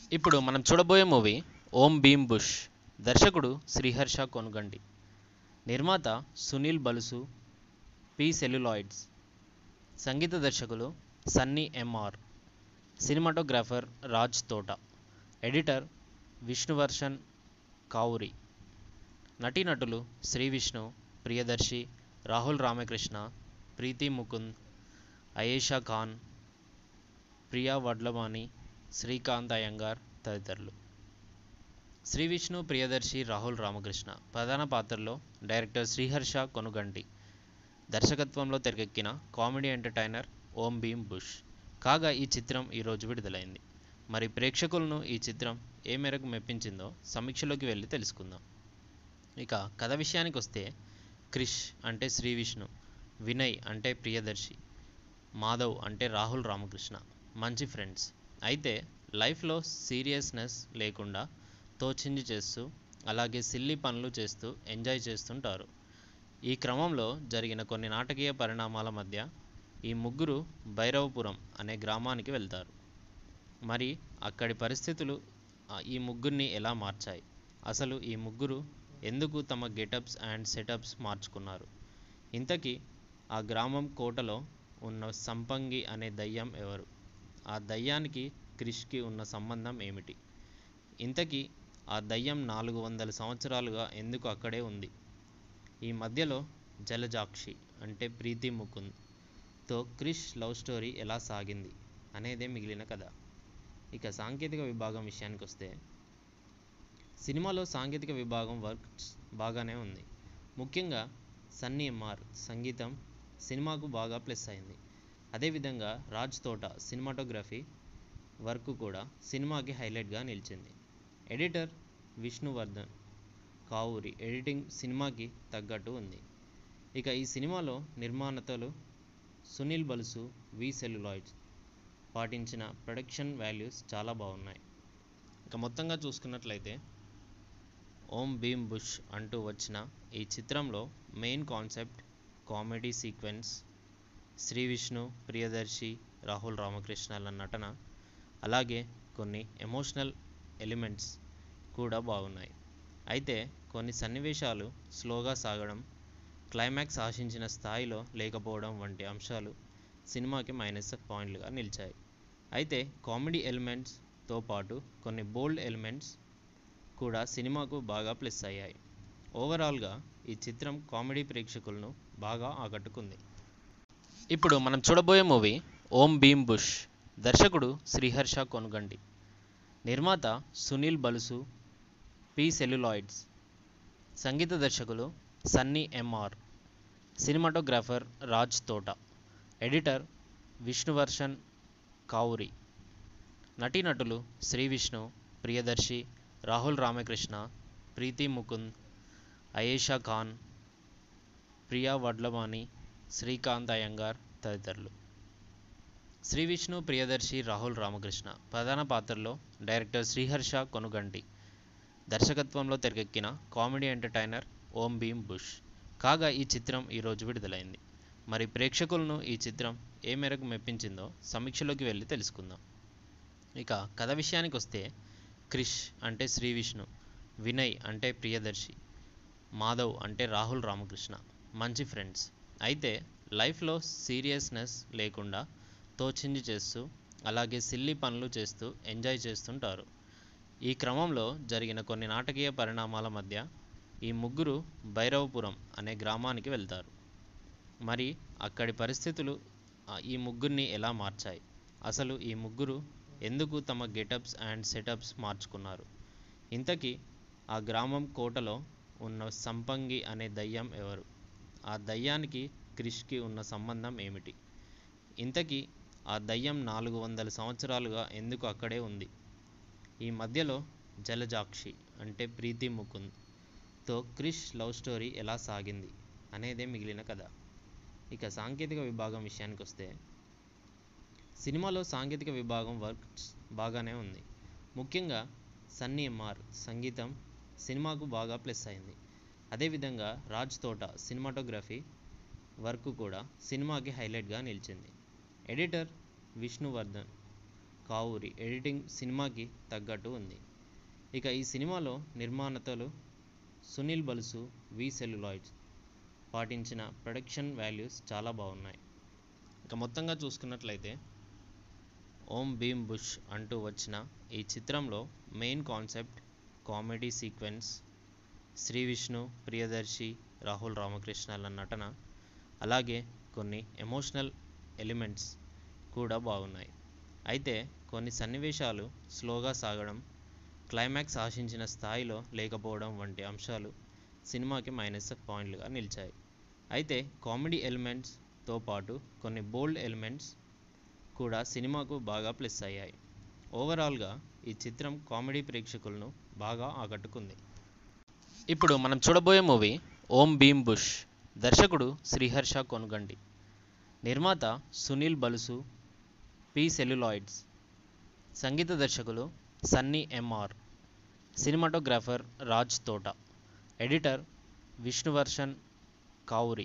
ఇప్పుడు మనం చూడబోయే మూవీ ఓం భీమ్ బుష్ దర్శకుడు శ్రీహర్ష కొనుగండి నిర్మాత సునీల్ బలుసు పి సెల్యులాయిడ్స్ సంగీత దర్శకులు సన్నీ ఎంఆర్ సినిమాటోగ్రాఫర్ రాజ్ తోట ఎడిటర్ విష్ణువర్షన్ కావురి నటీనటులు శ్రీ విష్ణు ప్రియదర్శి రాహుల్ రామకృష్ణ ప్రీతి ముకుంద్ అయేషా ఖాన్ ప్రియా వడ్లవాణి శ్రీకాంత్ అయ్యంగార్ తదితరులు శ్రీ విష్ణు ప్రియదర్శి రాహుల్ రామకృష్ణ ప్రధాన పాత్రలో డైరెక్టర్ శ్రీహర్ష కొనుగంటి దర్శకత్వంలో తెరకెక్కిన comedy entertainer Om Bheem bush కాగా ఈ చిత్రం ఈరోజు విడుదలైంది మరి ప్రేక్షకులను ఈ చిత్రం ఏ మేరకు మెప్పించిందో సమీక్షలోకి వెళ్ళి తెలుసుకుందాం ఇక కథ విషయానికి వస్తే క్రిష్ అంటే శ్రీ విష్ణు వినయ్ అంటే ప్రియదర్శి మాధవ్ అంటే రాహుల్ రామకృష్ణ మంచి ఫ్రెండ్స్ అయితే లైఫ్లో సీరియస్నెస్ లేకుండా తోచింది చేస్తూ అలాగే సిల్లీ పనులు చేస్తూ ఎంజాయ్ చేస్తుంటారు ఈ క్రమంలో జరిగిన కొన్ని నాటకీయ పరిణామాల మధ్య ఈ ముగ్గురు భైరవపురం అనే గ్రామానికి వెళ్తారు మరి అక్కడి పరిస్థితులు ఆ, ఈ ముగ్గురిని ఎలా మార్చాయి అసలు ఈ ముగ్గురు ఎందుకు తమ గెటప్స్ అండ్ సెటప్స్ మార్చుకున్నారు ఇంతకీ ఆ గ్రామం కోటలో ఉన్న సంపంగి అనే దయ్యం ఎవరు ఆ దయ్యానికి క్రిష్కి ఉన్న సంబంధం ఏమిటి ఇంతకీ ఆ దయ్యం నాలుగు వందల సంవత్సరాలుగా ఎందుకు అక్కడే ఉంది ఈ మధ్యలో జలజాక్షి అంటే ప్రీతి ముకుంద్ తో క్రిష్ లవ్ స్టోరీ ఎలా సాగింది అనేదే మిగిలిన కథ ఇక సాంకేతిక విభాగం విషయానికి వస్తే సినిమాలో సాంకేతిక విభాగం వర్క్ బాగానే ఉంది ముఖ్యంగా సన్నీ ఎంఆర్ సంగీతం సినిమాకు బాగా ప్లస్ అయింది అదేవిధంగా రాజ్ తోట సినిమాటోగ్రఫీ వర్క్ కూడా సినిమాకి హైలైట్గా నిలిచింది ఎడిటర్ విష్ణువర్ధన్ కావూరి ఎడిటింగ్ సినిమాకి తగ్గట్టు ఉంది ఇక ఈ సినిమాలో నిర్మాణతలు సునీల్ బలుసు వి సెల్యులాయిడ్స్ పాటించిన ప్రొడక్షన్ వాల్యూస్ చాలా బాగున్నాయి ఇక మొత్తంగా చూసుకున్నట్లయితే ఓం భీమ్ బుష్ అంటూ వచ్చిన ఈ చిత్రంలో main concept comedy sequence Shri Vishnu Priyadarshi Rahul రామకృష్ణల నటన అలాగే కొన్ని ఎమోషనల్ ఎలిమెంట్స్ కూడా బాగున్నాయి అయితే కొన్ని సన్నివేశాలు స్లోగా సాగడం క్లైమాక్స్ ఆశించిన స్థాయిలో లేకపోవడం వంటి అంశాలు సినిమాకి మైనస్ పాయింట్లుగా నిలిచాయి అయితే కామెడీ ఎలిమెంట్స్తో పాటు కొన్ని బోల్డ్ ఎలిమెంట్స్ కూడా సినిమాకు బాగా ప్లస్ అయ్యాయి ఓవరాల్గా ఈ చిత్రం కామెడీ ప్రేక్షకులను బాగా ఆకట్టుకుంది ఇప్పుడు మనం చూడబోయే మూవీ ఓం భీమ్ బుష్ దర్శకుడు శ్రీహర్ష కొనుగండి నిర్మాత సునీల్ బలుసు పి సెల్యులాయిడ్స్ సంగీత దర్శకులు సన్నీ ఎంఆర్ సినిమాటోగ్రాఫర్ రాజ్ తోట ఎడిటర్ విష్ణువర్షన్ కావురి నటీనటులు శ్రీ విష్ణు ప్రియదర్శి రాహుల్ రామకృష్ణ ప్రీతి ముకుంద్ అయేషా ఖాన్ ప్రియా వడ్లవాణి శ్రీకాంత్ అయ్యంగార్ తదితరులు శ్రీ విష్ణు ప్రియదర్శి రాహుల్ రామకృష్ణ ప్రధాన పాత్రలో డైరెక్టర్ శ్రీహర్ష కొనుగంటి దర్శకత్వంలో తెరకెక్కిన comedy entertainer Om Bheem bush కాగా ఈ చిత్రం ఈరోజు విడుదలైంది మరి ప్రేక్షకులను ఈ చిత్రం ఏ మేరకు మెప్పించిందో సమీక్షలోకి వెళ్ళి తెలుసుకుందాం ఇక కథ విషయానికి వస్తే క్రిష్ అంటే శ్రీ విష్ణు వినయ్ అంటే ప్రియదర్శి మాధవ్ అంటే రాహుల్ రామకృష్ణ మంచి ఫ్రెండ్స్ అయితే లైఫ్లో సీరియస్నెస్ లేకుండా తోచింది చేస్తూ అలాగే సిల్లీ పనులు చేస్తూ ఎంజాయ్ చేస్తుంటారు ఈ క్రమంలో జరిగిన కొన్ని నాటకీయ పరిణామాల మధ్య ఈ ముగ్గురు భైరవపురం అనే గ్రామానికి వెళ్తారు మరి అక్కడి పరిస్థితులు ఆ, ఈ ముగ్గురిని ఎలా మార్చాయి అసలు ఈ ముగ్గురు ఎందుకు తమ గెటప్స్ అండ్ సెటప్స్ మార్చుకున్నారు ఇంతకీ ఆ గ్రామం కోటలో ఉన్న సంపంగి అనే దయ్యం ఎవరు ఆ దయ్యానికి క్రిష్కి ఉన్న సంబంధం ఏమిటి ఇంతకీ ఆ దయ్యం నాలుగు వందల సంవత్సరాలుగా ఎందుకు అక్కడే ఉంది ఈ మధ్యలో జలజాక్షి అంటే ప్రీతి ముకుంద్ తో క్రిష్ లవ్ స్టోరీ ఎలా సాగింది అనేదే మిగిలిన కథ ఇక సాంకేతిక విభాగం విషయానికి వస్తే సినిమాలో సాంకేతిక విభాగం వర్క్ బాగానే ఉంది ముఖ్యంగా సన్నీ ఎంఆర్ సంగీతం సినిమాకు బాగా ప్లస్ అయింది అదేవిధంగా రాజ్ తోట సినిమాటోగ్రఫీ వర్క్ కూడా సినిమాకి హైలైట్గా నిలిచింది ఎడిటర్ విష్ణువర్ధన్ కావూరి ఎడిటింగ్ సినిమాకి తగ్గట్టు ఉంది ఇక ఈ సినిమాలో నిర్మాతలు సునీల్ బలుసు వి సెల్యులాయిడ్స్ పాటించిన ప్రొడక్షన్ వాల్యూస్ చాలా బాగున్నాయి ఇక మొత్తంగా చూసుకున్నట్లయితే ఓం భీమ్ బుష్ అంటూ వచ్చిన ఈ చిత్రంలో main concept comedy sequence Shri Vishnu Priyadarshi Rahul రామకృష్ణల నటన అలాగే కొన్ని ఎమోషనల్ ఎలిమెంట్స్ కూడా బాగున్నాయి అయితే కొన్ని సన్నివేశాలు స్లోగా సాగడం క్లైమాక్స్ ఆశించిన స్థాయిలో లేకపోవడం వంటి అంశాలు సినిమాకి మైనస్ పాయింట్లుగా నిలిచాయి అయితే కామెడీ ఎలిమెంట్స్తో పాటు కొన్ని బోల్డ్ ఎలిమెంట్స్ కూడా సినిమాకు బాగా ప్లస్ అయ్యాయి ఓవరాల్గా ఈ చిత్రం కామెడీ ప్రేక్షకులను బాగా ఆకట్టుకుంది ఇప్పుడు మనం చూడబోయే మూవీ ఓం భీమ్ బుష్ దర్శకుడు శ్రీహర్ష కొనుగండి నిర్మాత సునీల్ బలుసు పి సెల్యులాయిడ్స్ సంగీత దర్శకులు సన్నీ ఎంఆర్ సినిమాటోగ్రాఫర్ రాజ్ తోట ఎడిటర్ విష్ణువర్షన్ కావురి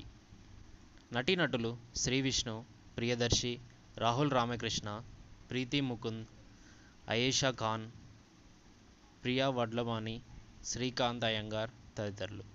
నటీనటులు శ్రీ విష్ణు ప్రియదర్శి రాహుల్ రామకృష్ణ ప్రీతి ముకుంద్ అయేషా ఖాన్ ప్రియా వడ్లవాణి శ్రీకాంత్ అయ్యంగార్ తదితరులు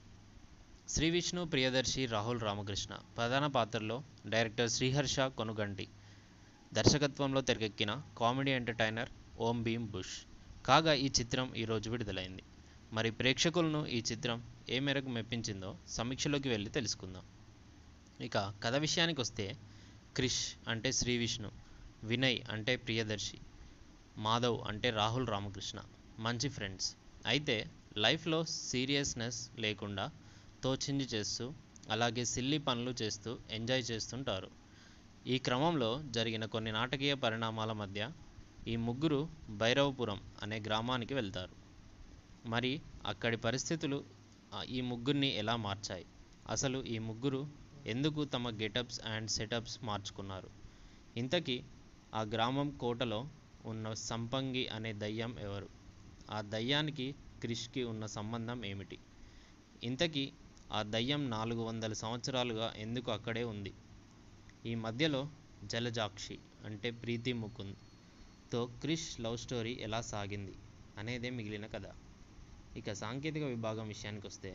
శ్రీ విష్ణు ప్రియదర్శి రాహుల్ రామకృష్ణ ప్రధాన పాత్రలో డైరెక్టర్ శ్రీహర్ష కొనుగంటి దర్శకత్వంలో తెరకెక్కిన comedy entertainer Om Bheem bush కాగా ఈ చిత్రం ఈరోజు విడుదలైంది మరి ప్రేక్షకులను ఈ చిత్రం ఏ మేరకు మెప్పించిందో సమీక్షలోకి వెళ్ళి తెలుసుకుందాం ఇక కథ విషయానికి వస్తే క్రిష్ అంటే శ్రీ విష్ణు వినయ్ అంటే ప్రియదర్శి మాధవ్ అంటే రాహుల్ రామకృష్ణ మంచి ఫ్రెండ్స్ అయితే లైఫ్లో సీరియస్నెస్ లేకుండా తోచింది చేస్తూ అలాగే సిల్లీ పనులు చేస్తూ ఎంజాయ్ చేస్తుంటారు ఈ క్రమంలో జరిగిన కొన్ని నాటకీయ పరిణామాల మధ్య ఈ ముగ్గురు భైరవపురం అనే గ్రామానికి వెళ్తారు మరి అక్కడి పరిస్థితులు ఆ, ఈ ముగ్గురిని ఎలా మార్చాయి అసలు ఈ ముగ్గురు ఎందుకు తమ గెటప్స్ అండ్ సెటప్స్ మార్చుకున్నారు ఇంతకీ ఆ గ్రామం కోటలో ఉన్న సంపంగి అనే దయ్యం ఎవరు ఆ దయ్యానికి క్రిష్కి ఉన్న సంబంధం ఏమిటి ఇంతకీ ఆ దయ్యం నాలుగు వందల సంవత్సరాలుగా ఎందుకు అక్కడే ఉంది ఈ మధ్యలో జలజాక్షి అంటే ప్రీతి ముకుంద్ తో క్రిష్ లవ్ స్టోరీ ఎలా సాగింది అనేదే మిగిలిన కథ ఇక సాంకేతిక విభాగం విషయానికి వస్తే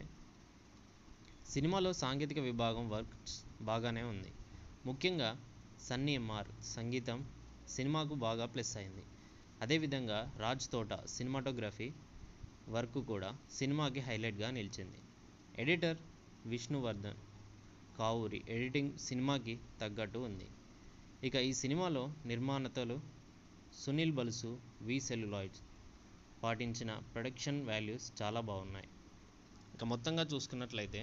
సినిమాలో సాంకేతిక విభాగం వర్క్స్ బాగానే ఉంది ముఖ్యంగా సన్నీ ఎంఆర్ సంగీతం సినిమాకు బాగా ప్లస్ అయింది అదేవిధంగా రాజ్ తోట సినిమాటోగ్రఫీ వర్క్ కూడా సినిమాకి హైలైట్గా నిలిచింది ఎడిటర్ విష్ణువర్ధన్ కావూరి ఎడిటింగ్ సినిమాకి తగ్గట్టు ఉంది ఇక ఈ సినిమాలో నిర్మాతలు సునీల్ బలుసు వి సెల్యులాయిడ్స్ పాటించిన ప్రొడక్షన్ వాల్యూస్ చాలా బాగున్నాయి ఇక మొత్తంగా చూసుకున్నట్లయితే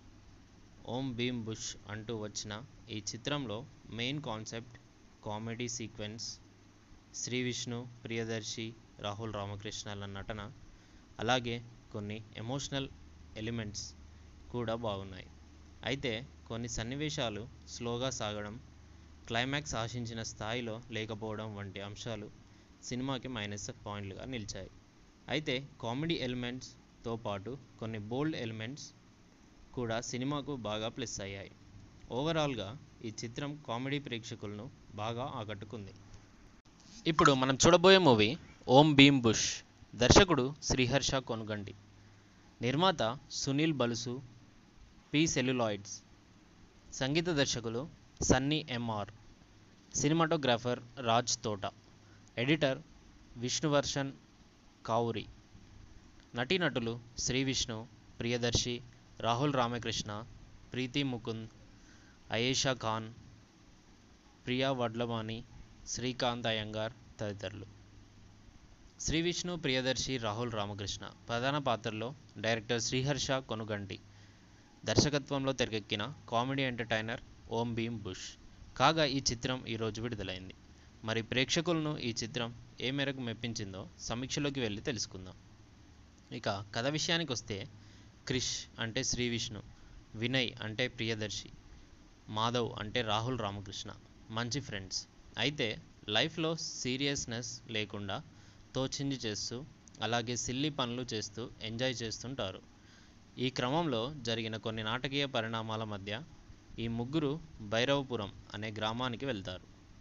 ఓం భీమ్ బుష్ అంటూ వచ్చిన ఈ చిత్రంలో main concept comedy sequence Shri Vishnu Priyadarshi Rahul రామకృష్ణల నటన అలాగే కొన్ని ఎమోషనల్ ఎలిమెంట్స్ కూడా బాగున్నాయి అయితే కొన్ని సన్నివేశాలు స్లోగా సాగడం క్లైమాక్స్ ఆశించిన స్థాయిలో లేకపోవడం వంటి అంశాలు సినిమాకి మైనస్ పాయింట్లుగా నిలిచాయి అయితే కామెడీ ఎలిమెంట్స్తో పాటు కొన్ని బోల్డ్ ఎలిమెంట్స్ కూడా సినిమాకు బాగా ప్లస్ అయ్యాయి ఓవరాల్గా ఈ చిత్రం కామెడీ ప్రేక్షకులను బాగా ఆకట్టుకుంది ఇప్పుడు మనం చూడబోయే మూవీ ఓం భీమ్ బుష్ దర్శకుడు శ్రీహర్ష కొనుగండి నిర్మాత సునీల్ బలుసు పి సెల్యులాయిడ్స్ సంగీత దర్శకులు సన్నీ ఎంఆర్ సినిమాటోగ్రాఫర్ రాజ్ తోట ఎడిటర్ విష్ణువర్షన్ కావురి నటీనటులు శ్రీ విష్ణు ప్రియదర్శి రాహుల్ రామకృష్ణ ప్రీతి ముకుంద్ అయేషా ఖాన్ ప్రియా వడ్లవాణి శ్రీకాంత్ అయ్యంగార్ తదితరులు శ్రీ విష్ణు ప్రియదర్శి రాహుల్ రామకృష్ణ ప్రధాన పాత్రలో డైరెక్టర్ శ్రీహర్ష కొనుగంటి దర్శకత్వంలో తెరకెక్కిన comedy entertainer Om Bheem bush కాగా ఈ చిత్రం ఈరోజు విడుదలైంది మరి ప్రేక్షకులను ఈ చిత్రం ఏ మేరకు మెప్పించిందో సమీక్షలోకి వెళ్ళి తెలుసుకుందాం ఇక కథ విషయానికి వస్తే క్రిష్ అంటే శ్రీ విష్ణు వినయ్ అంటే ప్రియదర్శి మాధవ్ అంటే రాహుల్ రామకృష్ణ మంచి ఫ్రెండ్స్ అయితే లైఫ్లో సీరియస్నెస్ లేకుండా తోచింది చేస్తూ అలాగే సిల్లీ పనులు చేస్తూ ఎంజాయ్ చేస్తుంటారు ఈ క్రమంలో జరిగిన కొన్ని నాటకీయ పరిణామాల మధ్య ఈ ముగ్గురు భైరవపురం అనే గ్రామానికి వెళ్తారు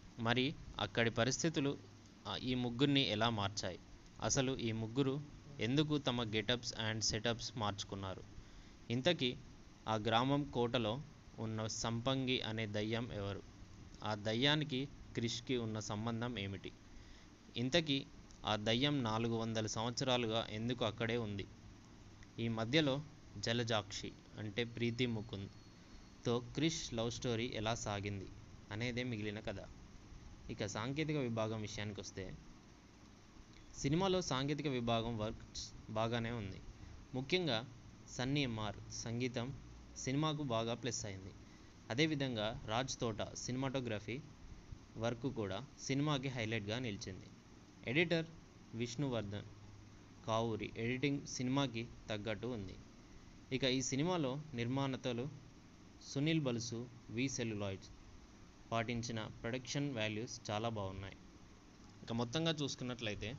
మరి అక్కడి పరిస్థితులు ఆ, ఈ ముగ్గురిని ఎలా మార్చాయి అసలు ఈ ముగ్గురు ఎందుకు తమ గెటప్స్ అండ్ సెటప్స్ మార్చుకున్నారు ఇంతకీ ఆ గ్రామం కోటలో ఉన్న సంపంగి అనే దయ్యం ఎవరు ఆ దయ్యానికి క్రిష్కి ఉన్న సంబంధం ఏమిటి ఇంతకీ ఆ దయ్యం నాలుగు వందల సంవత్సరాలుగా ఎందుకు అక్కడే ఉంది ఈ మధ్యలో జలజాక్షి అంటే ప్రీతి ముకుంద్ తో క్రిష్ లవ్ స్టోరీ ఎలా సాగింది అనేదే మిగిలిన కథ ఇక సాంకేతిక విభాగం విషయానికి వస్తే సినిమాలో సాంకేతిక విభాగం వర్క్స్ బాగానే ఉంది ముఖ్యంగా సన్నీ ఎంఆర్ సంగీతం సినిమాకు బాగా ప్లస్ అయింది అదేవిధంగా రాజ్ తోట సినిమాటోగ్రఫీ వర్క్ కూడా సినిమాకి హైలైట్గా నిలిచింది ఎడిటర్ విష్ణువర్ధన్ కావూరి ఎడిటింగ్ సినిమాకి తగ్గట్టు ఉంది ఇక ఈ సినిమాలో నిర్మాణతలు సునీల్ బలుసు వి సెల్యులాయిడ్స్ పాటించిన ప్రొడక్షన్ వాల్యూస్ చాలా బాగున్నాయి ఇక మొత్తంగా చూసుకున్నట్లయితే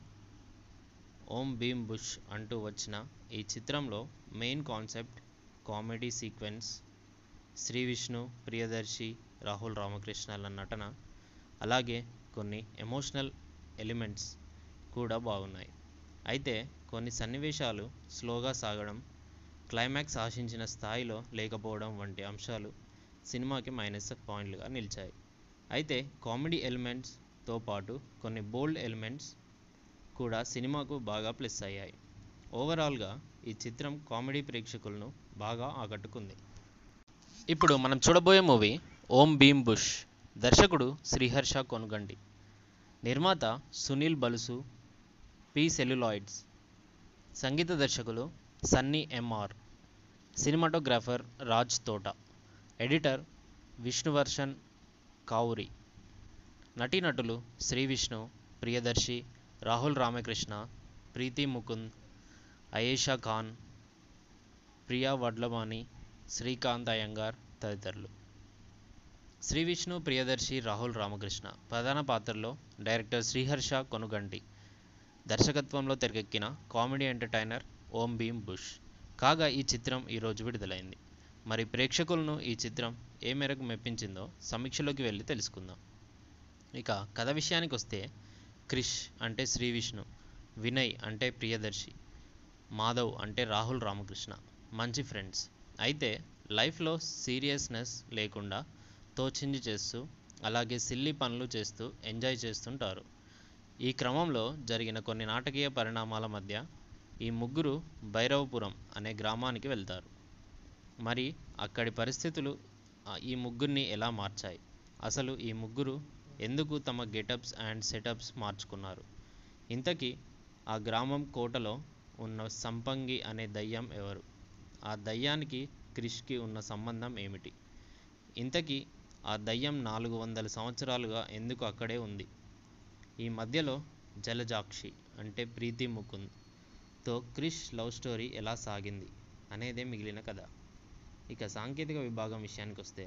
ఓం భీమ్ బుష్ అంటూ వచ్చిన ఈ చిత్రంలో main concept comedy sequence Shri Vishnu Priyadarshi Rahul రామకృష్ణల నటన అలాగే కొన్ని ఎమోషనల్ ఎలిమెంట్స్ కూడా బాగున్నాయి అయితే కొన్ని సన్నివేశాలు స్లోగా సాగడం క్లైమాక్స్ ఆశించిన స్థాయిలో లేకపోవడం వంటి అంశాలు సినిమాకి మైనస్ పాయింట్లుగా నిలిచాయి అయితే కామెడీ ఎలిమెంట్స్తో పాటు కొన్ని బోల్డ్ ఎలిమెంట్స్ కూడా సినిమాకు బాగా ప్లస్ అయ్యాయి ఓవరాల్గా ఈ చిత్రం కామెడీ ప్రేక్షకులను బాగా ఆకట్టుకుంది ఇప్పుడు మనం చూడబోయే మూవీ ఓం భీమ్ బుష్ దర్శకుడు శ్రీహర్ష కొనుగండి నిర్మాత సునీల్ బలుసు పి సెల్యులాయిడ్స్ సంగీత దర్శకులు సన్నీ ఎంఆర్ సినిమాటోగ్రాఫర్ రాజ్ తోట ఎడిటర్ విష్ణువర్షన్ కావురి నటీనటులు శ్రీ విష్ణు ప్రియదర్శి రాహుల్ రామకృష్ణ ప్రీతి ముకుంద్ అయేషా ఖాన్ ప్రియా వడ్లమాని శ్రీకాంత్ అయ్యంగార్ తదితరులు శ్రీ విష్ణు ప్రియదర్శి రాహుల్ రామకృష్ణ ప్రధాన పాత్రలో డైరెక్టర్ శ్రీహర్ష కొనుగంటి దర్శకత్వంలో తెరకెక్కిన comedy entertainer Om Bheem bush కాగా ఈ చిత్రం ఈరోజు విడుదలైంది మరి ప్రేక్షకులను ఈ చిత్రం ఏ మేరకు మెప్పించిందో సమీక్షలోకి వెళ్ళి తెలుసుకుందాం ఇక కథ విషయానికి వస్తే క్రిష్ అంటే శ్రీ విష్ణు వినయ్ అంటే ప్రియదర్శి మాధవ్ అంటే రాహుల్ రామకృష్ణ మంచి ఫ్రెండ్స్ అయితే లైఫ్లో సీరియస్నెస్ లేకుండా తోచింది చేస్తూ అలాగే సిల్లీ పనులు చేస్తూ ఎంజాయ్ చేస్తుంటారు ఈ క్రమంలో జరిగిన కొన్ని నాటకీయ పరిణామాల మధ్య ఈ ముగ్గురు భైరవపురం అనే గ్రామానికి వెళ్తారు మరి అక్కడి పరిస్థితులు ఆ, ఈ ముగ్గురిని ఎలా మార్చాయి అసలు ఈ ముగ్గురు ఎందుకు తమ గెటప్స్ అండ్ సెటప్స్ మార్చుకున్నారు ఇంతకీ ఆ గ్రామం కోటలో ఉన్న సంపంగి అనే దయ్యం ఎవరు ఆ దయ్యానికి క్రిష్కి ఉన్న సంబంధం ఏమిటి ఇంతకీ ఆ దయ్యం నాలుగు వందల సంవత్సరాలుగా ఎందుకు అక్కడే ఉంది ఈ మధ్యలో జలజాక్షి అంటే ప్రీతి ముకుంద్ తో క్రిష్ లవ్ స్టోరీ ఎలా సాగింది అనేదే మిగిలిన కథ ఇక సాంకేతిక విభాగం విషయానికి వస్తే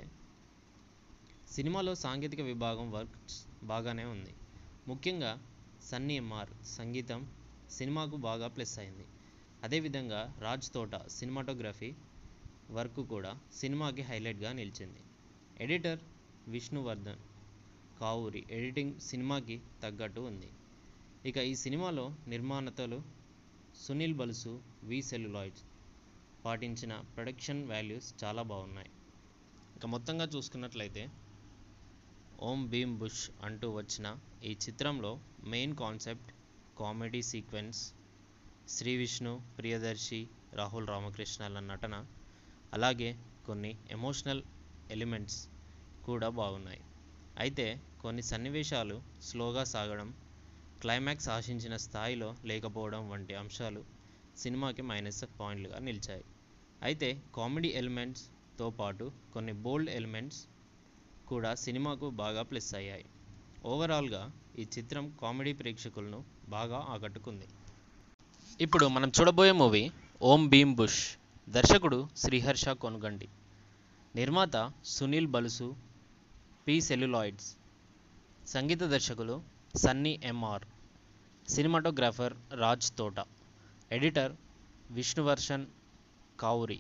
సినిమాలో సాంకేతిక విభాగం వర్క్స్ బాగానే ఉంది ముఖ్యంగా సన్నీ ఎంఆర్ సంగీతం సినిమాకు బాగా ప్లస్ అయింది అదేవిధంగా రాజ్ తోట సినిమాటోగ్రఫీ వర్క్ కూడా సినిమాకి హైలైట్గా నిలిచింది ఎడిటర్ విష్ణువర్ధన్ కావూరి ఎడిటింగ్ సినిమాకి తగ్గట్టు ఉంది ఇక ఈ సినిమాలో నిర్మాణతలు సునీల్ బలుసు వి సెల్యులాయిడ్స్ పాటించిన ప్రొడక్షన్ వాల్యూస్ చాలా బాగున్నాయి ఇక మొత్తంగా చూసుకున్నట్లయితే ఓం భీమ్ బుష్ అంటూ వచ్చిన ఈ చిత్రంలో main concept comedy sequence Shri Vishnu Priyadarshi Rahul రామకృష్ణల నటన అలాగే కొన్ని ఎమోషనల్ ఎలిమెంట్స్ కూడా బాగున్నాయి అయితే కొన్ని సన్నివేశాలు స్లోగా సాగడం క్లైమాక్స్ ఆశించిన స్థాయిలో లేకపోవడం వంటి అంశాలు సినిమాకి మైనస్ పాయింట్లుగా నిలిచాయి అయితే కామెడీ ఎలిమెంట్స్తో పాటు కొన్ని బోల్డ్ ఎలిమెంట్స్ కూడా సినిమాకు బాగా ప్లస్ అయ్యాయి ఓవరాల్గా ఈ చిత్రం కామెడీ ప్రేక్షకులను బాగా ఆకట్టుకుంది ఇప్పుడు మనం చూడబోయే మూవీ ఓం భీమ్ బుష్ దర్శకుడు శ్రీహర్ష కొనుగండి నిర్మాత సునీల్ బలుసు పి సెల్యులాయిడ్స్ సంగీత దర్శకులు సన్నీ ఎంఆర్ సినిమాటోగ్రాఫర్ రాజ్ తోట ఎడిటర్ విష్ణువర్షన్ కావురి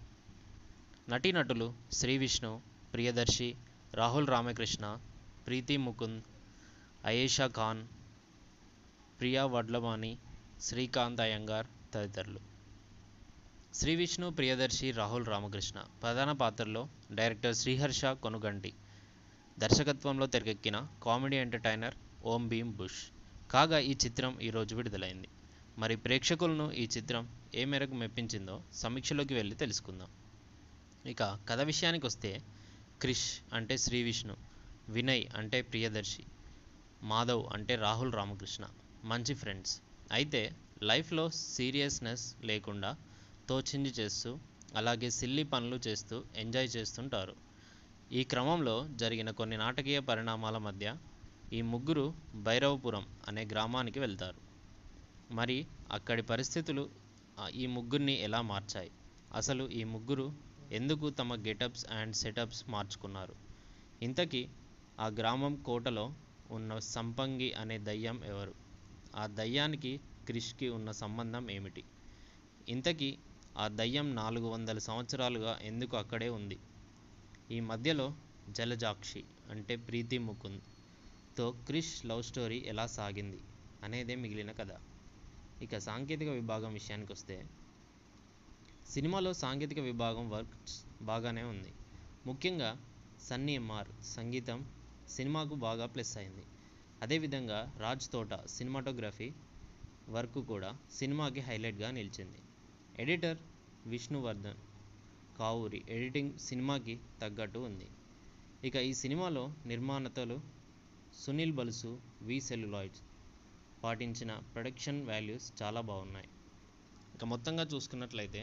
నటీనటులు శ్రీ విష్ణు ప్రియదర్శి రాహుల్ రామకృష్ణ ప్రీతి ముకుంద్ అయేషా ఖాన్ ప్రియా వడ్లమాని శ్రీకాంత్ అయ్యంగార్ తదితరులు శ్రీ విష్ణు ప్రియదర్శి రాహుల్ రామకృష్ణ ప్రధాన పాత్రలో డైరెక్టర్ శ్రీహర్ష కొనుగంటి దర్శకత్వంలో తెరకెక్కిన comedy entertainer Om Bheem bush కాగా ఈ చిత్రం ఈరోజు విడుదలైంది మరి ప్రేక్షకులను ఈ చిత్రం ఏ మేరకు మెప్పించిందో సమీక్షలోకి వెళ్ళి తెలుసుకుందాం ఇక కథ విషయానికి వస్తే క్రిష్ అంటే శ్రీ విష్ణు వినయ్ అంటే ప్రియదర్శి మాధవ్ అంటే రాహుల్ రామకృష్ణ మంచి ఫ్రెండ్స్ అయితే లైఫ్లో సీరియస్నెస్ లేకుండా తోచింది చేస్తూ అలాగే సిల్లీ పనులు చేస్తూ ఎంజాయ్ చేస్తుంటారు ఈ క్రమంలో జరిగిన కొన్ని నాటకీయ పరిణామాల మధ్య ఈ ముగ్గురు భైరవపురం అనే గ్రామానికి వెళ్తారు మరి అక్కడి పరిస్థితులు ఆ, ఈ ముగ్గురిని ఎలా మార్చాయి అసలు ఈ ముగ్గురు ఎందుకు తమ గెటప్స్ అండ్ సెటప్స్ మార్చుకున్నారు ఇంతకీ ఆ గ్రామం కోటలో ఉన్న సంపంగి అనే దయ్యం ఎవరు ఆ దయ్యానికి క్రిష్కి ఉన్న సంబంధం ఏమిటి ఇంతకీ ఆ దయ్యం నాలుగు వందల సంవత్సరాలుగా ఎందుకు అక్కడే ఉంది ఈ మధ్యలో జలజాక్షి అంటే ప్రీతి ముకుంద్ తో క్రిష్ లవ్ స్టోరీ ఎలా సాగింది అనేదే మిగిలిన కథ ఇక సాంకేతిక విభాగం విషయానికి వస్తే సినిమాలో సాంకేతిక విభాగం వర్క్స్ బాగానే ఉంది ముఖ్యంగా సన్నీ ఎంఆర్ సంగీతం సినిమాకు బాగా ప్లస్ అయింది అదేవిధంగా రాజ్ తోట సినిమాటోగ్రఫీ వర్క్ కూడా సినిమాకి హైలైట్గా నిలిచింది ఎడిటర్ విష్ణువర్ధన్ కావూరి ఎడిటింగ్ సినిమాకి తగ్గట్టు ఉంది ఇక ఈ సినిమాలో నిర్మాణతలు సునీల్ బలుసు వి సెల్యులాయిడ్స్ పాటించిన ప్రొడక్షన్ వాల్యూస్ చాలా బాగున్నాయి ఇక మొత్తంగా చూసుకున్నట్లయితే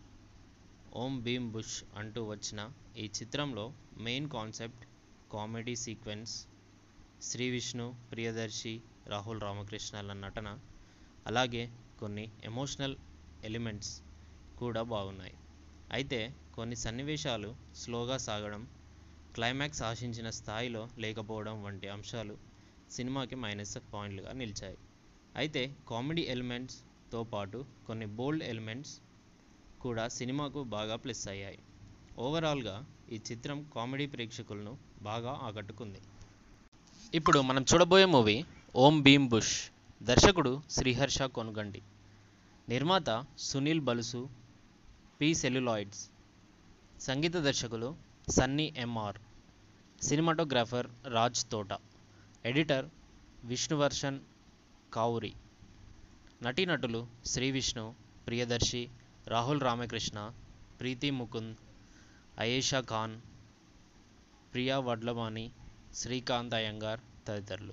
ఓం భీమ్ బుష్ అంటూ వచ్చిన ఈ చిత్రంలో main concept comedy sequence Shri Vishnu Priyadarshi Rahul రామకృష్ణల నటన అలాగే కొన్ని ఎమోషనల్ ఎలిమెంట్స్ కూడా బాగున్నాయి అయితే కొన్ని సన్నివేశాలు స్లోగా సాగడం క్లైమాక్స్ ఆశించిన స్థాయిలో లేకపోవడం వంటి అంశాలు సినిమాకి మైనస్ పాయింట్లుగా నిలిచాయి అయితే కామెడీ ఎలిమెంట్స్తో పాటు కొన్ని బోల్డ్ ఎలిమెంట్స్ కూడా సినిమాకు బాగా ప్లస్ అయ్యాయి ఓవరాల్గా ఈ చిత్రం కామెడీ ప్రేక్షకులను బాగా ఆకట్టుకుంది ఇప్పుడు మనం చూడబోయే మూవీ ఓం భీమ్ బుష్ దర్శకుడు శ్రీహర్ష కొనుగండి నిర్మాత సునీల్ బలుసు పి సెల్యులాయిడ్స్ సంగీత దర్శకులు సన్నీ ఎంఆర్ సినిమాటోగ్రాఫర్ రాజ్ తోట ఎడిటర్ విష్ణువర్షన్ కావురి నటీనటులు శ్రీ విష్ణు ప్రియదర్శి రాహుల్ రామకృష్ణ ప్రీతి ముకుంద్ అయేషా ఖాన్ ప్రియా వడ్లమాని శ్రీకాంత్ అయ్యంగార్ తదితరులు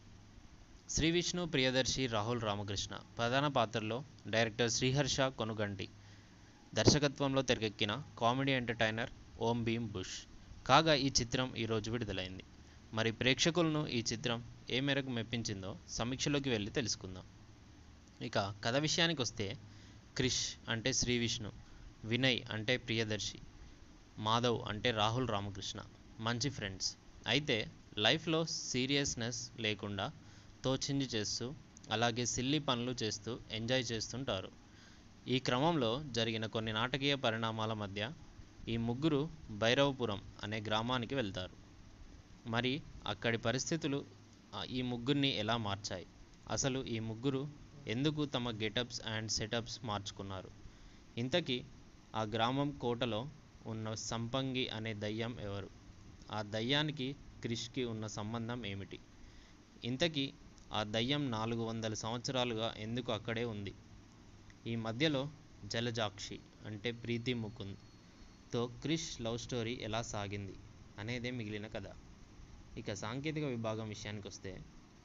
శ్రీ విష్ణు ప్రియదర్శి రాహుల్ రామకృష్ణ ప్రధాన పాత్రలో డైరెక్టర్ శ్రీహర్ష కొనుగంటి దర్శకత్వంలో తెరకెక్కిన comedy entertainer Om Bheem bush కాగా ఈ చిత్రం ఈరోజు విడుదలైంది మరి ప్రేక్షకులను ఈ చిత్రం ఏ మేరకు మెప్పించిందో సమీక్షలోకి వెళ్ళి తెలుసుకుందాం ఇక కథ విషయానికి వస్తే క్రిష్ అంటే శ్రీ విష్ణు వినయ్ అంటే ప్రియదర్శి మాధవ్ అంటే రాహుల్ రామకృష్ణ మంచి ఫ్రెండ్స్ అయితే లైఫ్లో సీరియస్నెస్ లేకుండా తోచింది చేస్తూ అలాగే సిల్లీ పనులు చేస్తూ ఎంజాయ్ చేస్తుంటారు ఈ క్రమంలో జరిగిన కొన్ని నాటకీయ పరిణామాల మధ్య ఈ ముగ్గురు భైరవపురం అనే గ్రామానికి వెళ్తారు మరి అక్కడి పరిస్థితులు ఆ, ఈ ముగ్గురిని ఎలా మార్చాయి అసలు ఈ ముగ్గురు ఎందుకు తమ గెటప్స్ అండ్ సెటప్స్ మార్చుకున్నారు ఇంతకీ ఆ గ్రామం కోటలో ఉన్న సంపంగి అనే దయ్యం ఎవరు ఆ దయ్యానికి క్రిష్కి ఉన్న సంబంధం ఏమిటి ఇంతకీ ఆ దయ్యం నాలుగు వందల సంవత్సరాలుగా ఎందుకు అక్కడే ఉంది ఈ మధ్యలో జలజాక్షి అంటే ప్రీతి ముకుంద్ తో క్రిష్ లవ్ స్టోరీ ఎలా సాగింది అనేదే మిగిలిన కథ ఇక సాంకేతిక విభాగం విషయానికి వస్తే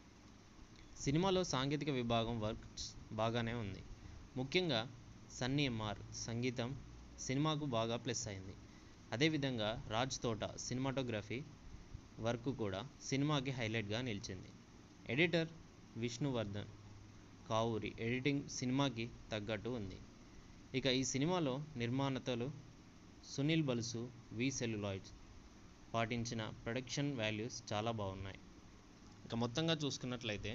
సినిమాలో సాంకేతిక విభాగం వర్క్స్ బాగానే ఉంది ముఖ్యంగా సన్నీ ఎంఆర్ సంగీతం సినిమాకు బాగా ప్లస్ అయింది అదేవిధంగా రాజ్ తోట సినిమాటోగ్రఫీ వర్క్ కూడా సినిమాకి హైలైట్గా నిలిచింది ఎడిటర్ విష్ణువర్ధన్ కావూరి ఎడిటింగ్ సినిమాకి తగ్గట్టు ఉంది ఇక ఈ సినిమాలో నిర్మాణతలు సునీల్ బలుసు వి సెల్యులాయిడ్స్ పాటించిన ప్రొడక్షన్ వాల్యూస్ చాలా బాగున్నాయి ఇక మొత్తంగా చూసుకున్నట్లయితే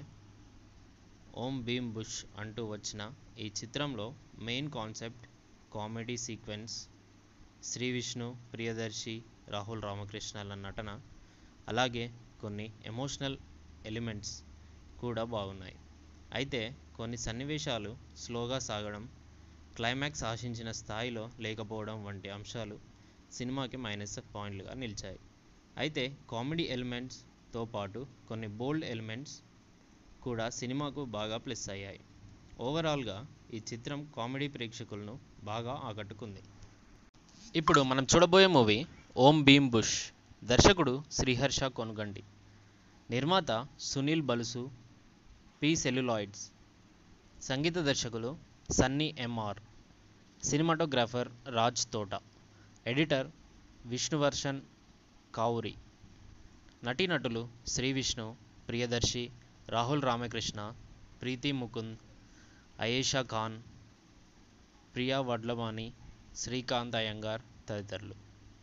ఓం భీమ్ బుష్ అంటూ వచ్చిన ఈ చిత్రంలో main concept comedy sequence Shri Vishnu Priyadarshi Rahul రామకృష్ణల నటన అలాగే కొన్ని ఎమోషనల్ ఎలిమెంట్స్ కూడా బాగున్నాయి అయితే కొన్ని సన్నివేశాలు స్లోగా సాగడం క్లైమాక్స్ ఆశించిన స్థాయిలో లేకపోవడం వంటి అంశాలు సినిమాకి మైనస్ పాయింట్లుగా నిలిచాయి అయితే కామెడీ ఎలిమెంట్స్తో పాటు కొన్ని బోల్డ్ ఎలిమెంట్స్ కూడా సినిమాకు బాగా ప్లస్ అయ్యాయి ఓవరాల్గా ఈ చిత్రం కామెడీ ప్రేక్షకులను బాగా ఆకట్టుకుంది ఇప్పుడు మనం చూడబోయే మూవీ ఓం భీమ్ బుష్ దర్శకుడు శ్రీహర్ష కొనుగండి నిర్మాత సునీల్ బలుసు పి సెల్యులాయిడ్స్ సంగీత దర్శకులు సన్నీ ఎంఆర్ సినిమాటోగ్రాఫర్ రాజ్ తోట ఎడిటర్ విష్ణువర్షన్ కావురి నటీనటులు శ్రీ విష్ణు ప్రియదర్శి రాహుల్ రామకృష్ణ ప్రీతి ముకుంద్ అయేషా ఖాన్ ప్రియా వడ్లవాణి శ్రీకాంత్ అయ్యంగార్ తదితరులు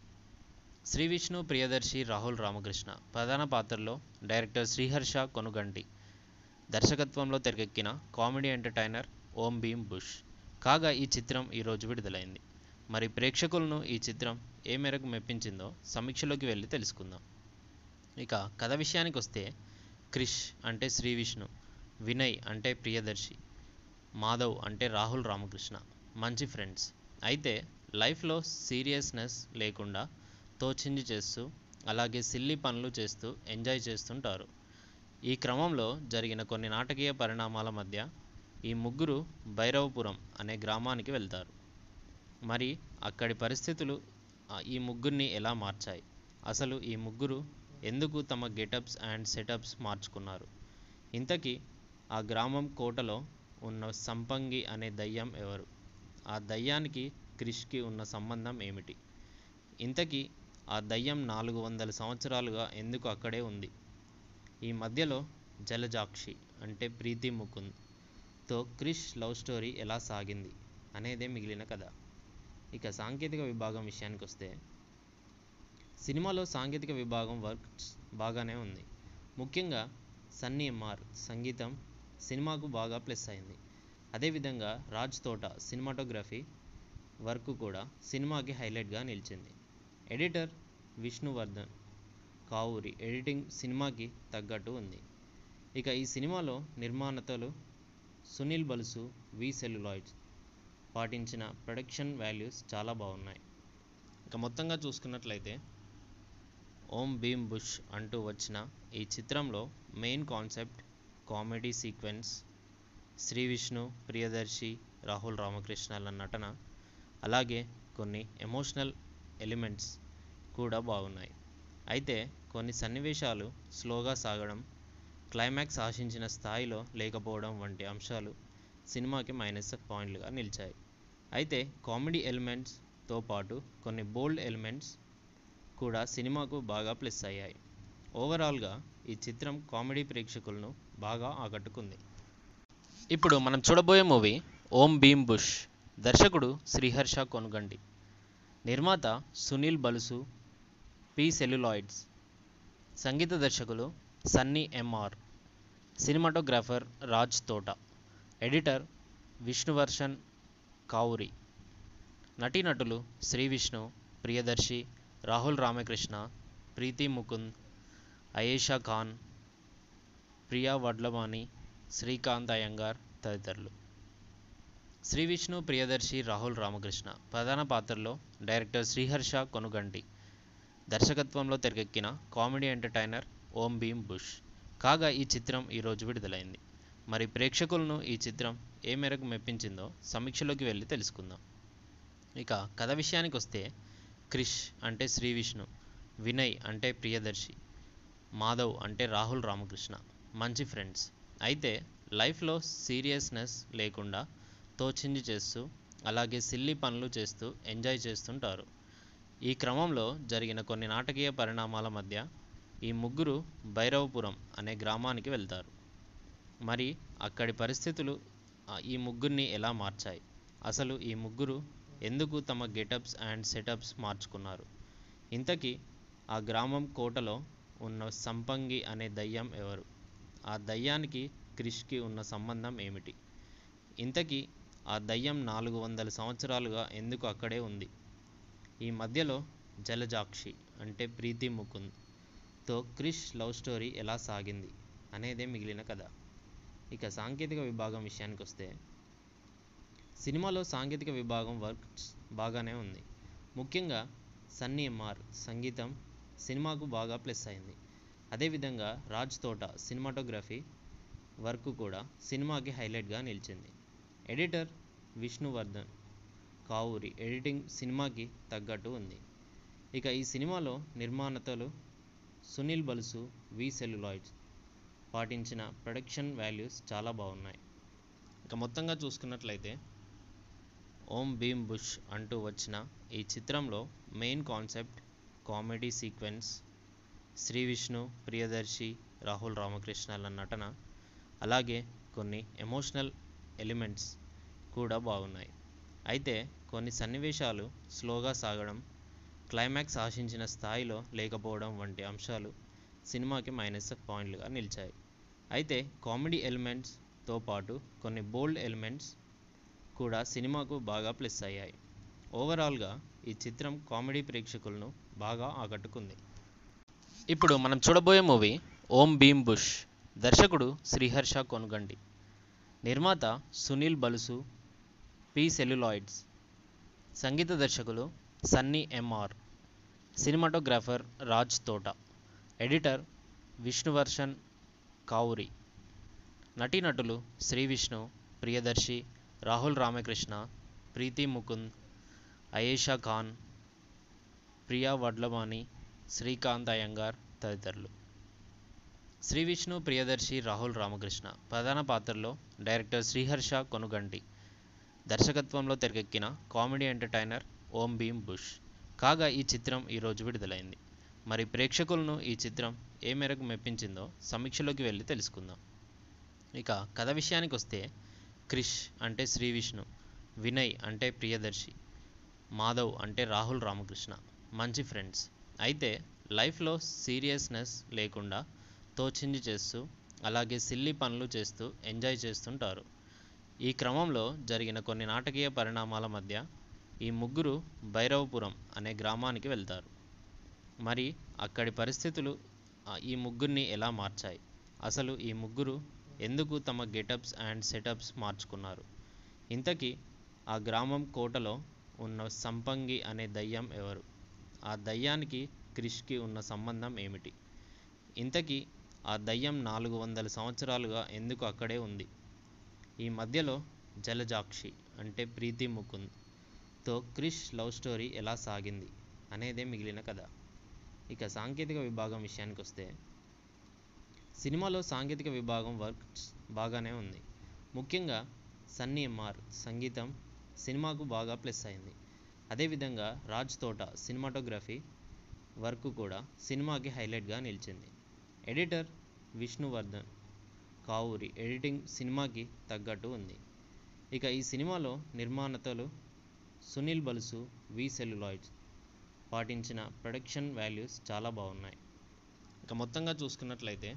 శ్రీ విష్ణు ప్రియదర్శి రాహుల్ రామకృష్ణ ప్రధాన పాత్రలో డైరెక్టర్ శ్రీహర్ష కొనుగంటి దర్శకత్వంలో తెరకెక్కిన comedy entertainer Om Bheem bush కాగా ఈ చిత్రం ఈరోజు విడుదలైంది మరి ప్రేక్షకులను ఈ చిత్రం ఏ మేరకు మెప్పించిందో సమీక్షలోకి వెళ్ళి తెలుసుకుందాం ఇక కథ విషయానికి వస్తే క్రిష్ అంటే శ్రీ విష్ణు వినయ్ అంటే ప్రియదర్శి మాధవ్ అంటే రాహుల్ రామకృష్ణ మంచి ఫ్రెండ్స్ అయితే లైఫ్లో సీరియస్నెస్ లేకుండా తోచింది చేస్తూ అలాగే సిల్లీ పనులు చేస్తూ ఎంజాయ్ చేస్తుంటారు ఈ క్రమంలో జరిగిన కొన్ని నాటకీయ పరిణామాల మధ్య ఈ ముగ్గురు భైరవపురం అనే గ్రామానికి వెళ్తారు మరి అక్కడి పరిస్థితులు ఆ, ఈ ముగ్గురిని ఎలా మార్చాయి అసలు ఈ ముగ్గురు ఎందుకు తమ గెటప్స్ అండ్ సెటప్స్ మార్చుకున్నారు ఇంతకీ ఆ గ్రామం కోటలో ఉన్న సంపంగి అనే దయ్యం ఎవరు ఆ దయ్యానికి క్రిష్కి ఉన్న సంబంధం ఏమిటి ఇంతకీ ఆ దయ్యం నాలుగు వందల సంవత్సరాలుగా ఎందుకు అక్కడే ఉంది ఈ మధ్యలో జలజాక్షి అంటే ప్రీతి ముకుంద్ తో క్రిష్ లవ్ స్టోరీ ఎలా సాగింది అనేదే మిగిలిన కథ ఇక సాంకేతిక విభాగం విషయానికి వస్తే సినిమాలో సాంకేతిక విభాగం వర్క్స్ బాగానే ఉంది ముఖ్యంగా సన్నీ ఎంఆర్ సంగీతం సినిమాకు బాగా ప్లస్ అయింది అదేవిధంగా రాజ్ తోట సినిమాటోగ్రఫీ వర్క్ కూడా సినిమాకి హైలైట్గా నిలిచింది ఎడిటర్ విష్ణువర్ధన్ కావూరి ఎడిటింగ్ సినిమాకి తగ్గట్టు ఉంది ఇక ఈ సినిమాలో నిర్మాణతలు సునీల్ బలుసు వి సెల్యులాయిడ్స్ పాటించిన ప్రొడక్షన్ వాల్యూస్ చాలా బాగున్నాయి ఇక మొత్తంగా చూసుకున్నట్లయితే ఓం భీమ్ బుష్ అంటూ వచ్చిన ఈ చిత్రంలో main concept comedy sequence Shri Vishnu Priyadarshi Rahul రామకృష్ణల నటన అలాగే కొన్ని ఎమోషనల్ ఎలిమెంట్స్ కూడా బాగున్నాయి అయితే కొన్ని సన్నివేశాలు స్లోగా సాగడం క్లైమాక్స్ ఆశించిన స్థాయిలో లేకపోవడం వంటి అంశాలు సినిమాకి మైనస్ పాయింట్లుగా నిలిచాయి అయితే కామెడీ ఎలిమెంట్స్తో పాటు కొన్ని బోల్డ్ ఎలిమెంట్స్ కూడా సినిమాకు బాగా ప్లస్ అయ్యాయి ఓవరాల్గా ఈ చిత్రం కామెడీ ప్రేక్షకులను బాగా ఆకట్టుకుంది ఇప్పుడు మనం చూడబోయే మూవీ ఓం భీమ్ బుష్ దర్శకుడు శ్రీహర్ష కొనుగండి నిర్మాత సునీల్ బలుసు పి సెల్యులాయిడ్స్ సంగీత దర్శకులు సన్నీ ఎంఆర్ సినిమాటోగ్రాఫర్ రాజ్ తోట ఎడిటర్ విష్ణువర్షన్ కావురి నటీనటులు శ్రీ విష్ణు ప్రియదర్శి రాహుల్ రామకృష్ణ ప్రీతి ముకుంద్ అయేషా ఖాన్ ప్రియా వడ్లవాణి శ్రీకాంత్ అయ్యంగార్ తదితరులు శ్రీ విష్ణు ప్రియదర్శి రాహుల్ రామకృష్ణ ప్రధాన పాత్రలో డైరెక్టర్ శ్రీహర్ష కొనుగంటి దర్శకత్వంలో తెరకెక్కిన comedy entertainer Om Bheem bush కాగా ఈ చిత్రం ఈరోజు విడుదలైంది మరి ప్రేక్షకులను ఈ చిత్రం ఏ మేరకు మెప్పించిందో సమీక్షలోకి వెళ్ళి తెలుసుకుందాం ఇక కథ విషయానికి వస్తే క్రిష్ అంటే శ్రీ విష్ణు వినయ్ అంటే ప్రియదర్శి మాధవ్ అంటే రాహుల్ రామకృష్ణ మంచి ఫ్రెండ్స్ అయితే లైఫ్లో సీరియస్నెస్ లేకుండా తోచింది చేస్తూ అలాగే సిల్లీ పనులు చేస్తూ ఎంజాయ్ చేస్తుంటారు ఈ క్రమంలో జరిగిన కొన్ని నాటకీయ పరిణామాల మధ్య ఈ ముగ్గురు భైరవపురం అనే గ్రామానికి వెళ్తారు మరి అక్కడి పరిస్థితులు ఆ, ఈ ముగ్గురిని ఎలా మార్చాయి అసలు ఈ ముగ్గురు ఎందుకు తమ గెటప్స్ అండ్ సెటప్స్ మార్చుకున్నారు ఇంతకీ ఆ గ్రామం కోటలో ఉన్న సంపంగి అనే దయ్యం ఎవరు ఆ దయ్యానికి క్రిష్కి ఉన్న సంబంధం ఏమిటి ఇంతకీ ఆ దయ్యం నాలుగు వందల సంవత్సరాలుగా ఎందుకు అక్కడే ఉంది ఈ మధ్యలో జలజాక్షి అంటే ప్రీతి ముకుంద్ తో క్రిష్ లవ్ స్టోరీ ఎలా సాగింది అనేదే మిగిలిన కథ ఇక సాంకేతిక విభాగం విషయానికి వస్తే సినిమాలో సాంకేతిక విభాగం వర్క్ బాగానే ఉంది ముఖ్యంగా సన్నీ ఎంఆర్ సంగీతం సినిమాకు బాగా ప్లస్ అయింది అదేవిధంగా రాజ్ తోట సినిమాటోగ్రఫీ వర్క్ కూడా సినిమాకి హైలైట్గా నిలిచింది ఎడిటర్ విష్ణువర్ధన్ కావూరి ఎడిటింగ్ సినిమాకి తగ్గట్టు ఉంది ఇక ఈ సినిమాలో నిర్మాణతలు సునీల్ బలుసు వి సెల్యులాయిడ్స్ పాటించిన ప్రొడక్షన్ వాల్యూస్ చాలా బాగున్నాయి ఇక మొత్తంగా చూసుకున్నట్లయితే ఓం భీమ్ బుష్ అంటూ వచ్చిన ఈ చిత్రంలో main concept comedy sequence Shri Vishnu Priyadarshi Rahul రామకృష్ణల నటన అలాగే కొన్ని ఎమోషనల్ ఎలిమెంట్స్ కూడా బాగున్నాయి అయితే కొన్ని సన్నివేశాలు స్లోగా సాగడం క్లైమాక్స్ ఆశించిన స్థాయిలో లేకపోవడం వంటి అంశాలు సినిమాకి మైనస్ పాయింట్లుగా నిలిచాయి అయితే కామెడీ ఎలిమెంట్స్తో పాటు కొన్ని బోల్డ్ ఎలిమెంట్స్ కూడా సినిమాకు బాగా ప్లస్ అయ్యాయి ఓవరాల్గా ఈ చిత్రం కామెడీ ప్రేక్షకులను బాగా ఆకట్టుకుంది ఇప్పుడు మనం చూడబోయే మూవీ ఓం భీమ్ బుష్ దర్శకుడు శ్రీహర్ష కొనుగండి నిర్మాత సునీల్ బలుసు పి సెల్యులాయిడ్స్ సంగీత దర్శకులు సన్నీ ఎంఆర్ సినిమాటోగ్రాఫర్ రాజ్ తోట ఎడిటర్ విష్ణువర్షన్ కావురి నటీనటులు శ్రీ విష్ణు ప్రియదర్శి రాహుల్ రామకృష్ణ ప్రీతి ముకుంద్ అయేషా ఖాన్ ప్రియా వడ్లవాణి శ్రీకాంత్ అయ్యంగార్ తదితరులు శ్రీ విష్ణు ప్రియదర్శి రాహుల్ రామకృష్ణ ప్రధాన పాత్రలో డైరెక్టర్ శ్రీహర్ష కొనుగంటి దర్శకత్వంలో తెరకెక్కిన comedy entertainer Om Bheem bush కాగా ఈ చిత్రం ఈరోజు విడుదలైంది మరి ప్రేక్షకులను ఈ చిత్రం ఏ మేరకు మెప్పించిందో సమీక్షలోకి వెళ్ళి తెలుసుకుందాం ఇక కథ విషయానికి వస్తే క్రిష్ అంటే శ్రీ విష్ణు వినయ్ అంటే ప్రియదర్శి మాధవ్ అంటే రాహుల్ రామకృష్ణ మంచి ఫ్రెండ్స్ అయితే లైఫ్లో సీరియస్నెస్ లేకుండా తోచింది చేస్తూ అలాగే సిల్లీ పనులు చేస్తూ ఎంజాయ్ చేస్తుంటారు ఈ క్రమంలో జరిగిన కొన్ని నాటకీయ పరిణామాల మధ్య ఈ ముగ్గురు భైరవపురం అనే గ్రామానికి వెళ్తారు మరి అక్కడి పరిస్థితులు ఆ, ఈ ముగ్గురిని ఎలా మార్చాయి అసలు ఈ ముగ్గురు ఎందుకు తమ గెటప్స్ అండ్ సెటప్స్ మార్చుకున్నారు ఇంతకీ ఆ గ్రామం కోటలో ఉన్న సంపంగి అనే దయ్యం ఎవరు ఆ దయ్యానికి క్రిష్కి ఉన్న సంబంధం ఏమిటి ఇంతకీ ఆ దయ్యం నాలుగు వందల సంవత్సరాలుగా ఎందుకు అక్కడే ఉంది ఈ మధ్యలో జలజాక్షి అంటే ప్రీతి ముకుంద్ తో క్రిష్ లవ్ స్టోరీ ఎలా సాగింది అనేదే మిగిలిన కథ ఇక సాంకేతిక విభాగం విషయానికి వస్తే సినిమాలో సాంకేతిక విభాగం వర్క్ బాగానే ఉంది ముఖ్యంగా సన్నీ ఎంఆర్ సంగీతం సినిమాకు బాగా ప్లస్ అయింది అదేవిధంగా రాజ్ తోట సినిమాటోగ్రఫీ వర్క్ కూడా సినిమాకి హైలైట్గా నిలిచింది ఎడిటర్ విష్ణువర్ధన్ కావూరి ఎడిటింగ్ సినిమాకి తగ్గట్టు ఉంది ఇక ఈ సినిమాలో నిర్మాణతలు సునీల్ బలుసు వి సెల్యులాయిడ్స్ పాటించిన ప్రొడక్షన్ వాల్యూస్ చాలా బాగున్నాయి ఇక మొత్తంగా చూసుకున్నట్లయితే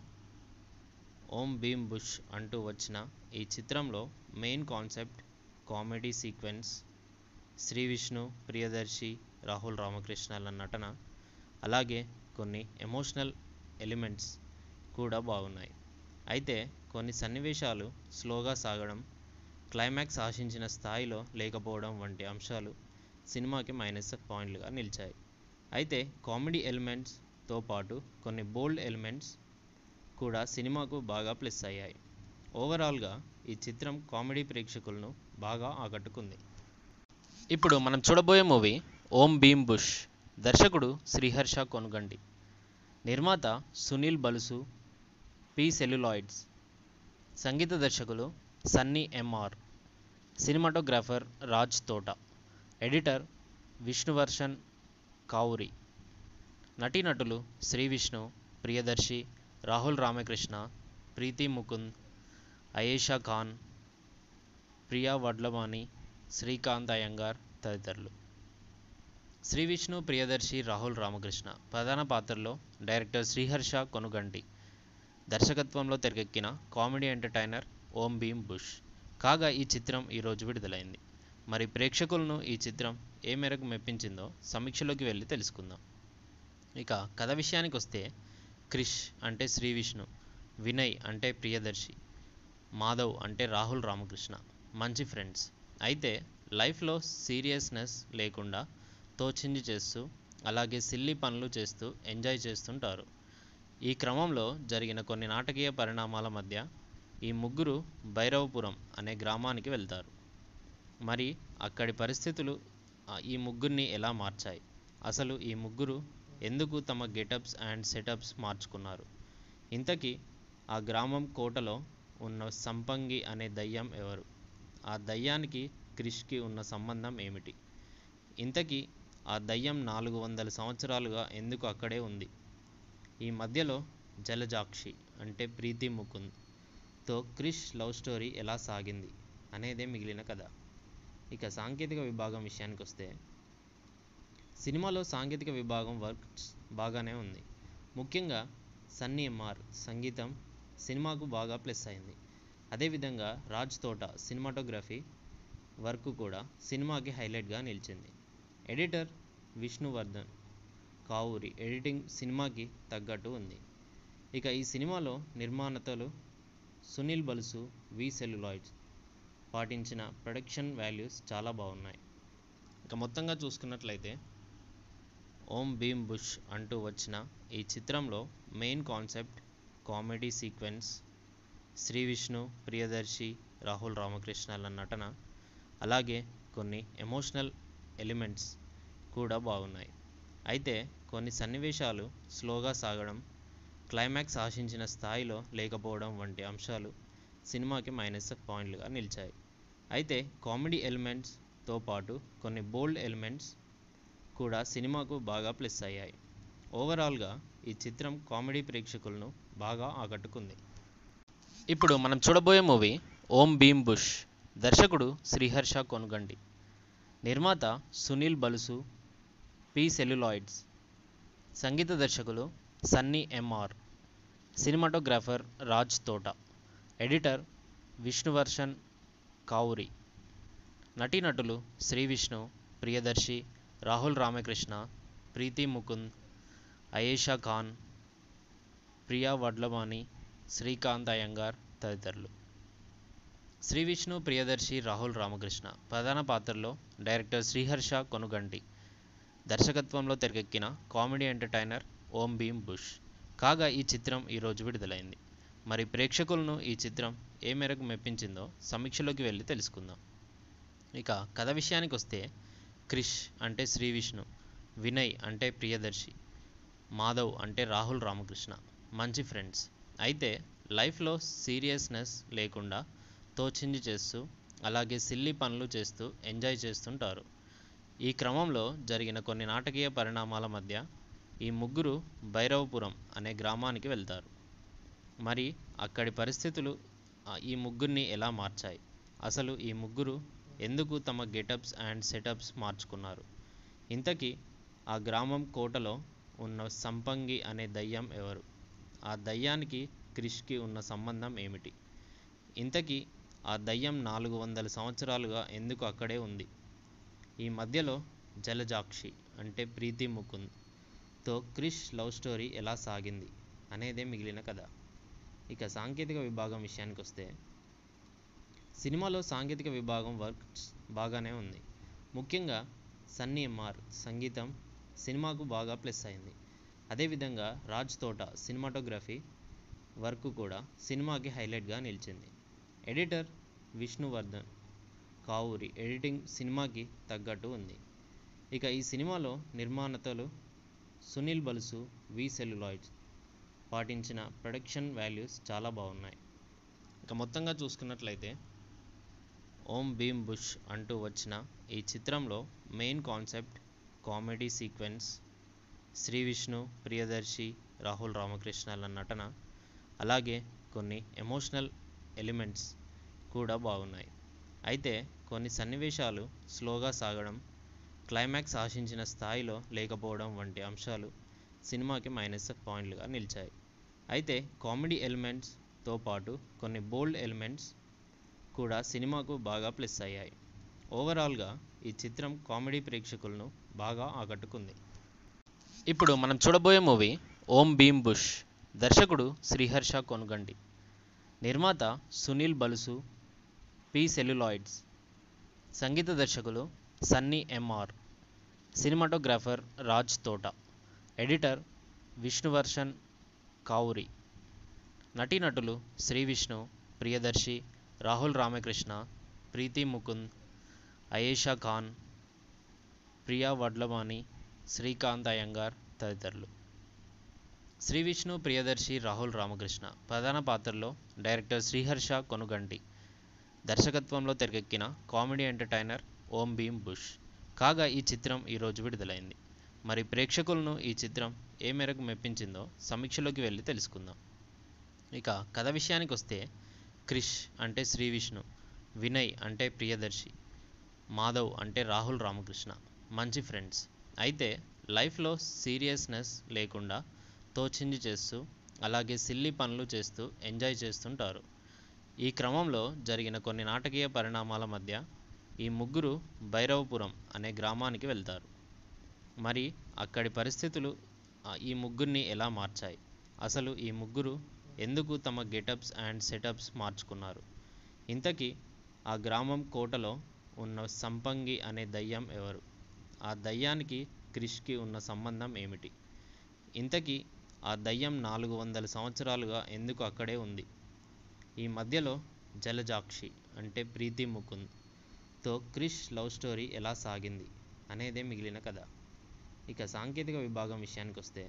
ఓం భీమ్ బుష్ అంటూ వచ్చిన ఈ చిత్రంలో main concept comedy sequence Shri Vishnu Priyadarshi Rahul రామకృష్ణల నటన అలాగే కొన్ని ఎమోషనల్ ఎలిమెంట్స్ కూడా బాగున్నాయి అయితే కొన్ని సన్నివేశాలు స్లోగా సాగడం క్లైమాక్స్ ఆశించిన స్థాయిలో లేకపోవడం వంటి అంశాలు సినిమాకి మైనస్ పాయింట్లుగా నిలిచాయి అయితే కామెడీ ఎలిమెంట్స్తో పాటు కొన్ని బోల్డ్ ఎలిమెంట్స్ కూడా సినిమాకు బాగా ప్లస్ అయ్యాయి ఓవరాల్గా ఈ చిత్రం కామెడీ ప్రేక్షకులను బాగా ఆకట్టుకుంది ఇప్పుడు మనం చూడబోయే మూవీ ఓం భీమ్ బుష్ దర్శకుడు శ్రీహర్ష కొనుగండి నిర్మాత సునీల్ బలుసు పి సెల్యులాయిడ్స్ సంగీత దర్శకులు సన్నీ ఎంఆర్ సినిమాటోగ్రాఫర్ రాజ్ తోట ఎడిటర్ విష్ణువర్షన్ కావురి నటీనటులు శ్రీ విష్ణు ప్రియదర్శి రాహుల్ రామకృష్ణ ప్రీతి ముకుంద్ అయేషా ఖాన్ ప్రియా వడ్లవాణి శ్రీకాంత్ అయ్యంగార్ తదితరులు శ్రీ విష్ణు ప్రియదర్శి రాహుల్ రామకృష్ణ ప్రధాన పాత్రలో డైరెక్టర్ శ్రీహర్ష కొనుగంటి దర్శకత్వంలో తెరకెక్కిన comedy entertainer Om Bheem bush కాగా ఈ చిత్రం ఈరోజు విడుదలైంది మరి ప్రేక్షకులను ఈ చిత్రం ఏ మేరకు మెప్పించిందో సమీక్షలోకి వెళ్ళి తెలుసుకుందాం ఇక కథ విషయానికి వస్తే క్రిష్ అంటే శ్రీ విష్ణు వినయ్ అంటే ప్రియదర్శి మాధవ్ అంటే రాహుల్ రామకృష్ణ మంచి ఫ్రెండ్స్ అయితే లైఫ్లో సీరియస్నెస్ లేకుండా తోచింది చేస్తూ అలాగే సిల్లీ పనులు చేస్తూ ఎంజాయ్ చేస్తుంటారు ఈ క్రమంలో జరిగిన కొన్ని నాటకీయ పరిణామాల మధ్య ఈ ముగ్గురు భైరవపురం అనే గ్రామానికి వెళ్తారు మరి అక్కడి పరిస్థితులు ఆ, ఈ ముగ్గురిని ఎలా మార్చాయి అసలు ఈ ముగ్గురు ఎందుకు తమ గెటప్స్ అండ్ సెటప్స్ మార్చుకున్నారు ఇంతకీ ఆ గ్రామం కోటలో ఉన్న సంపంగి అనే దయ్యం ఎవరు ఆ దయ్యానికి క్రిష్కి ఉన్న సంబంధం ఏమిటి ఇంతకీ ఆ దయ్యం నాలుగు వందల సంవత్సరాలుగా ఎందుకు అక్కడే ఉంది ఈ మధ్యలో జలజాక్షి అంటే ప్రీతి ముకుంద్ తో క్రిష్ లవ్ స్టోరీ ఎలా సాగింది అనేదే మిగిలిన కథ ఇక సాంకేతిక విభాగం విషయానికి వస్తే సినిమాలో సాంకేతిక విభాగం వర్క్స్ బాగానే ఉంది ముఖ్యంగా సన్నీ ఎంఆర్ సంగీతం సినిమాకు బాగా ప్లస్ అయింది అదేవిధంగా రాజ్ తోట సినిమాటోగ్రఫీ వర్క్ కూడా సినిమాకి హైలైట్గా నిలిచింది ఎడిటర్ విష్ణువర్ధన్ కావూరి ఎడిటింగ్ సినిమాకి తగ్గట్టు ఉంది ఇక ఈ సినిమాలో నిర్మాణతలు సునీల్ బలుసు వి సెల్యులాయిడ్స్ పాటించిన ప్రొడక్షన్ వాల్యూస్ చాలా బాగున్నాయి ఇక మొత్తంగా చూసుకున్నట్లయితే ఓం భీమ్ బుష్ అంటూ వచ్చిన ఈ చిత్రంలో main concept comedy sequence Shri Vishnu Priyadarshi Rahul రామకృష్ణల నటన అలాగే కొన్ని ఎమోషనల్ ఎలిమెంట్స్ కూడా బాగున్నాయి అయితే కొన్ని సన్నివేశాలు స్లోగా సాగడం క్లైమాక్స్ ఆశించిన స్థాయిలో లేకపోవడం వంటి అంశాలు సినిమాకి మైనస్ పాయింట్లుగా నిలిచాయి అయితే కామెడీ ఎలిమెంట్స్తో పాటు కొన్ని బోల్డ్ ఎలిమెంట్స్ కూడా సినిమాకు బాగా ప్లస్ అయ్యాయి ఓవరాల్గా ఈ చిత్రం కామెడీ ప్రేక్షకులను బాగా ఆకట్టుకుంది ఇప్పుడు మనం చూడబోయే మూవీ ఓం భీమ్ బుష్ దర్శకుడు శ్రీహర్ష కొనుగండి నిర్మాత సునీల్ బలుసు పి సెల్యులాయిడ్స్ సంగీత దర్శకులు సన్నీ ఎంఆర్ సినిమాటోగ్రాఫర్ రాజ్ తోట ఎడిటర్ విష్ణువర్షన్ కావురి నటీనటులు శ్రీ విష్ణు ప్రియదర్శి రాహుల్ రామకృష్ణ ప్రీతి ముకుంద్ అయేషా ఖాన్ ప్రియా వడ్లమాని శ్రీకాంత్ అయ్యంగార్ తదితరులు శ్రీ విష్ణు ప్రియదర్శి రాహుల్ రామకృష్ణ ప్రధాన పాత్రలో డైరెక్టర్ శ్రీహర్ష కొనుగంటి దర్శకత్వంలో తెరకెక్కిన comedy entertainer Om Bheem bush కాగా ఈ చిత్రం ఈరోజు విడుదలైంది మరి ప్రేక్షకులను ఈ చిత్రం ఏ మేరకు మెప్పించిందో సమీక్షలోకి వెళ్ళి తెలుసుకుందాం ఇక కథ విషయానికి వస్తే క్రిష్ అంటే శ్రీ విష్ణు వినయ్ అంటే ప్రియదర్శి మాధవ్ అంటే రాహుల్ రామకృష్ణ మంచి ఫ్రెండ్స్ అయితే లైఫ్లో సీరియస్నెస్ లేకుండా తోచింది చేస్తూ అలాగే సిల్లీ పనులు చేస్తూ ఎంజాయ్ చేస్తుంటారు ఈ క్రమంలో జరిగిన కొన్ని నాటకీయ పరిణామాల మధ్య ఈ ముగ్గురు భైరవపురం అనే గ్రామానికి వెళ్తారు మరి అక్కడి పరిస్థితులు ఆ, ఈ ముగ్గురిని ఎలా మార్చాయి అసలు ఈ ముగ్గురు ఎందుకు తమ గెటప్స్ అండ్ సెటప్స్ మార్చుకున్నారు ఇంతకీ ఆ గ్రామం కోటలో ఉన్న సంపంగి అనే దయ్యం ఎవరు ఆ దయ్యానికి క్రిష్కి ఉన్న సంబంధం ఏమిటి ఇంతకీ ఆ దయ్యం నాలుగు వందల సంవత్సరాలుగా ఎందుకు అక్కడే ఉంది ఈ మధ్యలో జలజాక్షి అంటే ప్రీతి ముకుంద్ తో క్రిష్ లవ్ స్టోరీ ఎలా సాగింది అనేదే మిగిలిన కథ ఇక సాంకేతిక విభాగం విషయానికి వస్తే సినిమాలో సాంకేతిక విభాగం వర్క్స్ బాగానే ఉంది ముఖ్యంగా సన్నీ ఎంఆర్ సంగీతం సినిమాకు బాగా ప్లస్ అయింది అదేవిధంగా రాజ్ తోట సినిమాటోగ్రఫీ వర్క్ కూడా సినిమాకి హైలైట్గా నిలిచింది ఎడిటర్ విష్ణువర్ధన్ కావూరి ఎడిటింగ్ సినిమాకి తగ్గట్టు ఉంది ఇక ఈ సినిమాలో నిర్మాణతలు సునీల్ బలుసు వి సెల్యులాయిడ్స్ పాటించిన ప్రొడక్షన్ వాల్యూస్ చాలా బాగున్నాయి ఇక మొత్తంగా చూసుకున్నట్లయితే ఓం భీమ్ బుష్ అంటూ వచ్చిన ఈ చిత్రంలో main concept comedy sequence Shri Vishnu Priyadarshi Rahul రామకృష్ణల నటన అలాగే కొన్ని ఎమోషనల్ ఎలిమెంట్స్ కూడా బాగున్నాయి అయితే కొన్ని సన్నివేశాలు స్లోగా సాగడం క్లైమాక్స్ ఆశించిన స్థాయిలో లేకపోవడం వంటి అంశాలు సినిమాకి మైనస్ పాయింట్లుగా నిలిచాయి అయితే కామెడీ ఎలిమెంట్స్తో పాటు కొన్ని బోల్డ్ ఎలిమెంట్స్ కూడా సినిమాకు బాగా ప్లస్ అయ్యాయి ఓవరాల్గా ఈ చిత్రం కామెడీ ప్రేక్షకులను బాగా ఆకట్టుకుంది ఇప్పుడు మనం చూడబోయే మూవీ ఓం భీమ్ బుష్ దర్శకుడు శ్రీహర్ష కొనుగండి నిర్మాత సునీల్ బలుసు పి సెల్యులాయిడ్స్ సంగీత దర్శకులు సన్నీ ఎంఆర్ సినిమాటోగ్రాఫర్ రాజ్ తోట ఎడిటర్ విష్ణువర్షన్ కావురి నటీనటులు శ్రీ విష్ణు ప్రియదర్శి రాహుల్ రామకృష్ణ ప్రీతి ముకుంద్ అయేషా ఖాన్ ప్రియా వడ్లమాని శ్రీకాంత్ అయ్యంగార్ తదితరులు శ్రీ విష్ణు ప్రియదర్శి రాహుల్ రామకృష్ణ ప్రధాన పాత్రలో డైరెక్టర్ శ్రీహర్ష కొనుగంటి దర్శకత్వంలో తెరకెక్కిన comedy entertainer Om Bheem bush కాగా ఈ చిత్రం ఈరోజు విడుదలైంది మరి ప్రేక్షకులను ఈ చిత్రం ఏ మేరకు మెప్పించిందో సమీక్షలోకి వెళ్ళి తెలుసుకుందాం ఇక కథ విషయానికి వస్తే క్రిష్ అంటే శ్రీ విష్ణు వినయ్ అంటే ప్రియదర్శి మాధవ్ అంటే రాహుల్ రామకృష్ణ మంచి ఫ్రెండ్స్ అయితే లైఫ్లో సీరియస్నెస్ లేకుండా తోచింది చేస్తూ అలాగే సిల్లీ పనులు చేస్తూ ఎంజాయ్ చేస్తుంటారు ఈ క్రమంలో జరిగిన కొన్ని నాటకీయ పరిణామాల మధ్య ఈ ముగ్గురు భైరవపురం అనే గ్రామానికి వెళ్తారు మరి అక్కడి పరిస్థితులు ఆ, ఈ ముగ్గురిని ఎలా మార్చాయి అసలు ఈ ముగ్గురు ఎందుకు తమ గెటప్స్ అండ్ సెటప్స్ మార్చుకున్నారు ఇంతకీ ఆ గ్రామం కోటలో ఉన్న సంపంగి అనే దయ్యం ఎవరు ఆ దయ్యానికి క్రిష్కి ఉన్న సంబంధం ఏమిటి ఇంతకీ ఆ దయ్యం నాలుగు వందల సంవత్సరాలుగా ఎందుకు అక్కడే ఉంది ఈ మధ్యలో జలజాక్షి అంటే ప్రీతి ముకుంద్ తో క్రిష్ లవ్ స్టోరీ ఎలా సాగింది అనేదే మిగిలిన కథ ఇక సాంకేతిక విభాగం విషయానికి వస్తే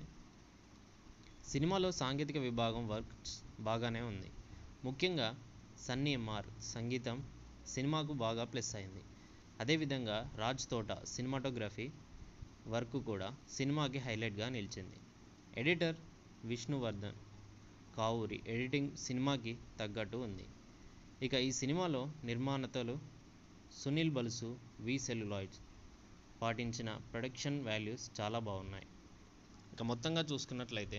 సినిమాలో సాంకేతిక విభాగం వర్క్స్ బాగానే ఉంది ముఖ్యంగా సన్నీ ఎంఆర్ సంగీతం సినిమాకు బాగా ప్లస్ అయింది అదేవిధంగా రాజ్ తోట సినిమాటోగ్రఫీ వర్క్ కూడా సినిమాకి హైలైట్గా నిలిచింది ఎడిటర్ విష్ణువర్ధన్ కావూరి ఎడిటింగ్ సినిమాకి తగ్గట్టు ఉంది ఇక ఈ సినిమాలో నిర్మాణతలు సునీల్ బలుసు వి సెల్యులాయిడ్స్ పాటించిన ప్రొడక్షన్ వాల్యూస్ చాలా బాగున్నాయి ఇక మొత్తంగా చూసుకున్నట్లయితే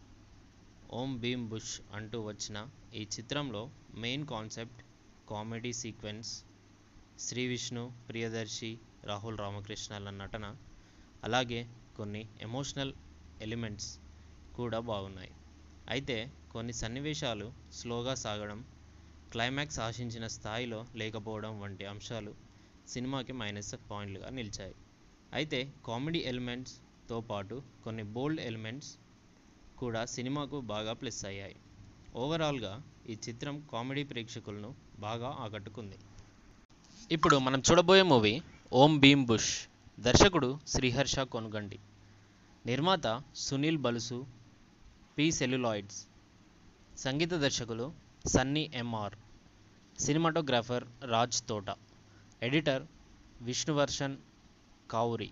ఓం భీమ్ బుష్ అంటూ వచ్చిన ఈ చిత్రంలో main concept comedy sequence Shri Vishnu Priyadarshi Rahul రామకృష్ణల నటన అలాగే కొన్ని ఎమోషనల్ ఎలిమెంట్స్ కూడా బాగున్నాయి అయితే కొన్ని సన్నివేశాలు స్లోగా సాగడం క్లైమాక్స్ ఆశించిన స్థాయిలో లేకపోవడం వంటి అంశాలు సినిమాకి మైనస్ పాయింట్లుగా నిలిచాయి అయితే కామెడీ ఎలిమెంట్స్తో పాటు కొన్ని బోల్డ్ ఎలిమెంట్స్ కూడా సినిమాకు బాగా ప్లస్ అయ్యాయి ఓవరాల్గా ఈ చిత్రం కామెడీ ప్రేక్షకులను బాగా ఆకట్టుకుంది ఇప్పుడు మనం చూడబోయే మూవీ ఓం భీమ్ బుష్ దర్శకుడు శ్రీహర్ష కొనుగండి నిర్మాత సునీల్ బలుసు పి సెల్యులాయిడ్స్ సంగీత దర్శకులు సన్నీ ఎంఆర్ సినిమాటోగ్రాఫర్ రాజ్ తోట ఎడిటర్ విష్ణువర్షన్ కావురి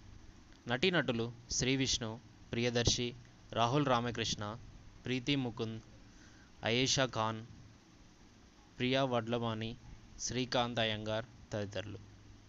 నటీనటులు శ్రీ విష్ణు ప్రియదర్శి రాహుల్ రామకృష్ణ ప్రీతి ముకుంద్ అయేషా ఖాన్ ప్రియా వడ్లమాని శ్రీకాంత్ అయ్యంగార్ తదితరులు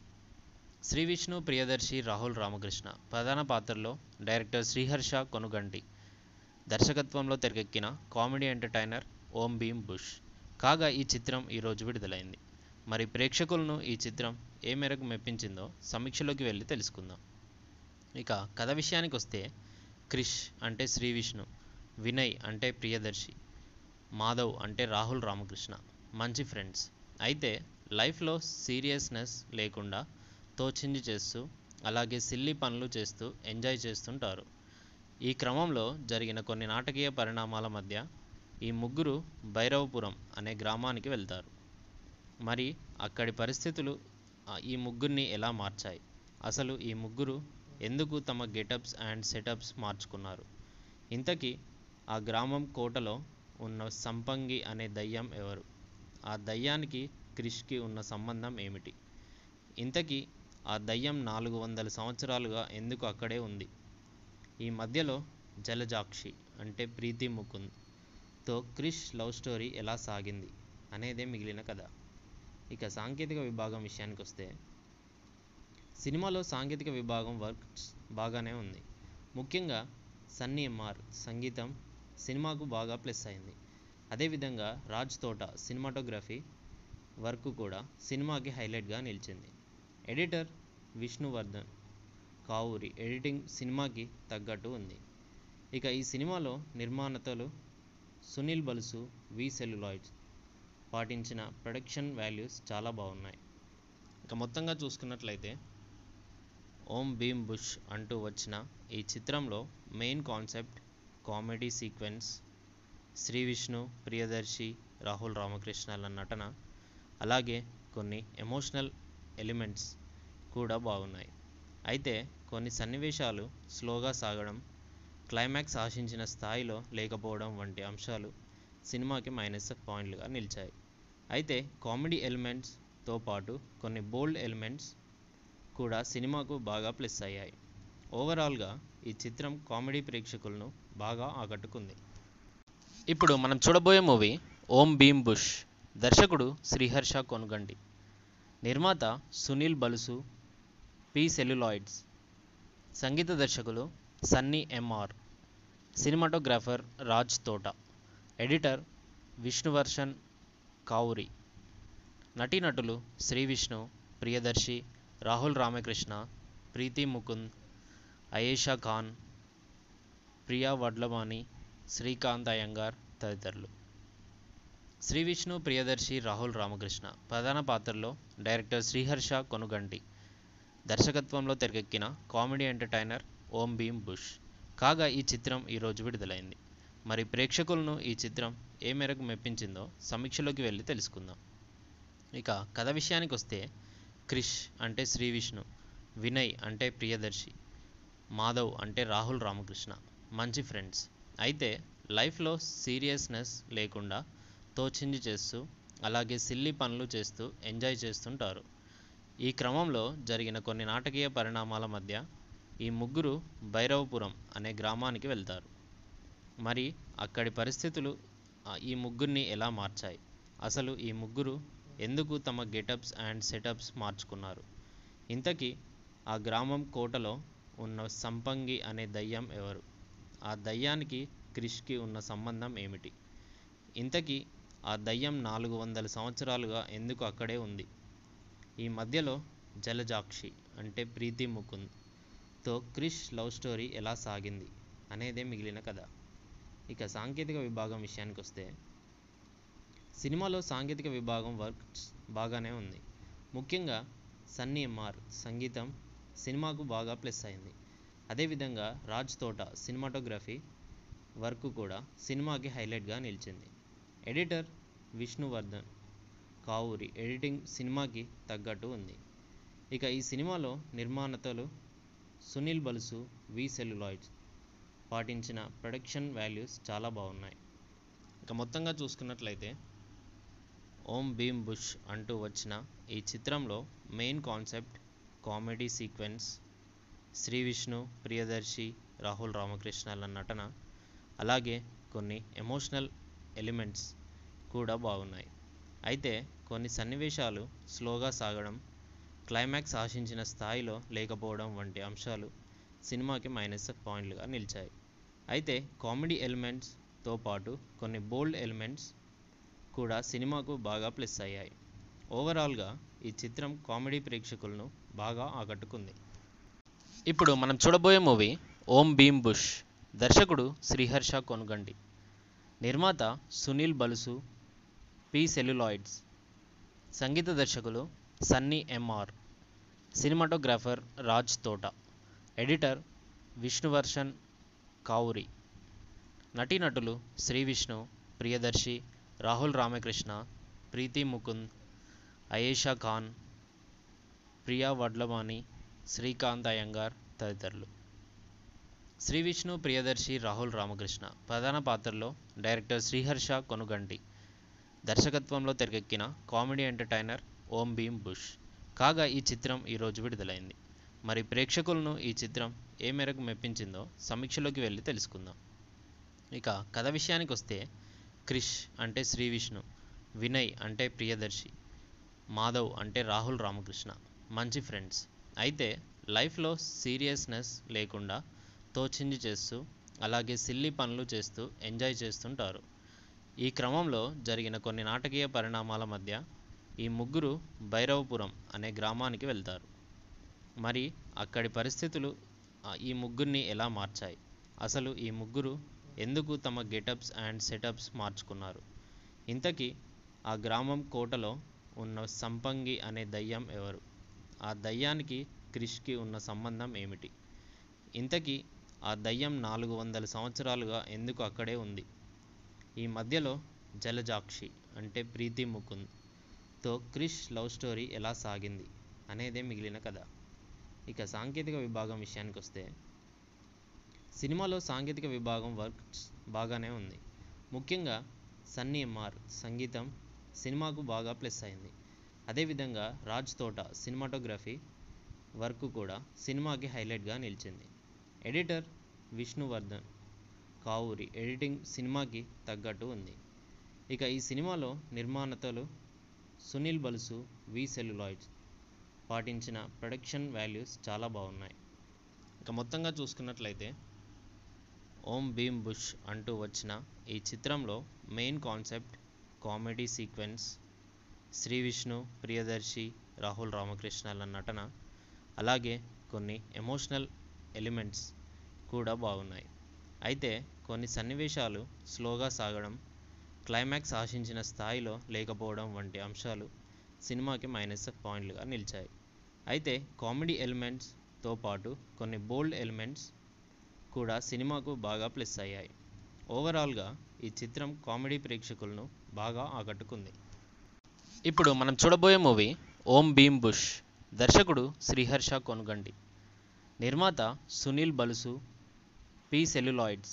శ్రీ విష్ణు ప్రియదర్శి రాహుల్ రామకృష్ణ ప్రధాన పాత్రలో డైరెక్టర్ శ్రీహర్ష కొనుగంటి దర్శకత్వంలో తెరకెక్కిన comedy entertainer Om Bheem bush కాగా ఈ చిత్రం ఈరోజు విడుదలైంది మరి ప్రేక్షకులను ఈ చిత్రం ఏ మేరకు మెప్పించిందో సమీక్షలోకి వెళ్ళి తెలుసుకుందాం ఇక కథ విషయానికి వస్తే క్రిష్ అంటే శ్రీ విష్ణు వినయ్ అంటే ప్రియదర్శి మాధవ్ అంటే రాహుల్ రామకృష్ణ మంచి ఫ్రెండ్స్ అయితే లైఫ్లో సీరియస్నెస్ లేకుండా తోచింది చేస్తూ అలాగే సిల్లీ పనులు చేస్తూ ఎంజాయ్ చేస్తుంటారు ఈ క్రమంలో జరిగిన కొన్ని నాటకీయ పరిణామాల మధ్య ఈ ముగ్గురు భైరవపురం అనే గ్రామానికి వెళ్తారు మరి అక్కడి పరిస్థితులు ఆ, ఈ ముగ్గురిని ఎలా మార్చాయి అసలు ఈ ముగ్గురు ఎందుకు తమ గెటప్స్ అండ్ సెటప్స్ మార్చుకున్నారు ఇంతకీ ఆ గ్రామం కోటలో ఉన్న సంపంగి అనే దయ్యం ఎవరు ఆ దయ్యానికి క్రిష్కి ఉన్న సంబంధం ఏమిటి ఇంతకీ ఆ దయ్యం నాలుగు వందల సంవత్సరాలుగా ఎందుకు అక్కడే ఉంది ఈ మధ్యలో జలజాక్షి అంటే ప్రీతి ముకుంద్ తో క్రిష్ లవ్ స్టోరీ ఎలా సాగింది అనేదే మిగిలిన కథ ఇక సాంకేతిక విభాగం విషయానికి వస్తే సినిమాలో సాంకేతిక విభాగం వర్క్స్ బాగానే ఉంది ముఖ్యంగా సన్నీ ఎంఆర్ సంగీతం సినిమాకు బాగా ప్లస్ అయింది అదేవిధంగా రాజ్ తోట సినిమాటోగ్రఫీ వర్క్ కూడా సినిమాకి హైలైట్గా నిలిచింది ఎడిటర్ విష్ణువర్ధన్ కావూరి ఎడిటింగ్ సినిమాకి తగ్గట్టు ఉంది ఇక ఈ సినిమాలో నిర్మాతలు సునీల్ బలుసు వి సెల్యులాయిడ్స్ పాటించిన ప్రొడక్షన్ వాల్యూస్ చాలా బాగున్నాయి ఇక మొత్తంగా చూసుకున్నట్లయితే ఓం భీమ్ బుష్ అంటూ వచ్చిన ఈ చిత్రంలో main concept comedy sequence Shri Vishnu Priyadarshi Rahul రామకృష్ణల నటన అలాగే కొన్ని ఎమోషనల్ ఎలిమెంట్స్ కూడా బాగున్నాయి అయితే కొన్ని సన్నివేశాలు స్లోగా సాగడం క్లైమాక్స్ ఆశించిన స్థాయిలో లేకపోవడం వంటి అంశాలు సినిమాకి మైనస్ పాయింట్లుగా నిలిచాయి అయితే కామెడీ ఎలిమెంట్స్తో పాటు కొన్ని బోల్డ్ ఎలిమెంట్స్ కూడా సినిమాకు బాగా ప్లస్ అయ్యాయి ఓవరాల్గా ఈ చిత్రం కామెడీ ప్రేక్షకులను బాగా ఆకట్టుకుంది ఇప్పుడు మనం చూడబోయే మూవీ ఓం భీమ్ బుష్ దర్శకుడు శ్రీహర్ష కొనుగండి నిర్మాత సునీల్ బలుసు పి సెల్యులాయిడ్స్ సంగీత దర్శకులు సన్నీ ఎంఆర్ సినిమాటోగ్రాఫర్ రాజ్ తోట ఎడిటర్ విష్ణువర్షన్ కావురి నటీనటులు శ్రీ విష్ణు ప్రియదర్శి రాహుల్ రామకృష్ణ ప్రీతి ముకుంద్ అయేషా ఖాన్ ప్రియా వడ్లవాణి శ్రీకాంత్ అయ్యంగార్ తదితరులు శ్రీ విష్ణు ప్రియదర్శి రాహుల్ రామకృష్ణ ప్రధాన పాత్రలో డైరెక్టర్ శ్రీహర్ష కొనుగంటి దర్శకత్వంలో తెరకెక్కిన comedy entertainer Om Bheem bush కాగా ఈ చిత్రం ఈరోజు విడుదలైంది మరి ప్రేక్షకులను ఈ చిత్రం ఏ మేరకు మెప్పించిందో సమీక్షలోకి వెళ్ళి తెలుసుకుందాం ఇక కథ విషయానికి వస్తే క్రిష్ అంటే శ్రీ విష్ణు వినయ్ అంటే ప్రియదర్శి మాధవ్ అంటే రాహుల్ రామకృష్ణ మంచి ఫ్రెండ్స్ అయితే లైఫ్లో సీరియస్నెస్ లేకుండా తోచింది చేస్తూ అలాగే సిల్లీ పనులు చేస్తూ ఎంజాయ్ చేస్తుంటారు ఈ క్రమంలో జరిగిన కొన్ని నాటకీయ పరిణామాల మధ్య ఈ ముగ్గురు భైరవపురం అనే గ్రామానికి వెళ్తారు మరి అక్కడి పరిస్థితులు ఆ, ఈ ముగ్గురిని ఎలా మార్చాయి అసలు ఈ ముగ్గురు ఎందుకు తమ గెటప్స్ అండ్ సెటప్స్ మార్చుకున్నారు ఇంతకీ ఆ గ్రామం కోటలో ఉన్న సంపంగి అనే దయ్యం ఎవరు ఆ దయ్యానికి క్రిష్కి ఉన్న సంబంధం ఏమిటి ఇంతకీ ఆ దయ్యం నాలుగు వందల సంవత్సరాలుగా ఎందుకు అక్కడే ఉంది ఈ మధ్యలో జలజాక్షి అంటే ప్రీతి ముకుంద్ తో క్రిష్ లవ్ స్టోరీ ఎలా సాగింది అనేదే మిగిలిన కథ ఇక సాంకేతిక విభాగం విషయానికి వస్తే సినిమాలో సాంకేతిక విభాగం వర్క్ బాగానే ఉంది ముఖ్యంగా సన్నీ ఎంఆర్ సంగీతం సినిమాకు బాగా ప్లస్ అయింది అదేవిధంగా రాజ్ తోట సినిమాటోగ్రఫీ వర్క్ కూడా సినిమాకి హైలైట్గా నిలిచింది ఎడిటర్ విష్ణువర్ధన్ కావూరి ఎడిటింగ్ సినిమాకి తగ్గట్టు ఉంది ఇక ఈ సినిమాలో నిర్మాతలు సునీల్ బలుసు వి సెల్యులాయిడ్స్ పాటించిన ప్రొడక్షన్ వాల్యూస్ చాలా బాగున్నాయి ఇక మొత్తంగా చూసుకున్నట్లయితే ఓం భీమ్ బుష్ అంటూ వచ్చిన ఈ చిత్రంలో main concept comedy sequence Shri Vishnu Priyadarshi Rahul రామకృష్ణల నటన అలాగే కొన్ని ఎమోషనల్ ఎలిమెంట్స్ కూడా బాగున్నాయి అయితే కొన్ని సన్నివేశాలు స్లోగా సాగడం క్లైమాక్స్ ఆశించిన స్థాయిలో లేకపోవడం వంటి అంశాలు సినిమాకి మైనస్ పాయింట్లుగా నిలిచాయి అయితే కామెడీ ఎలిమెంట్స్తో పాటు కొన్ని బోల్డ్ ఎలిమెంట్స్ కూడా సినిమాకు బాగా ప్లస్ అయ్యాయి ఓవరాల్గా ఈ చిత్రం కామెడీ ప్రేక్షకులను బాగా ఆకట్టుకుంది ఇప్పుడు మనం చూడబోయే మూవీ ఓం భీమ్ బుష్ దర్శకుడు శ్రీహర్ష కొనుగండి నిర్మాత సునీల్ బలుసు పి సెల్యులాయిడ్స్ సంగీత దర్శకులు సన్నీ ఎంఆర్ సినిమాటోగ్రాఫర్ రాజ్ తోట ఎడిటర్ విష్ణువర్షన్ కావురి నటీనటులు శ్రీ విష్ణు ప్రియదర్శి రాహుల్ రామకృష్ణ ప్రీతి ముకుంద్ అయేషా ఖాన్ ప్రియా వడ్లవాణి శ్రీకాంత్ అయ్యంగార్ తదితరులు శ్రీ విష్ణు ప్రియదర్శి రాహుల్ రామకృష్ణ ప్రధాన పాత్రలో డైరెక్టర్ శ్రీహర్ష కొనుగంటి దర్శకత్వంలో తెరకెక్కిన comedy entertainer Om Bheem bush కాగా ఈ చిత్రం ఈరోజు విడుదలైంది మరి ప్రేక్షకులను ఈ చిత్రం ఏ మేరకు మెప్పించిందో సమీక్షలోకి వెళ్ళి తెలుసుకుందాం ఇక కథ విషయానికి వస్తే క్రిష్ అంటే శ్రీ విష్ణు వినయ్ అంటే ప్రియదర్శి మాధవ్ అంటే రాహుల్ రామకృష్ణ మంచి ఫ్రెండ్స్ అయితే లైఫ్లో సీరియస్నెస్ లేకుండా తోచింది చేస్తూ అలాగే సిల్లీ పనులు చేస్తూ ఎంజాయ్ చేస్తుంటారు ఈ క్రమంలో జరిగిన కొన్ని నాటకీయ పరిణామాల మధ్య ఈ ముగ్గురు భైరవపురం అనే గ్రామానికి వెళ్తారు మరి అక్కడి పరిస్థితులు ఆ, ఈ ముగ్గురిని ఎలా మార్చాయి అసలు ఈ ముగ్గురు ఎందుకు తమ గెటప్స్ అండ్ సెటప్స్ మార్చుకున్నారు ఇంతకీ ఆ గ్రామం కోటలో ఉన్న సంపంగి అనే దయ్యం ఎవరు ఆ దయ్యానికి క్రిష్కి ఉన్న సంబంధం ఏమిటి ఇంతకీ ఆ దయ్యం నాలుగు వందల సంవత్సరాలుగా ఎందుకు అక్కడే ఉంది ఈ మధ్యలో జలజాక్షి అంటే ప్రీతి ముకుంద్ తో క్రిష్ లవ్ స్టోరీ ఎలా సాగింది అనేదే మిగిలిన కథ ఇక సాంకేతిక విభాగం విషయానికి వస్తే సినిమాలో సాంకేతిక విభాగం వర్క్ బాగానే ఉంది ముఖ్యంగా సన్నీ ఎంఆర్ సంగీతం సినిమాకు బాగా ప్లస్ అయింది అదేవిధంగా రాజ్ తోట సినిమాటోగ్రఫీ వర్క్ కూడా సినిమాకి హైలైట్గా నిలిచింది ఎడిటర్ విష్ణువర్ధన్ కావూరి ఎడిటింగ్ సినిమాకి తగ్గట్టు ఉంది ఇక ఈ సినిమాలో నిర్మాణతలు సునీల్ బలుసు వి సెల్యులాయిడ్స్ పాటించిన ప్రొడక్షన్ వాల్యూస్ చాలా బాగున్నాయి ఇక మొత్తంగా చూసుకున్నట్లయితే ఓం భీమ్ బుష్ అంటూ వచ్చిన ఈ చిత్రంలో main concept comedy sequence Shri Vishnu Priyadarshi Rahul రామకృష్ణల నటన అలాగే కొన్ని ఎమోషనల్ ఎలిమెంట్స్ కూడా బాగున్నాయి అయితే కొన్ని సన్నివేశాలు స్లోగా సాగడం క్లైమాక్స్ ఆశించిన స్థాయిలో లేకపోవడం వంటి అంశాలు సినిమాకి మైనస్ పాయింట్లుగా నిలిచాయి అయితే కామెడీ ఎలిమెంట్స్తో పాటు కొన్ని బోల్డ్ ఎలిమెంట్స్ కూడా సినిమాకు బాగా ప్లస్ అయ్యాయి ఓవరాల్గా ఈ చిత్రం కామెడీ ప్రేక్షకులను బాగా ఆకట్టుకుంది ఇప్పుడు మనం చూడబోయే మూవీ ఓం భీమ్ బుష్ దర్శకుడు శ్రీహర్ష కొనుగండి నిర్మాత సునీల్ బలుసు పి సెల్యులాయిడ్స్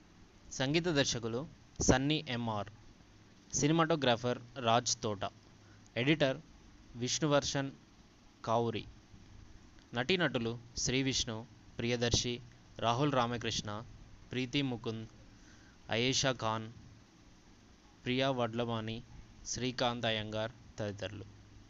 సంగీత దర్శకులు సన్నీ ఎంఆర్ సినిమాటోగ్రాఫర్ రాజ్ తోట ఎడిటర్ విష్ణువర్షన్ కావురి నటీనటులు శ్రీ విష్ణు ప్రియదర్శి రాహుల్ రామకృష్ణ ప్రీతి ముకుంద్ అయేషా ఖాన్ ప్రియా వడ్లమాని శ్రీకాంత్ అయ్యంగార్ తదితరులు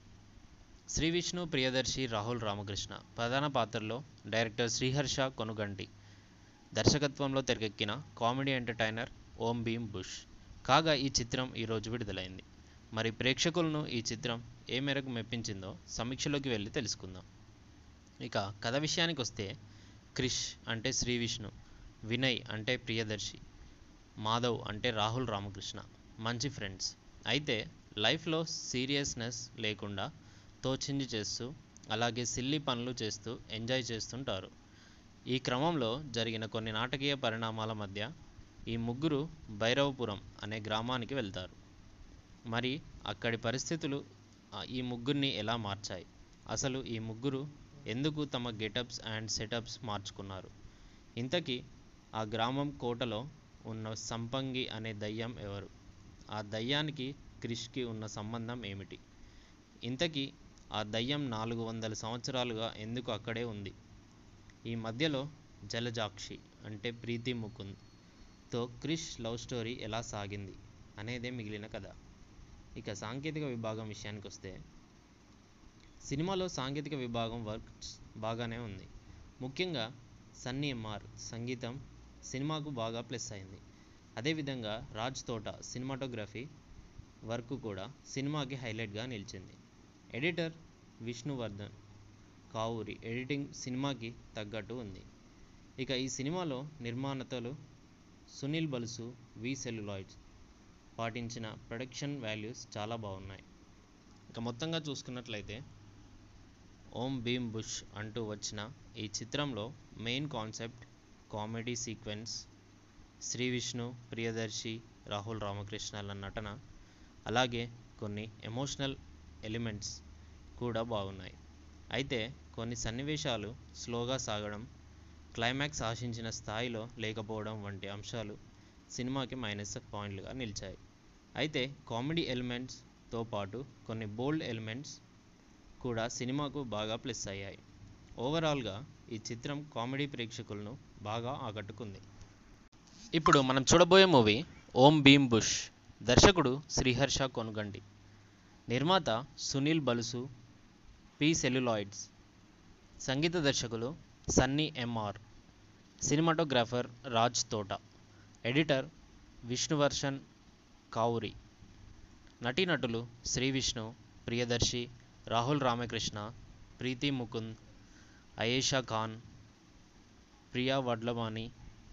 శ్రీ విష్ణు ప్రియదర్శి రాహుల్ రామకృష్ణ ప్రధాన పాత్రలో డైరెక్టర్ శ్రీహర్ష కొనుగంటి దర్శకత్వంలో తెరకెక్కిన comedy entertainer Om Bheem bush కాగా ఈ చిత్రం ఈరోజు విడుదలైంది మరి ప్రేక్షకులను ఈ చిత్రం ఏ మేరకు మెప్పించిందో సమీక్షలోకి వెళ్ళి తెలుసుకుందాం ఇక కథ విషయానికి వస్తే క్రిష్ అంటే శ్రీ విష్ణు వినయ్ అంటే ప్రియదర్శి మాధవ్ అంటే రాహుల్ రామకృష్ణ మంచి ఫ్రెండ్స్ అయితే లైఫ్లో సీరియస్నెస్ లేకుండా తోచింది చేస్తూ అలాగే సిల్లీ పనులు చేస్తూ ఎంజాయ్ చేస్తుంటారు ఈ క్రమంలో జరిగిన కొన్ని నాటకీయ పరిణామాల మధ్య ఈ ముగ్గురు భైరవపురం అనే గ్రామానికి వెళ్తారు మరి అక్కడి పరిస్థితులు ఆ, ఈ ముగ్గురిని ఎలా మార్చాయి అసలు ఈ ముగ్గురు ఎందుకు తమ గెటప్స్ అండ్ సెటప్స్ మార్చుకున్నారు ఇంతకీ ఆ గ్రామం కోటలో ఉన్న సంపంగి అనే దయ్యం ఎవరు ఆ దయ్యానికి క్రిష్కి ఉన్న సంబంధం ఏమిటి ఇంతకీ ఆ దయ్యం నాలుగు వందల సంవత్సరాలుగా ఎందుకు అక్కడే ఉంది ఈ మధ్యలో జలజాక్షి అంటే ప్రీతి ముకుంద్ తో క్రిష్ లవ్ స్టోరీ ఎలా సాగింది అనేదే మిగిలిన కథ ఇక సాంకేతిక విభాగం విషయానికి వస్తే సినిమాలో సాంకేతిక విభాగం వర్క్ బాగానే ఉంది ముఖ్యంగా సన్నీ ఎంఆర్ సంగీతం సినిమాకు బాగా ప్లస్ అయింది అదేవిధంగా రాజ్ తోట సినిమాటోగ్రఫీ వర్క్ కూడా సినిమాకి హైలైట్గా నిలిచింది ఎడిటర్ విష్ణువర్ధన్ కావూరి ఎడిటింగ్ సినిమాకి తగ్గట్టు ఉంది ఇక ఈ సినిమాలో నిర్మాణతలు సునీల్ బలుసు వి సెల్యులాయిడ్స్ పాటించిన ప్రొడక్షన్ వాల్యూస్ చాలా బాగున్నాయి ఇక మొత్తంగా చూసుకున్నట్లయితే ఓం భీమ్ బుష్ అంటూ వచ్చిన ఈ చిత్రంలో main concept comedy sequence Shri Vishnu Priyadarshi Rahul రామకృష్ణల నటన అలాగే కొన్ని ఎమోషనల్ ఎలిమెంట్స్ కూడా బాగున్నాయి అయితే కొన్ని సన్నివేశాలు స్లోగా సాగడం క్లైమాక్స్ ఆశించిన స్థాయిలో లేకపోవడం వంటి అంశాలు సినిమాకి మైనస్ పాయింట్లుగా నిలిచాయి అయితే కామెడీ ఎలిమెంట్స్తో పాటు కొన్ని బోల్డ్ ఎలిమెంట్స్ కూడా సినిమాకు బాగా ప్లస్ అయ్యాయి ఓవరాల్గా ఈ చిత్రం కామెడీ ప్రేక్షకులను బాగా ఆకట్టుకుంది ఇప్పుడు మనం చూడబోయే మూవీ ఓం భీమ్ బుష్ దర్శకుడు శ్రీహర్ష కొనుగండి నిర్మాత సునీల్ బలుసు పి సెల్యులాయిడ్స్ సంగీత దర్శకులు సన్నీ ఎంఆర్ సినిమాటోగ్రాఫర్ రాజ్ తోట ఎడిటర్ విష్ణువర్షన్ కావురి నటీనటులు శ్రీ విష్ణు ప్రియదర్శి రాహుల్ రామకృష్ణ ప్రీతి ముకుంద్ అయేషా ఖాన్ ప్రియా వడ్లమాని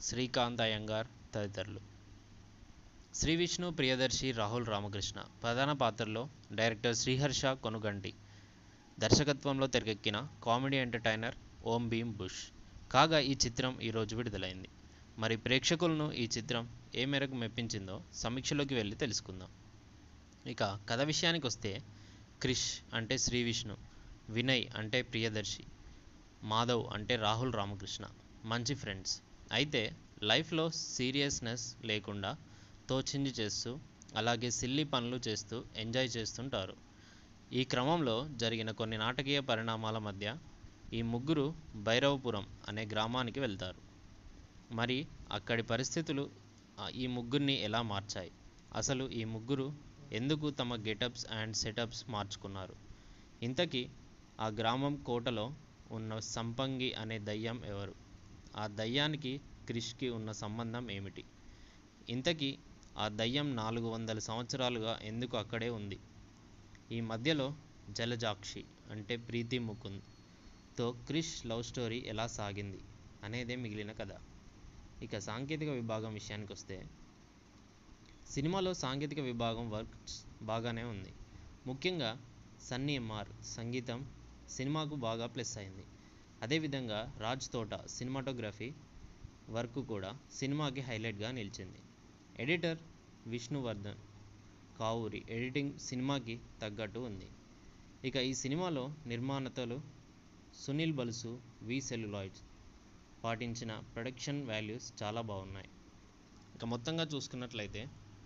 శ్రీకాంత్ అయ్యంగార్ తదితరులు శ్రీ విష్ణు ప్రియదర్శి రాహుల్ రామకృష్ణ ప్రధాన పాత్రల్లో డైరెక్టర్ శ్రీహర్ష కొనుగంటి దర్శకత్వంలో తెరకెక్కిన comedy entertainer Om Bheem bush కాగా ఈ చిత్రం ఈరోజు విడుదలైంది మరి ప్రేక్షకులను ఈ చిత్రం ఏ మేరకు మెప్పించిందో సమీక్షలోకి వెళ్ళి తెలుసుకుందాం ఇక కథ విషయానికి వస్తే క్రిష్ అంటే శ్రీ విష్ణు వినయ్ అంటే ప్రియదర్శి మాధవ్ అంటే రాహుల్ రామకృష్ణ మంచి ఫ్రెండ్స్ అయితే లైఫ్లో సీరియస్నెస్ లేకుండా తోచింది చేస్తూ అలాగే సిల్లీ పనులు చేస్తూ ఎంజాయ్ చేస్తుంటారు ఈ క్రమంలో జరిగిన కొన్ని నాటకీయ పరిణామాల మధ్య ఈ ముగ్గురు భైరవపురం అనే గ్రామానికి వెళ్తారు మరి అక్కడి పరిస్థితులు ఆ, ఈ ముగ్గురిని ఎలా మార్చాయి అసలు ఈ ముగ్గురు ఎందుకు తమ గెటప్స్ అండ్ సెటప్స్ మార్చుకున్నారు ఇంతకీ ఆ గ్రామం కోటలో ఉన్న సంపంగి అనే దయ్యం ఎవరు ఆ దయ్యానికి క్రిష్కి ఉన్న సంబంధం ఏమిటి ఇంతకీ ఆ దయ్యం నాలుగు వందల సంవత్సరాలుగా ఎందుకు అక్కడే ఉంది ఈ మధ్యలో జలజాక్షి అంటే ప్రీతి ముకుంద్ తో క్రిష్ లవ్ స్టోరీ ఎలా సాగింది అనేదే మిగిలిన కథ ఇక సాంకేతిక విభాగం విషయానికి వస్తే సినిమాలో సాంకేతిక విభాగం వర్క్స్ బాగానే ఉంది ముఖ్యంగా సన్నీ ఎంఆర్ సంగీతం సినిమాకు బాగా ప్లస్ అయింది అదేవిధంగా రాజ్ తోట సినిమాటోగ్రఫీ వర్క్ కూడా సినిమాకి హైలైట్గా నిలిచింది ఎడిటర్ విష్ణువర్ధన్ కావూరి ఎడిటింగ్ సినిమాకి తగ్గట్టు ఉంది ఇక ఈ సినిమాలో నిర్మాణతలు సునీల్ బలుసు వి సెల్యులాయిడ్స్ పాటించిన ప్రొడక్షన్ వాల్యూస్ చాలా బాగున్నాయి ఇక మొత్తంగా చూసుకున్నట్లయితే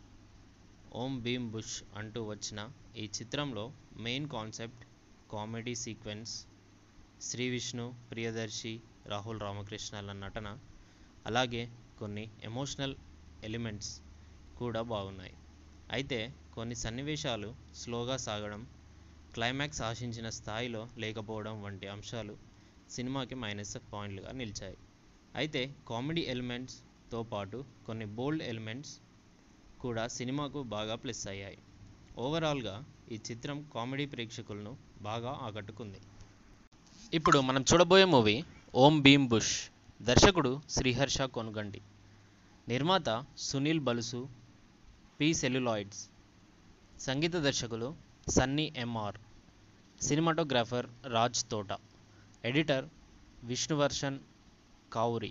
ఓం భీమ్ బుష్ అంటూ వచ్చిన ఈ చిత్రంలో main concept comedy sequence Shri Vishnu Priyadarshi Rahul రామకృష్ణల నటన అలాగే కొన్ని ఎమోషనల్ ఎలిమెంట్స్ కూడా బాగున్నాయి అయితే కొన్ని సన్నివేశాలు స్లోగా సాగడం క్లైమాక్స్ ఆశించిన స్థాయిలో లేకపోవడం వంటి అంశాలు సినిమాకి మైనస్ పాయింట్లుగా నిలిచాయి అయితే కామెడీ ఎలిమెంట్స్తో పాటు కొన్ని బోల్డ్ ఎలిమెంట్స్ కూడా సినిమాకు బాగా ప్లస్ అయ్యాయి ఓవరాల్గా ఈ చిత్రం కామెడీ ప్రేక్షకులను బాగా ఆకట్టుకుంది ఇప్పుడు మనం చూడబోయే మూవీ ఓం భీమ్ బుష్ దర్శకుడు శ్రీహర్ష కొనుగండి నిర్మాత సునీల్ బలుసు పి సెల్యులాయిడ్స్ సంగీత దర్శకులు సన్నీ ఎంఆర్ సినిమాటోగ్రాఫర్ రాజ్ తోట ఎడిటర్ విష్ణువర్షన్ కావురి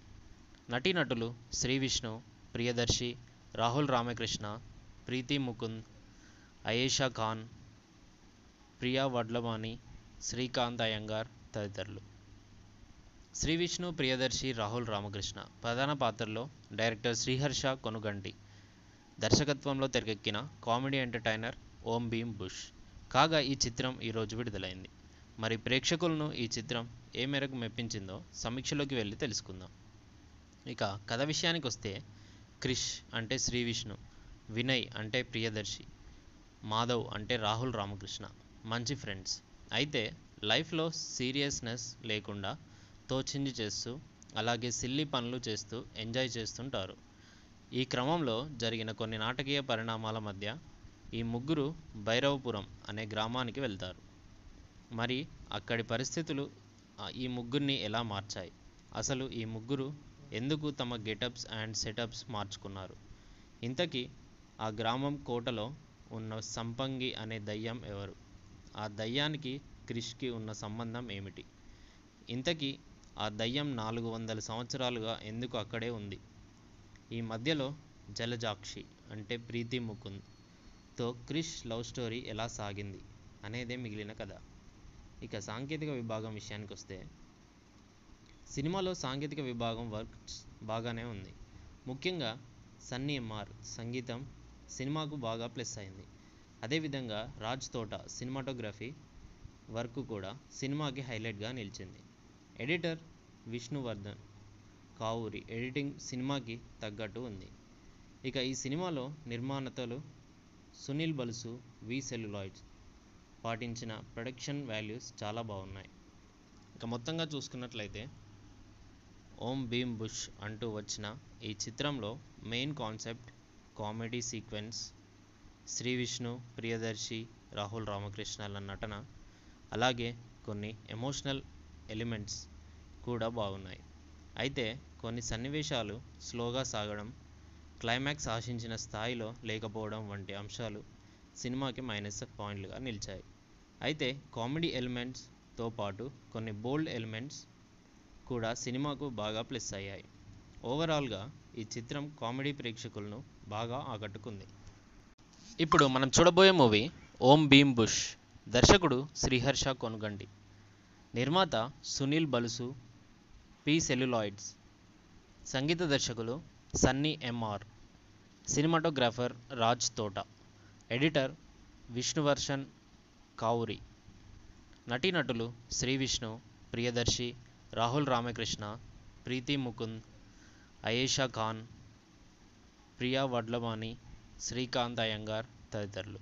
నటీనటులు శ్రీ విష్ణు ప్రియదర్శి రాహుల్ రామకృష్ణ ప్రీతి ముకుంద్ అయేషా ఖాన్ ప్రియా వడ్లమాని శ్రీకాంత్ అయ్యంగార్ తదితరులు శ్రీ విష్ణు ప్రియదర్శి రాహుల్ రామకృష్ణ ప్రధాన పాత్రల్లో డైరెక్టర్ శ్రీహర్ష కొనుగంటి దర్శకత్వంలో తెరకెక్కిన comedy entertainer Om Bheem bush కాగా ఈ చిత్రం ఈరోజు విడుదలైంది మరి ప్రేక్షకులను ఈ చిత్రం ఏ మేరకు మెప్పించిందో సమీక్షలోకి వెళ్ళి తెలుసుకుందాం ఇక కథ విషయానికి వస్తే క్రిష్ అంటే శ్రీ విష్ణు వినయ్ అంటే ప్రియదర్శి మాధవ్ అంటే రాహుల్ రామకృష్ణ మంచి ఫ్రెండ్స్ అయితే లైఫ్లో సీరియస్నెస్ లేకుండా తోచింది చేస్తూ అలాగే సిల్లీ పనులు చేస్తూ ఎంజాయ్ చేస్తుంటారు ఈ క్రమంలో జరిగిన కొన్ని నాటకీయ పరిణామాల మధ్య ఈ ముగ్గురు భైరవపురం అనే గ్రామానికి వెళ్తారు మరి అక్కడి పరిస్థితులు ఆ, ఈ ముగ్గురిని ఎలా మార్చాయి అసలు ఈ ముగ్గురు ఎందుకు తమ గెటప్స్ అండ్ సెటప్స్ మార్చుకున్నారు ఇంతకీ ఆ గ్రామం కోటలో ఉన్న సంపంగి అనే దయ్యం ఎవరు ఆ దయ్యానికి క్రిష్కి ఉన్న సంబంధం ఏమిటి ఇంతకీ ఆ దయ్యం నాలుగు వందల సంవత్సరాలుగా ఎందుకు అక్కడే ఉంది ఈ మధ్యలో జలజాక్షి అంటే ప్రీతి ముకుంద్ తో క్రిష్ లవ్ స్టోరీ ఎలా సాగింది అనేదే మిగిలిన కథ ఇక సాంకేతిక విభాగం విషయానికి వస్తే సినిమాలో సాంకేతిక విభాగం వర్క్స్ బాగానే ఉంది ముఖ్యంగా సన్నీ ఎంఆర్ సంగీతం సినిమాకు బాగా ప్లస్ అయింది అదేవిధంగా రాజ్ తోట సినిమాటోగ్రఫీ వర్క్ కూడా సినిమాకి హైలైట్గా నిలిచింది ఎడిటర్ విష్ణువర్ధన్ కావూరి ఎడిటింగ్ సినిమాకి తగ్గట్టు ఉంది ఇక ఈ సినిమాలో నిర్మాణతలు సునీల్ బలుసు వి సెల్యులాయిడ్స్ పాటించిన ప్రొడక్షన్ వాల్యూస్ చాలా బాగున్నాయి ఇక మొత్తంగా చూసుకున్నట్లయితే ఓం భీమ్ బుష్ అంటూ వచ్చిన ఈ చిత్రంలో main concept comedy sequence Shri Vishnu Priyadarshi Rahul రామకృష్ణల నటన అలాగే కొన్ని ఎమోషనల్ ఎలిమెంట్స్ కూడా బాగున్నాయి అయితే కొన్ని సన్నివేశాలు స్లోగా సాగడం క్లైమాక్స్ ఆశించిన స్థాయిలో లేకపోవడం వంటి అంశాలు సినిమాకి మైనస్ పాయింట్లుగా నిలిచాయి అయితే కామెడీ ఎలిమెంట్స్తో పాటు కొన్ని బోల్డ్ ఎలిమెంట్స్ కూడా సినిమాకు బాగా ప్లస్ అయ్యాయి ఓవరాల్గా ఈ చిత్రం కామెడీ ప్రేక్షకులను బాగా ఆకట్టుకుంది ఇప్పుడు మనం చూడబోయే మూవీ ఓం భీమ్ బుష్ దర్శకుడు శ్రీహర్ష కొనుగండి నిర్మాత సునీల్ బలుసు పి సెల్యులాయిడ్స్ సంగీత దర్శకులు సన్నీ ఎంఆర్ సినిమాటోగ్రాఫర్ రాజ్ తోట ఎడిటర్ విష్ణువర్షన్ కావురి నటీనటులు శ్రీ విష్ణు ప్రియదర్శి రాహుల్ రామకృష్ణ ప్రీతి ముకుంద్ అయేషా ఖాన్ ప్రియా వడ్లవాణి శ్రీకాంత్ అయ్యంగార్ తదితరులు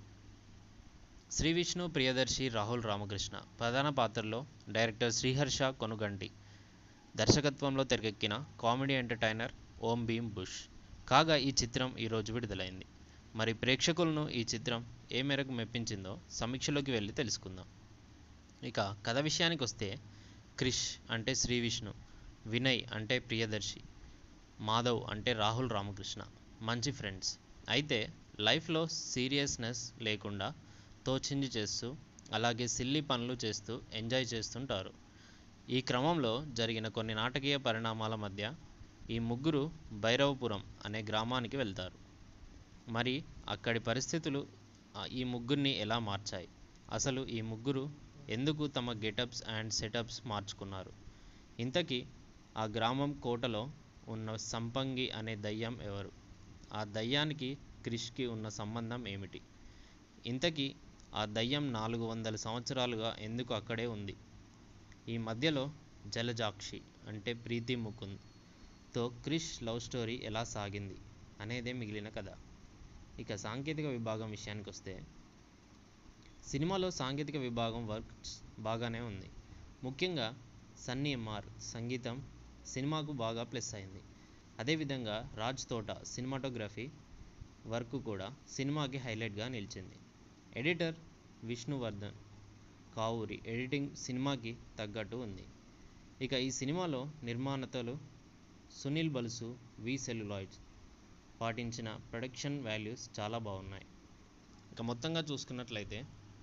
శ్రీ విష్ణు ప్రియదర్శి రాహుల్ రామకృష్ణ ప్రధాన పాత్రలో డైరెక్టర్ శ్రీహర్ష కొనుగంటి దర్శకత్వంలో తెరకెక్కిన comedy entertainer Om Bheem bush కాగా ఈ చిత్రం ఈరోజు విడుదలైంది మరి ప్రేక్షకులను ఈ చిత్రం ఏ మేరకు మెప్పించిందో సమీక్షలోకి వెళ్ళి తెలుసుకుందాం ఇక కథ విషయానికి వస్తే క్రిష్ అంటే శ్రీ విష్ణు వినయ్ అంటే ప్రియదర్శి మాధవ్ అంటే రాహుల్ రామకృష్ణ మంచి ఫ్రెండ్స్ అయితే లైఫ్లో సీరియస్నెస్ లేకుండా తోచింది చేస్తూ అలాగే సిల్లీ పనులు చేస్తూ ఎంజాయ్ చేస్తుంటారు ఈ క్రమంలో జరిగిన కొన్ని నాటకీయ పరిణామాల మధ్య ఈ ముగ్గురు భైరవపురం అనే గ్రామానికి వెళ్తారు మరి అక్కడి పరిస్థితులు ఆ, ఈ ముగ్గురిని ఎలా మార్చాయి అసలు ఈ ముగ్గురు ఎందుకు తమ గెటప్స్ అండ్ సెటప్స్ మార్చుకున్నారు ఇంతకీ ఆ గ్రామం కోటలో ఉన్న సంపంగి అనే దయ్యం ఎవరు ఆ దయ్యానికి క్రిష్కి ఉన్న సంబంధం ఏమిటి ఇంతకీ ఆ దయ్యం నాలుగు వందల సంవత్సరాలుగా ఎందుకు అక్కడే ఉంది ఈ మధ్యలో జలజాక్షి అంటే ప్రీతి ముకుంద్ తో క్రిష్ లవ్ స్టోరీ ఎలా సాగింది అనేదే మిగిలిన కథ ఇక సాంకేతిక విభాగం విషయానికి వస్తే సినిమాలో సాంకేతిక విభాగం వర్క్స్ బాగానే ఉంది ముఖ్యంగా సన్నీ ఎంఆర్ సంగీతం సినిమాకు బాగా ప్లస్ అయింది అదేవిధంగా రాజ్ తోట సినిమాటోగ్రఫీ వర్క్ కూడా సినిమాకి హైలైట్గా నిలిచింది ఎడిటర్ విష్ణువర్ధన్ కావూరి ఎడిటింగ్ సినిమాకి తగ్గట్టు ఉంది ఇక ఈ సినిమాలో నిర్మాణతలు సునీల్ బలుసు వి సెల్యులాయిడ్స్ పాటించిన ప్రొడక్షన్ వాల్యూస్ చాలా బాగున్నాయి ఇక మొత్తంగా చూసుకున్నట్లయితే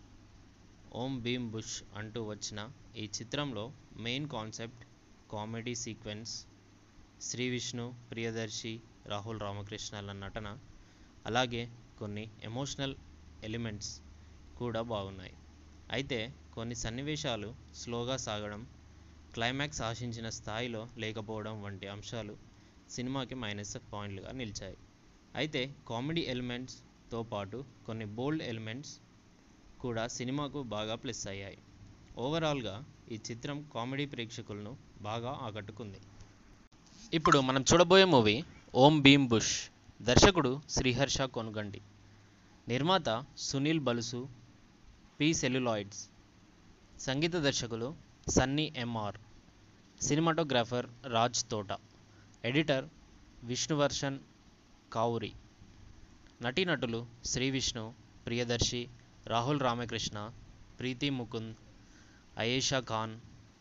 ఓం భీమ్ బుష్ అంటూ వచ్చిన ఈ చిత్రంలో main concept comedy sequence Shri Vishnu Priyadarshi Rahul రామకృష్ణల నటన అలాగే కొన్ని ఎమోషనల్ ఎలిమెంట్స్ కూడా బాగున్నాయి అయితే కొన్ని సన్నివేశాలు స్లోగా సాగడం క్లైమాక్స్ ఆశించిన స్థాయిలో లేకపోవడం వంటి అంశాలు సినిమాకి మైనస్ పాయింట్లుగా నిలిచాయి అయితే కామెడీ ఎలిమెంట్స్తో పాటు కొన్ని బోల్డ్ ఎలిమెంట్స్ కూడా సినిమాకు బాగా ప్లస్ అయ్యాయి ఓవరాల్గా ఈ చిత్రం కామెడీ ప్రేక్షకులను బాగా ఆకట్టుకుంది ఇప్పుడు మనం చూడబోయే మూవీ ఓం భీమ్ బుష్ దర్శకుడు శ్రీహర్ష కొనుగండి నిర్మాత సునీల్ బలుసు పి సెల్యులాయిడ్స్ సంగీత దర్శకులు సన్నీ ఎంఆర్ సినిమాటోగ్రాఫర్ రాజ్ తోట ఎడిటర్ విష్ణువర్షన్ కావురి నటీనటులు శ్రీ విష్ణు ప్రియదర్శి రాహుల్ రామకృష్ణ ప్రీతి ముకుంద్ అయేషా ఖాన్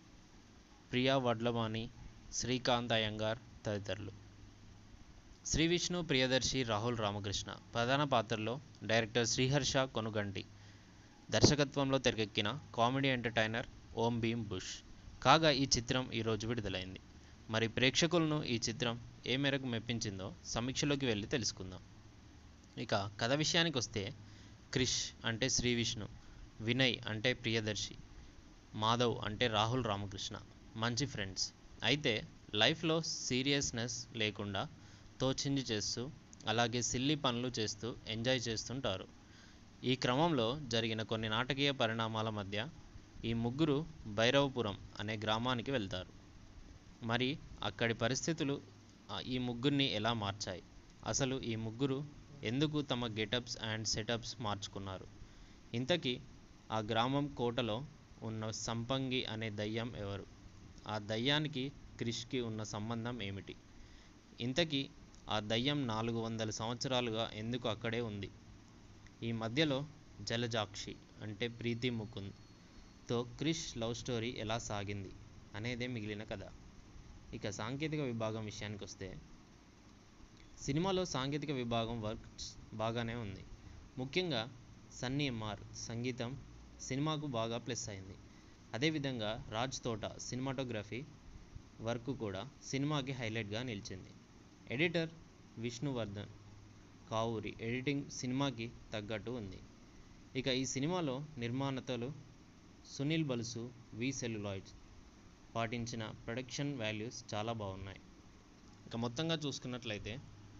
ప్రియా వడ్లవాణి శ్రీకాంత్ అయ్యంగార్ తదితరులు శ్రీ విష్ణు ప్రియదర్శి రాహుల్ రామకృష్ణ ప్రధాన పాత్రలో డైరెక్టర్ శ్రీహర్ష కొనుగంటి దర్శకత్వంలో తెరకెక్కిన comedy entertainer Om Bheem bush కాగా ఈ చిత్రం ఈరోజు విడుదలైంది మరి ప్రేక్షకులను ఈ చిత్రం ఏ మేరకు మెప్పించిందో సమీక్షలోకి వెళ్ళి తెలుసుకుందాం ఇక కథ విషయానికి వస్తే క్రిష్ అంటే శ్రీ విష్ణు వినయ్ అంటే ప్రియదర్శి మాధవ్ అంటే రాహుల్ రామకృష్ణ మంచి ఫ్రెండ్స్ అయితే లైఫ్లో సీరియస్నెస్ లేకుండా తోచింది చేస్తూ అలాగే సిల్లీ పనులు చేస్తూ ఎంజాయ్ చేస్తుంటారు ఈ క్రమంలో జరిగిన కొన్ని నాటకీయ పరిణామాల మధ్య ఈ ముగ్గురు భైరవపురం అనే గ్రామానికి వెళ్తారు మరి అక్కడి పరిస్థితులు ఆ, ఈ ముగ్గురిని ఎలా మార్చాయి అసలు ఈ ముగ్గురు ఎందుకు తమ గెటప్స్ అండ్ సెటప్స్ మార్చుకున్నారు ఇంతకీ ఆ గ్రామం కోటలో ఉన్న సంపంగి అనే దయ్యం ఎవరు ఆ దయ్యానికి క్రిష్కి ఉన్న సంబంధం ఏమిటి ఇంతకీ ఆ దయ్యం నాలుగు వందల సంవత్సరాలుగా ఎందుకు అక్కడే ఉంది ఈ మధ్యలో జలజాక్షి అంటే ప్రీతి ముకుంద్ తో క్రిష్ లవ్ స్టోరీ ఎలా సాగింది అనేదే మిగిలిన కథ ఇక సాంకేతిక విభాగం విషయానికి వస్తే సినిమాలో సాంకేతిక విభాగం వర్క్స్ బాగానే ఉంది ముఖ్యంగా సన్నీ ఎంఆర్ సంగీతం సినిమాకు బాగా ప్లస్ అయింది అదేవిధంగా రాజ్ తోట సినిమాటోగ్రఫీ వర్క్ కూడా సినిమాకి హైలైట్గా నిలిచింది ఎడిటర్ విష్ణువర్ధన్ కావూరి ఎడిటింగ్ సినిమాకి తగ్గట్టు ఉంది ఇక ఈ సినిమాలో నిర్మాణతలు సునీల్ బలుసు వి సెల్యులాయిడ్స్ పాటించిన ప్రొడక్షన్ వాల్యూస్ చాలా బాగున్నాయి ఇక మొత్తంగా చూసుకున్నట్లయితే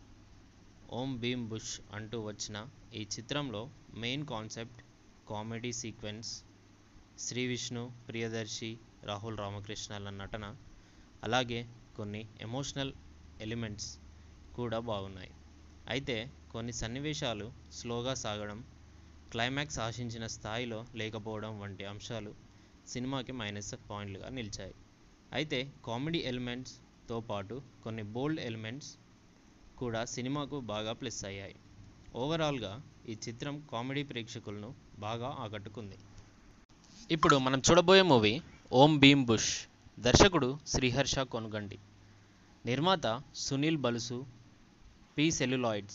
ఓం భీమ్ బుష్ అంటూ వచ్చిన ఈ చిత్రంలో main concept comedy sequence Shri Vishnu Priyadarshi Rahul రామకృష్ణల నటన అలాగే కొన్ని ఎమోషనల్ ఎలిమెంట్స్ కూడా బాగున్నాయి అయితే కొన్ని సన్నివేశాలు స్లోగా సాగడం క్లైమాక్స్ ఆశించిన స్థాయిలో లేకపోవడం వంటి అంశాలు సినిమాకి మైనస్ పాయింట్లుగా నిలిచాయి అయితే కామెడీ ఎలిమెంట్స్తో పాటు కొన్ని బోల్డ్ ఎలిమెంట్స్ కూడా సినిమాకు బాగా ప్లస్ అయ్యాయి ఓవరాల్గా ఈ చిత్రం కామెడీ ప్రేక్షకులను బాగా ఆకట్టుకుంది ఇప్పుడు మనం చూడబోయే మూవీ ఓం భీమ్ బుష్ దర్శకుడు శ్రీహర్ష కొనుగండి నిర్మాత సునీల్ బలుసు పి సెల్యులాయిడ్స్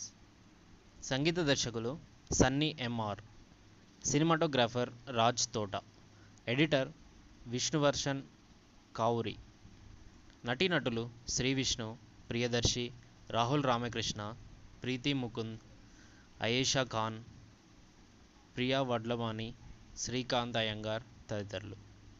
సంగీత దర్శకులు సన్నీ ఎంఆర్ సినిమాటోగ్రాఫర్ రాజ్ తోట ఎడిటర్ విష్ణువర్షన్ కావురి నటీనటులు శ్రీ విష్ణు ప్రియదర్శి రాహుల్ రామకృష్ణ ప్రీతి ముకుంద్ అయేషా ఖాన్ ప్రియా వడ్లవాణి శ్రీకాంత్ అయ్యంగార్ తదితరులు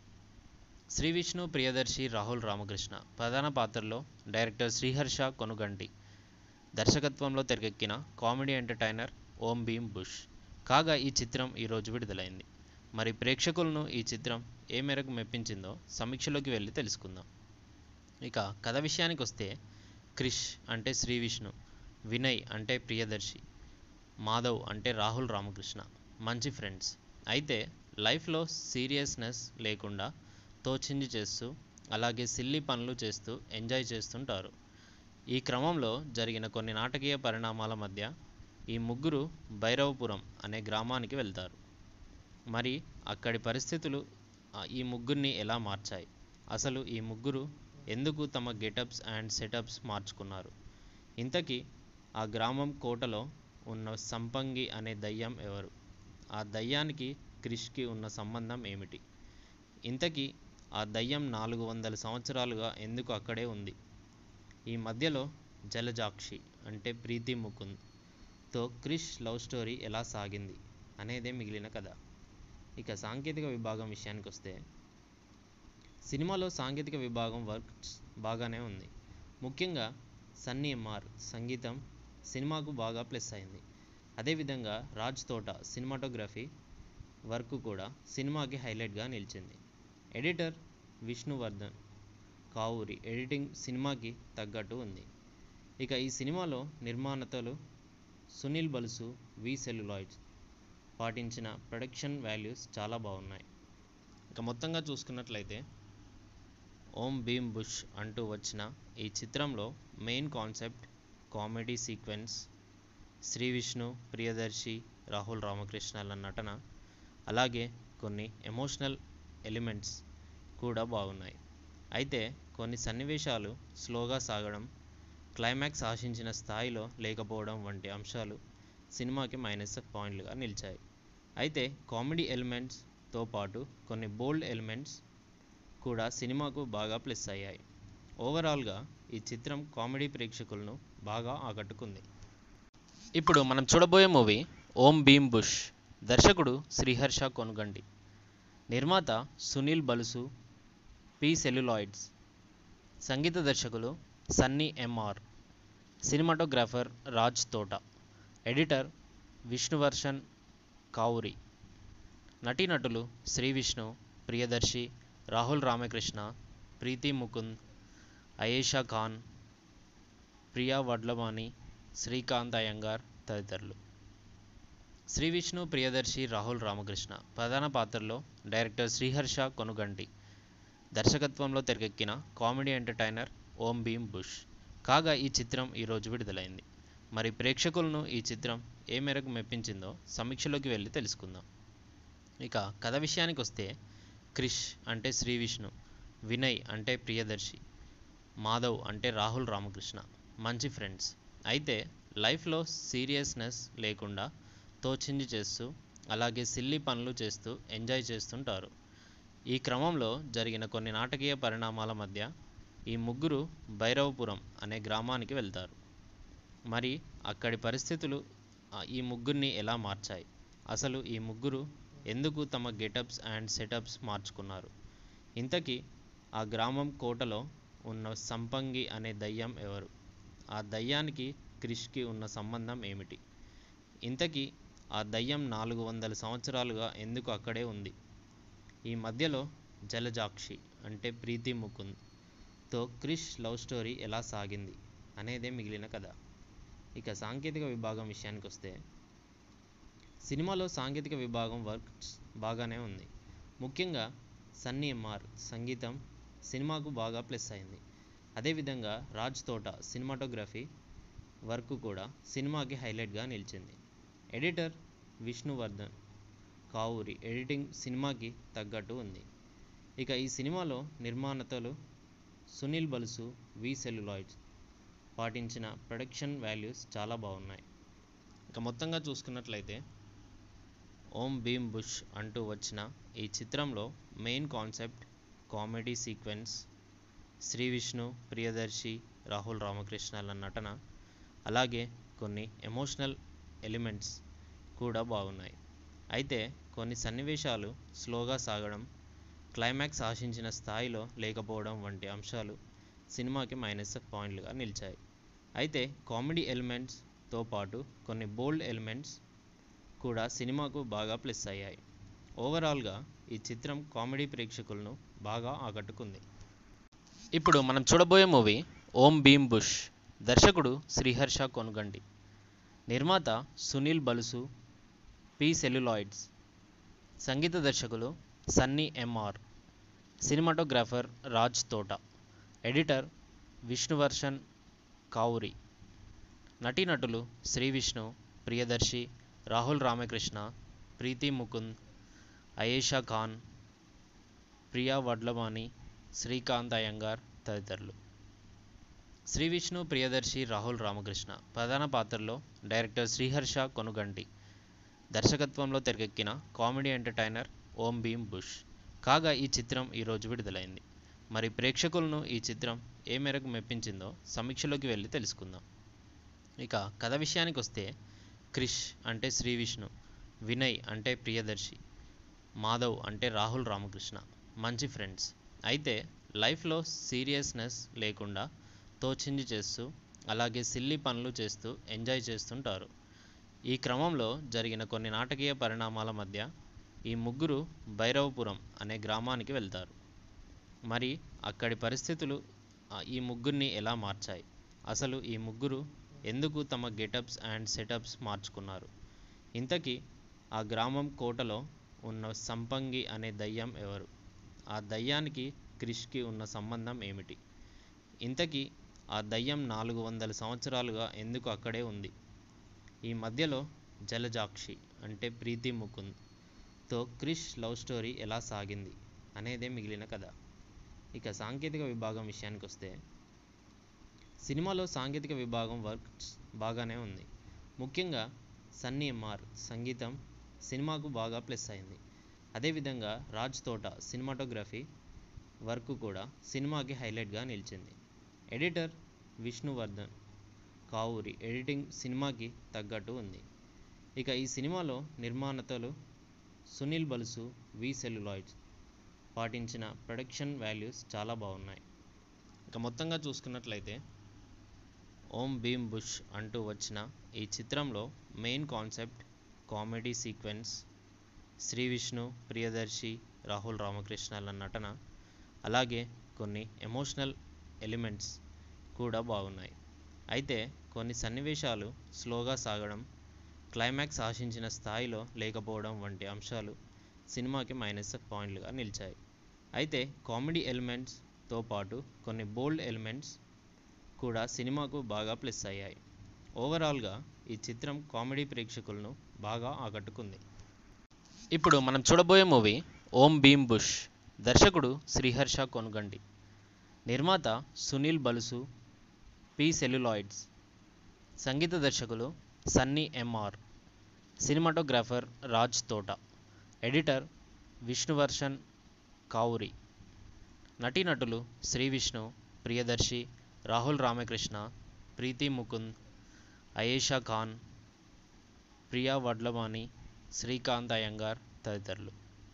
శ్రీ విష్ణు ప్రియదర్శి రాహుల్ రామకృష్ణ ప్రధాన పాత్రలో డైరెక్టర్ శ్రీహర్ష కొనుగంటి దర్శకత్వంలో తెరకెక్కిన comedy entertainer Om Bheem bush కాగా ఈ చిత్రం ఈరోజు విడుదలైంది మరి ప్రేక్షకులను ఈ చిత్రం ఏ మేరకు మెప్పించిందో సమీక్షలోకి వెళ్ళి తెలుసుకుందాం ఇక కథ విషయానికి వస్తే క్రిష్ అంటే శ్రీ విష్ణు వినయ్ అంటే ప్రియదర్శి మాధవ్ అంటే రాహుల్ రామకృష్ణ మంచి ఫ్రెండ్స్ అయితే లైఫ్లో సీరియస్నెస్ లేకుండా తోచింది చేస్తూ అలాగే సిల్లీ పనులు చేస్తూ ఎంజాయ్ చేస్తుంటారు ఈ క్రమంలో జరిగిన కొన్ని నాటకీయ పరిణామాల మధ్య ఈ ముగ్గురు భైరవపురం అనే గ్రామానికి వెళ్తారు మరి అక్కడి పరిస్థితులు ఆ, ఈ ముగ్గురిని ఎలా మార్చాయి అసలు ఈ ముగ్గురు ఎందుకు తమ గెటప్స్ అండ్ సెటప్స్ మార్చుకున్నారు ఇంతకీ ఆ గ్రామం కోటలో ఉన్న సంపంగి అనే దయ్యం ఎవరు ఆ దయ్యానికి క్రిష్కి ఉన్న సంబంధం ఏమిటి ఇంతకీ ఆ దయ్యం నాలుగు వందల సంవత్సరాలుగా ఎందుకు అక్కడే ఉంది ఈ మధ్యలో జలజాక్షి అంటే ప్రీతి ముకుంద్ తో క్రిష్ లవ్ స్టోరీ ఎలా సాగింది అనేదే మిగిలిన కథ ఇక సాంకేతిక విభాగం విషయానికి వస్తే సినిమాలో సాంకేతిక విభాగం వర్క్స్ బాగానే ఉంది ముఖ్యంగా సన్నీ ఎంఆర్ సంగీతం సినిమాకు బాగా ప్లస్ అయింది అదేవిధంగా రాజ్ తోట సినిమాటోగ్రఫీ వర్క్ కూడా సినిమాకి హైలైట్గా నిలిచింది ఎడిటర్ విష్ణువర్ధన్ కావూరి ఎడిటింగ్ సినిమాకి తగ్గట్టు ఉంది ఇక ఈ సినిమాలో నిర్మాణతలు సునీల్ బలుసు వి సెల్యులాయిడ్స్ పాటించిన ప్రొడక్షన్ వాల్యూస్ చాలా బాగున్నాయి ఇక మొత్తంగా చూసుకున్నట్లయితే ఓం భీమ్ బుష్ అంటూ వచ్చిన ఈ చిత్రంలో main concept comedy sequence Shri Vishnu Priyadarshi Rahul రామకృష్ణల నటన అలాగే కొన్ని ఎమోషనల్ ఎలిమెంట్స్ కూడా బాగున్నాయి అయితే కొన్ని సన్నివేశాలు స్లోగా సాగడం క్లైమాక్స్ ఆశించిన స్థాయిలో లేకపోవడం వంటి అంశాలు సినిమాకి మైనస్ పాయింట్లుగా నిలిచాయి అయితే కామెడీ ఎలిమెంట్స్తో పాటు కొన్ని బోల్డ్ ఎలిమెంట్స్ కూడా సినిమాకు బాగా ప్లస్ అయ్యాయి ఓవరాల్గా ఈ చిత్రం కామెడీ ప్రేక్షకులను బాగా ఆకట్టుకుంది ఇప్పుడు మనం చూడబోయే మూవీ ఓం భీమ్ బుష్ దర్శకుడు శ్రీహర్ష కొనుగండి నిర్మాత సునీల్ బలుసు పి సెల్యులాయిడ్స్ సంగీత దర్శకులు సన్నీ ఎంఆర్ సినిమాటోగ్రాఫర్ రాజ్ తోట ఎడిటర్ విష్ణువర్షన్ కావురి నటీనటులు శ్రీ విష్ణు ప్రియదర్శి రాహుల్ రామకృష్ణ ప్రీతి ముకుంద్ అయేషా ఖాన్ ప్రియా వడ్లవాణి శ్రీకాంత్ అయ్యంగార్ తదితరులు శ్రీ విష్ణు ప్రియదర్శి రాహుల్ రామకృష్ణ ప్రధాన పాత్రలో డైరెక్టర్ శ్రీహర్ష కొనుగంటి దర్శకత్వంలో తెరకెక్కిన comedy entertainer Om Bheem bush కాగా ఈ చిత్రం ఈరోజు విడుదలైంది మరి ప్రేక్షకులను ఈ చిత్రం ఏ మేరకు మెప్పించిందో సమీక్షలోకి వెళ్ళి తెలుసుకుందాం ఇక కథ విషయానికి వస్తే క్రిష్ అంటే శ్రీ విష్ణు వినయ్ అంటే ప్రియదర్శి మాధవ్ అంటే రాహుల్ రామకృష్ణ మంచి ఫ్రెండ్స్ అయితే లైఫ్లో సీరియస్నెస్ లేకుండా తోచింది చేస్తూ అలాగే సిల్లీ పనులు చేస్తూ ఎంజాయ్ చేస్తుంటారు ఈ క్రమంలో జరిగిన కొన్ని నాటకీయ పరిణామాల మధ్య ఈ ముగ్గురు భైరవపురం అనే గ్రామానికి వెళ్తారు మరి అక్కడి పరిస్థితులు ఆ, ఈ ముగ్గురిని ఎలా మార్చాయి అసలు ఈ ముగ్గురు ఎందుకు తమ గెటప్స్ అండ్ సెటప్స్ మార్చుకున్నారు ఇంతకీ ఆ గ్రామం కోటలో ఉన్న సంపంగి అనే దయ్యం ఎవరు ఆ దయ్యానికి క్రిష్కి ఉన్న సంబంధం ఏమిటి ఇంతకీ ఆ దయ్యం నాలుగు వందల సంవత్సరాలుగా ఎందుకు అక్కడే ఉంది ఈ మధ్యలో జలజాక్షి అంటే ప్రీతి ముకుంద్ తో క్రిష్ లవ్ స్టోరీ ఎలా సాగింది అనేదే మిగిలిన కథ ఇక సాంకేతిక విభాగం విషయానికి వస్తే సినిమాలో సాంకేతిక విభాగం వర్క్ బాగానే ఉంది ముఖ్యంగా సన్నీ ఎంఆర్ సంగీతం సినిమాకు బాగా ప్లస్ అయింది అదేవిధంగా రాజ్ తోట సినిమాటోగ్రఫీ వర్క్ కూడా సినిమాకి హైలైట్గా నిలిచింది ఎడిటర్ విష్ణువర్ధన్ కావూరి ఎడిటింగ్ సినిమాకి తగ్గట్టు ఉంది ఇక ఈ సినిమాలో నిర్మాణతలు సునీల్ బలుసు వి సెల్యులాయిడ్స్ పాటించిన ప్రొడక్షన్ వాల్యూస్ చాలా బాగున్నాయి ఇక మొత్తంగా చూసుకున్నట్లయితే ఓం భీమ్ బుష్ అంటూ వచ్చిన ఈ చిత్రంలో main concept comedy sequence Shri Vishnu Priyadarshi Rahul రామకృష్ణల నటన అలాగే కొన్ని ఎమోషనల్ ఎలిమెంట్స్ కూడా బాగున్నాయి అయితే కొన్ని సన్నివేశాలు స్లోగా సాగడం క్లైమాక్స్ ఆశించిన స్థాయిలో లేకపోవడం వంటి అంశాలు సినిమాకి మైనస్ పాయింట్లుగా నిలిచాయి అయితే కామెడీ ఎలిమెంట్స్తో పాటు కొన్ని బోల్డ్ ఎలిమెంట్స్ కూడా సినిమాకు బాగా ప్లస్ అయ్యాయి ఓవరాల్గా ఈ చిత్రం కామెడీ ప్రేక్షకులను బాగా ఆకట్టుకుంది ఇప్పుడు మనం చూడబోయే మూవీ ఓం భీమ్ బుష్ దర్శకుడు శ్రీహర్ష కొనుగండి నిర్మాత సునీల్ బలుసు పి సెల్యులాయిడ్స్ సంగీత దర్శకులు సన్నీ ఎంఆర్ సినిమాటోగ్రాఫర్ రాజ్ తోట ఎడిటర్ విష్ణువర్షన్ కావురి నటీనటులు శ్రీ విష్ణు ప్రియదర్శి రాహుల్ రామకృష్ణ ప్రీతి ముకుంద్ అయేషా ఖాన్ ప్రియా వడ్లమాని శ్రీకాంత్ అయ్యంగార్ తదితరులు శ్రీ విష్ణు ప్రియదర్శి రాహుల్ రామకృష్ణ ప్రధాన పాత్రల్లో డైరెక్టర్ శ్రీహర్ష కొనుగంటి దర్శకత్వంలో తెరకెక్కిన comedy entertainer Om Bheem bush కాగా ఈ చిత్రం ఈరోజు విడుదలైంది మరి ప్రేక్షకులను ఈ చిత్రం ఏ మేరకు మెప్పించిందో సమీక్షలోకి వెళ్ళి తెలుసుకుందాం ఇక కథ విషయానికి వస్తే క్రిష్ అంటే శ్రీ విష్ణు వినయ్ అంటే ప్రియదర్శి మాధవ్ అంటే రాహుల్ రామకృష్ణ మంచి ఫ్రెండ్స్ అయితే లైఫ్లో సీరియస్నెస్ లేకుండా తోచింది చేస్తూ అలాగే సిల్లీ పనులు చేస్తూ ఎంజాయ్ చేస్తుంటారు ఈ క్రమంలో జరిగిన కొన్ని నాటకీయ పరిణామాల మధ్య ఈ ముగ్గురు భైరవపురం అనే గ్రామానికి వెళ్తారు మరి అక్కడి పరిస్థితులు ఆ, ఈ ముగ్గురిని ఎలా మార్చాయి అసలు ఈ ముగ్గురు ఎందుకు తమ గెటప్స్ అండ్ సెటప్స్ మార్చుకున్నారు ఇంతకీ ఆ గ్రామం కోటలో ఉన్న సంపంగి అనే దయ్యం ఎవరు ఆ దయ్యానికి క్రిష్కి ఉన్న సంబంధం ఏమిటి ఇంతకీ ఆ దయ్యం నాలుగు వందల సంవత్సరాలుగా ఎందుకు అక్కడే ఉంది ఈ మధ్యలో జలజాక్షి అంటే ప్రీతి ముకుంద్ తో క్రిష్ లవ్ స్టోరీ ఎలా సాగింది అనేదే మిగిలిన కథ ఇక సాంకేతిక విభాగం విషయానికి వస్తే సినిమాలో సాంకేతిక విభాగం వర్క్ బాగానే ఉంది ముఖ్యంగా సన్నీ ఎంఆర్ సంగీతం సినిమాకు బాగా ప్లస్ అయింది అదేవిధంగా రాజ్ తోట సినిమాటోగ్రఫీ వర్క్ కూడా సినిమాకి హైలైట్గా నిలిచింది ఎడిటర్ విష్ణువర్ధన్ కావూరి ఎడిటింగ్ సినిమాకి తగ్గట్టు ఉంది ఇక ఈ సినిమాలో నిర్మాణతలు సునీల్ బలుసు వి సెల్యులాయిడ్స్ పాటించిన ప్రొడక్షన్ వాల్యూస్ చాలా బాగున్నాయి ఇక మొత్తంగా చూసుకున్నట్లయితే ఓం భీమ్ బుష్ అంటూ వచ్చిన ఈ చిత్రంలో main concept comedy sequence Shri Vishnu Priyadarshi Rahul రామకృష్ణల నటన అలాగే కొన్ని ఎమోషనల్ ఎలిమెంట్స్ కూడా బాగున్నాయి అయితే కొన్ని సన్నివేశాలు స్లోగా సాగడం క్లైమాక్స్ ఆశించిన స్థాయిలో లేకపోవడం వంటి అంశాలు సినిమాకి మైనస్ పాయింట్లుగా నిలిచాయి అయితే కామెడీ ఎలిమెంట్స్తో పాటు కొన్ని బోల్డ్ ఎలిమెంట్స్ కూడా సినిమాకు బాగా ప్లస్ అయ్యాయి ఓవరాల్గా ఈ చిత్రం కామెడీ ప్రేక్షకులను బాగా ఆకట్టుకుంది ఇప్పుడు మనం చూడబోయే మూవీ ఓం భీమ్ బుష్ దర్శకుడు శ్రీహర్ష కొనుగండి నిర్మాత సునీల్ బలుసు పి సెల్యులాయిడ్స్ సంగీత దర్శకులు సన్నీ ఎంఆర్ సినిమాటోగ్రాఫర్ రాజ్ తోట ఎడిటర్ విష్ణువర్షన్ కావురి నటీనటులు శ్రీ విష్ణు ప్రియదర్శి రాహుల్ రామకృష్ణ ప్రీతి ముకుంద్ అయేషా ఖాన్ ప్రియా వడ్లమాని శ్రీకాంత్ అయ్యంగార్ తదితరులు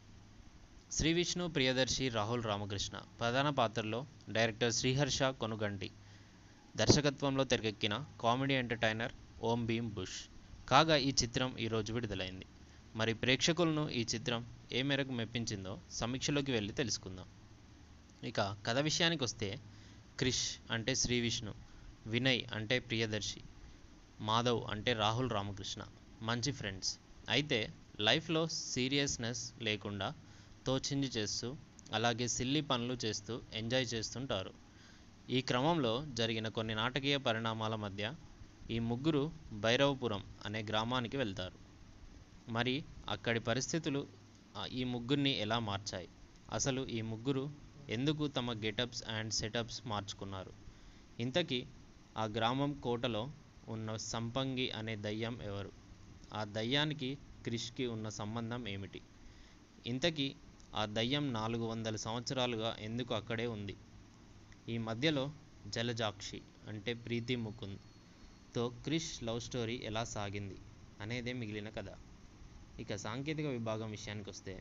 శ్రీ విష్ణు ప్రియదర్శి రాహుల్ రామకృష్ణ ప్రధాన పాత్రలో డైరెక్టర్ శ్రీహర్ష కొనుగంటి దర్శకత్వంలో తెరకెక్కిన comedy entertainer Om Bheem bush కాగా ఈ చిత్రం ఈరోజు విడుదలైంది మరి ప్రేక్షకులను ఈ చిత్రం ఏ మేరకు మెప్పించిందో సమీక్షలోకి వెళ్ళి తెలుసుకుందాం ఇక కథ విషయానికి వస్తే క్రిష్ అంటే శ్రీ విష్ణు వినయ్ అంటే ప్రియదర్శి మాధవ్ అంటే రాహుల్ రామకృష్ణ మంచి ఫ్రెండ్స్ అయితే లైఫ్లో సీరియస్నెస్ లేకుండా తోచింది చేస్తూ అలాగే సిల్లీ పనులు చేస్తూ ఎంజాయ్ చేస్తుంటారు ఈ క్రమంలో జరిగిన కొన్ని నాటకీయ పరిణామాల మధ్య ఈ ముగ్గురు భైరవపురం అనే గ్రామానికి వెళ్తారు మరి అక్కడి పరిస్థితులు ఆ, ఈ ముగ్గురిని ఎలా మార్చాయి అసలు ఈ ముగ్గురు ఎందుకు తమ గెటప్స్ అండ్ సెటప్స్ మార్చుకున్నారు ఇంతకీ ఆ గ్రామం కోటలో ఉన్న సంపంగి అనే దయ్యం ఎవరు ఆ దయ్యానికి క్రిష్కి ఉన్న సంబంధం ఏమిటి ఇంతకీ ఆ దయ్యం నాలుగు వందల సంవత్సరాలుగా ఎందుకు అక్కడే ఉంది ఈ మధ్యలో జలజాక్షి అంటే ప్రీతి ముకుంద్ తో క్రిష్ లవ్ స్టోరీ ఎలా సాగింది అనేదే మిగిలిన కథ ఇక సాంకేతిక విభాగం విషయానికి వస్తే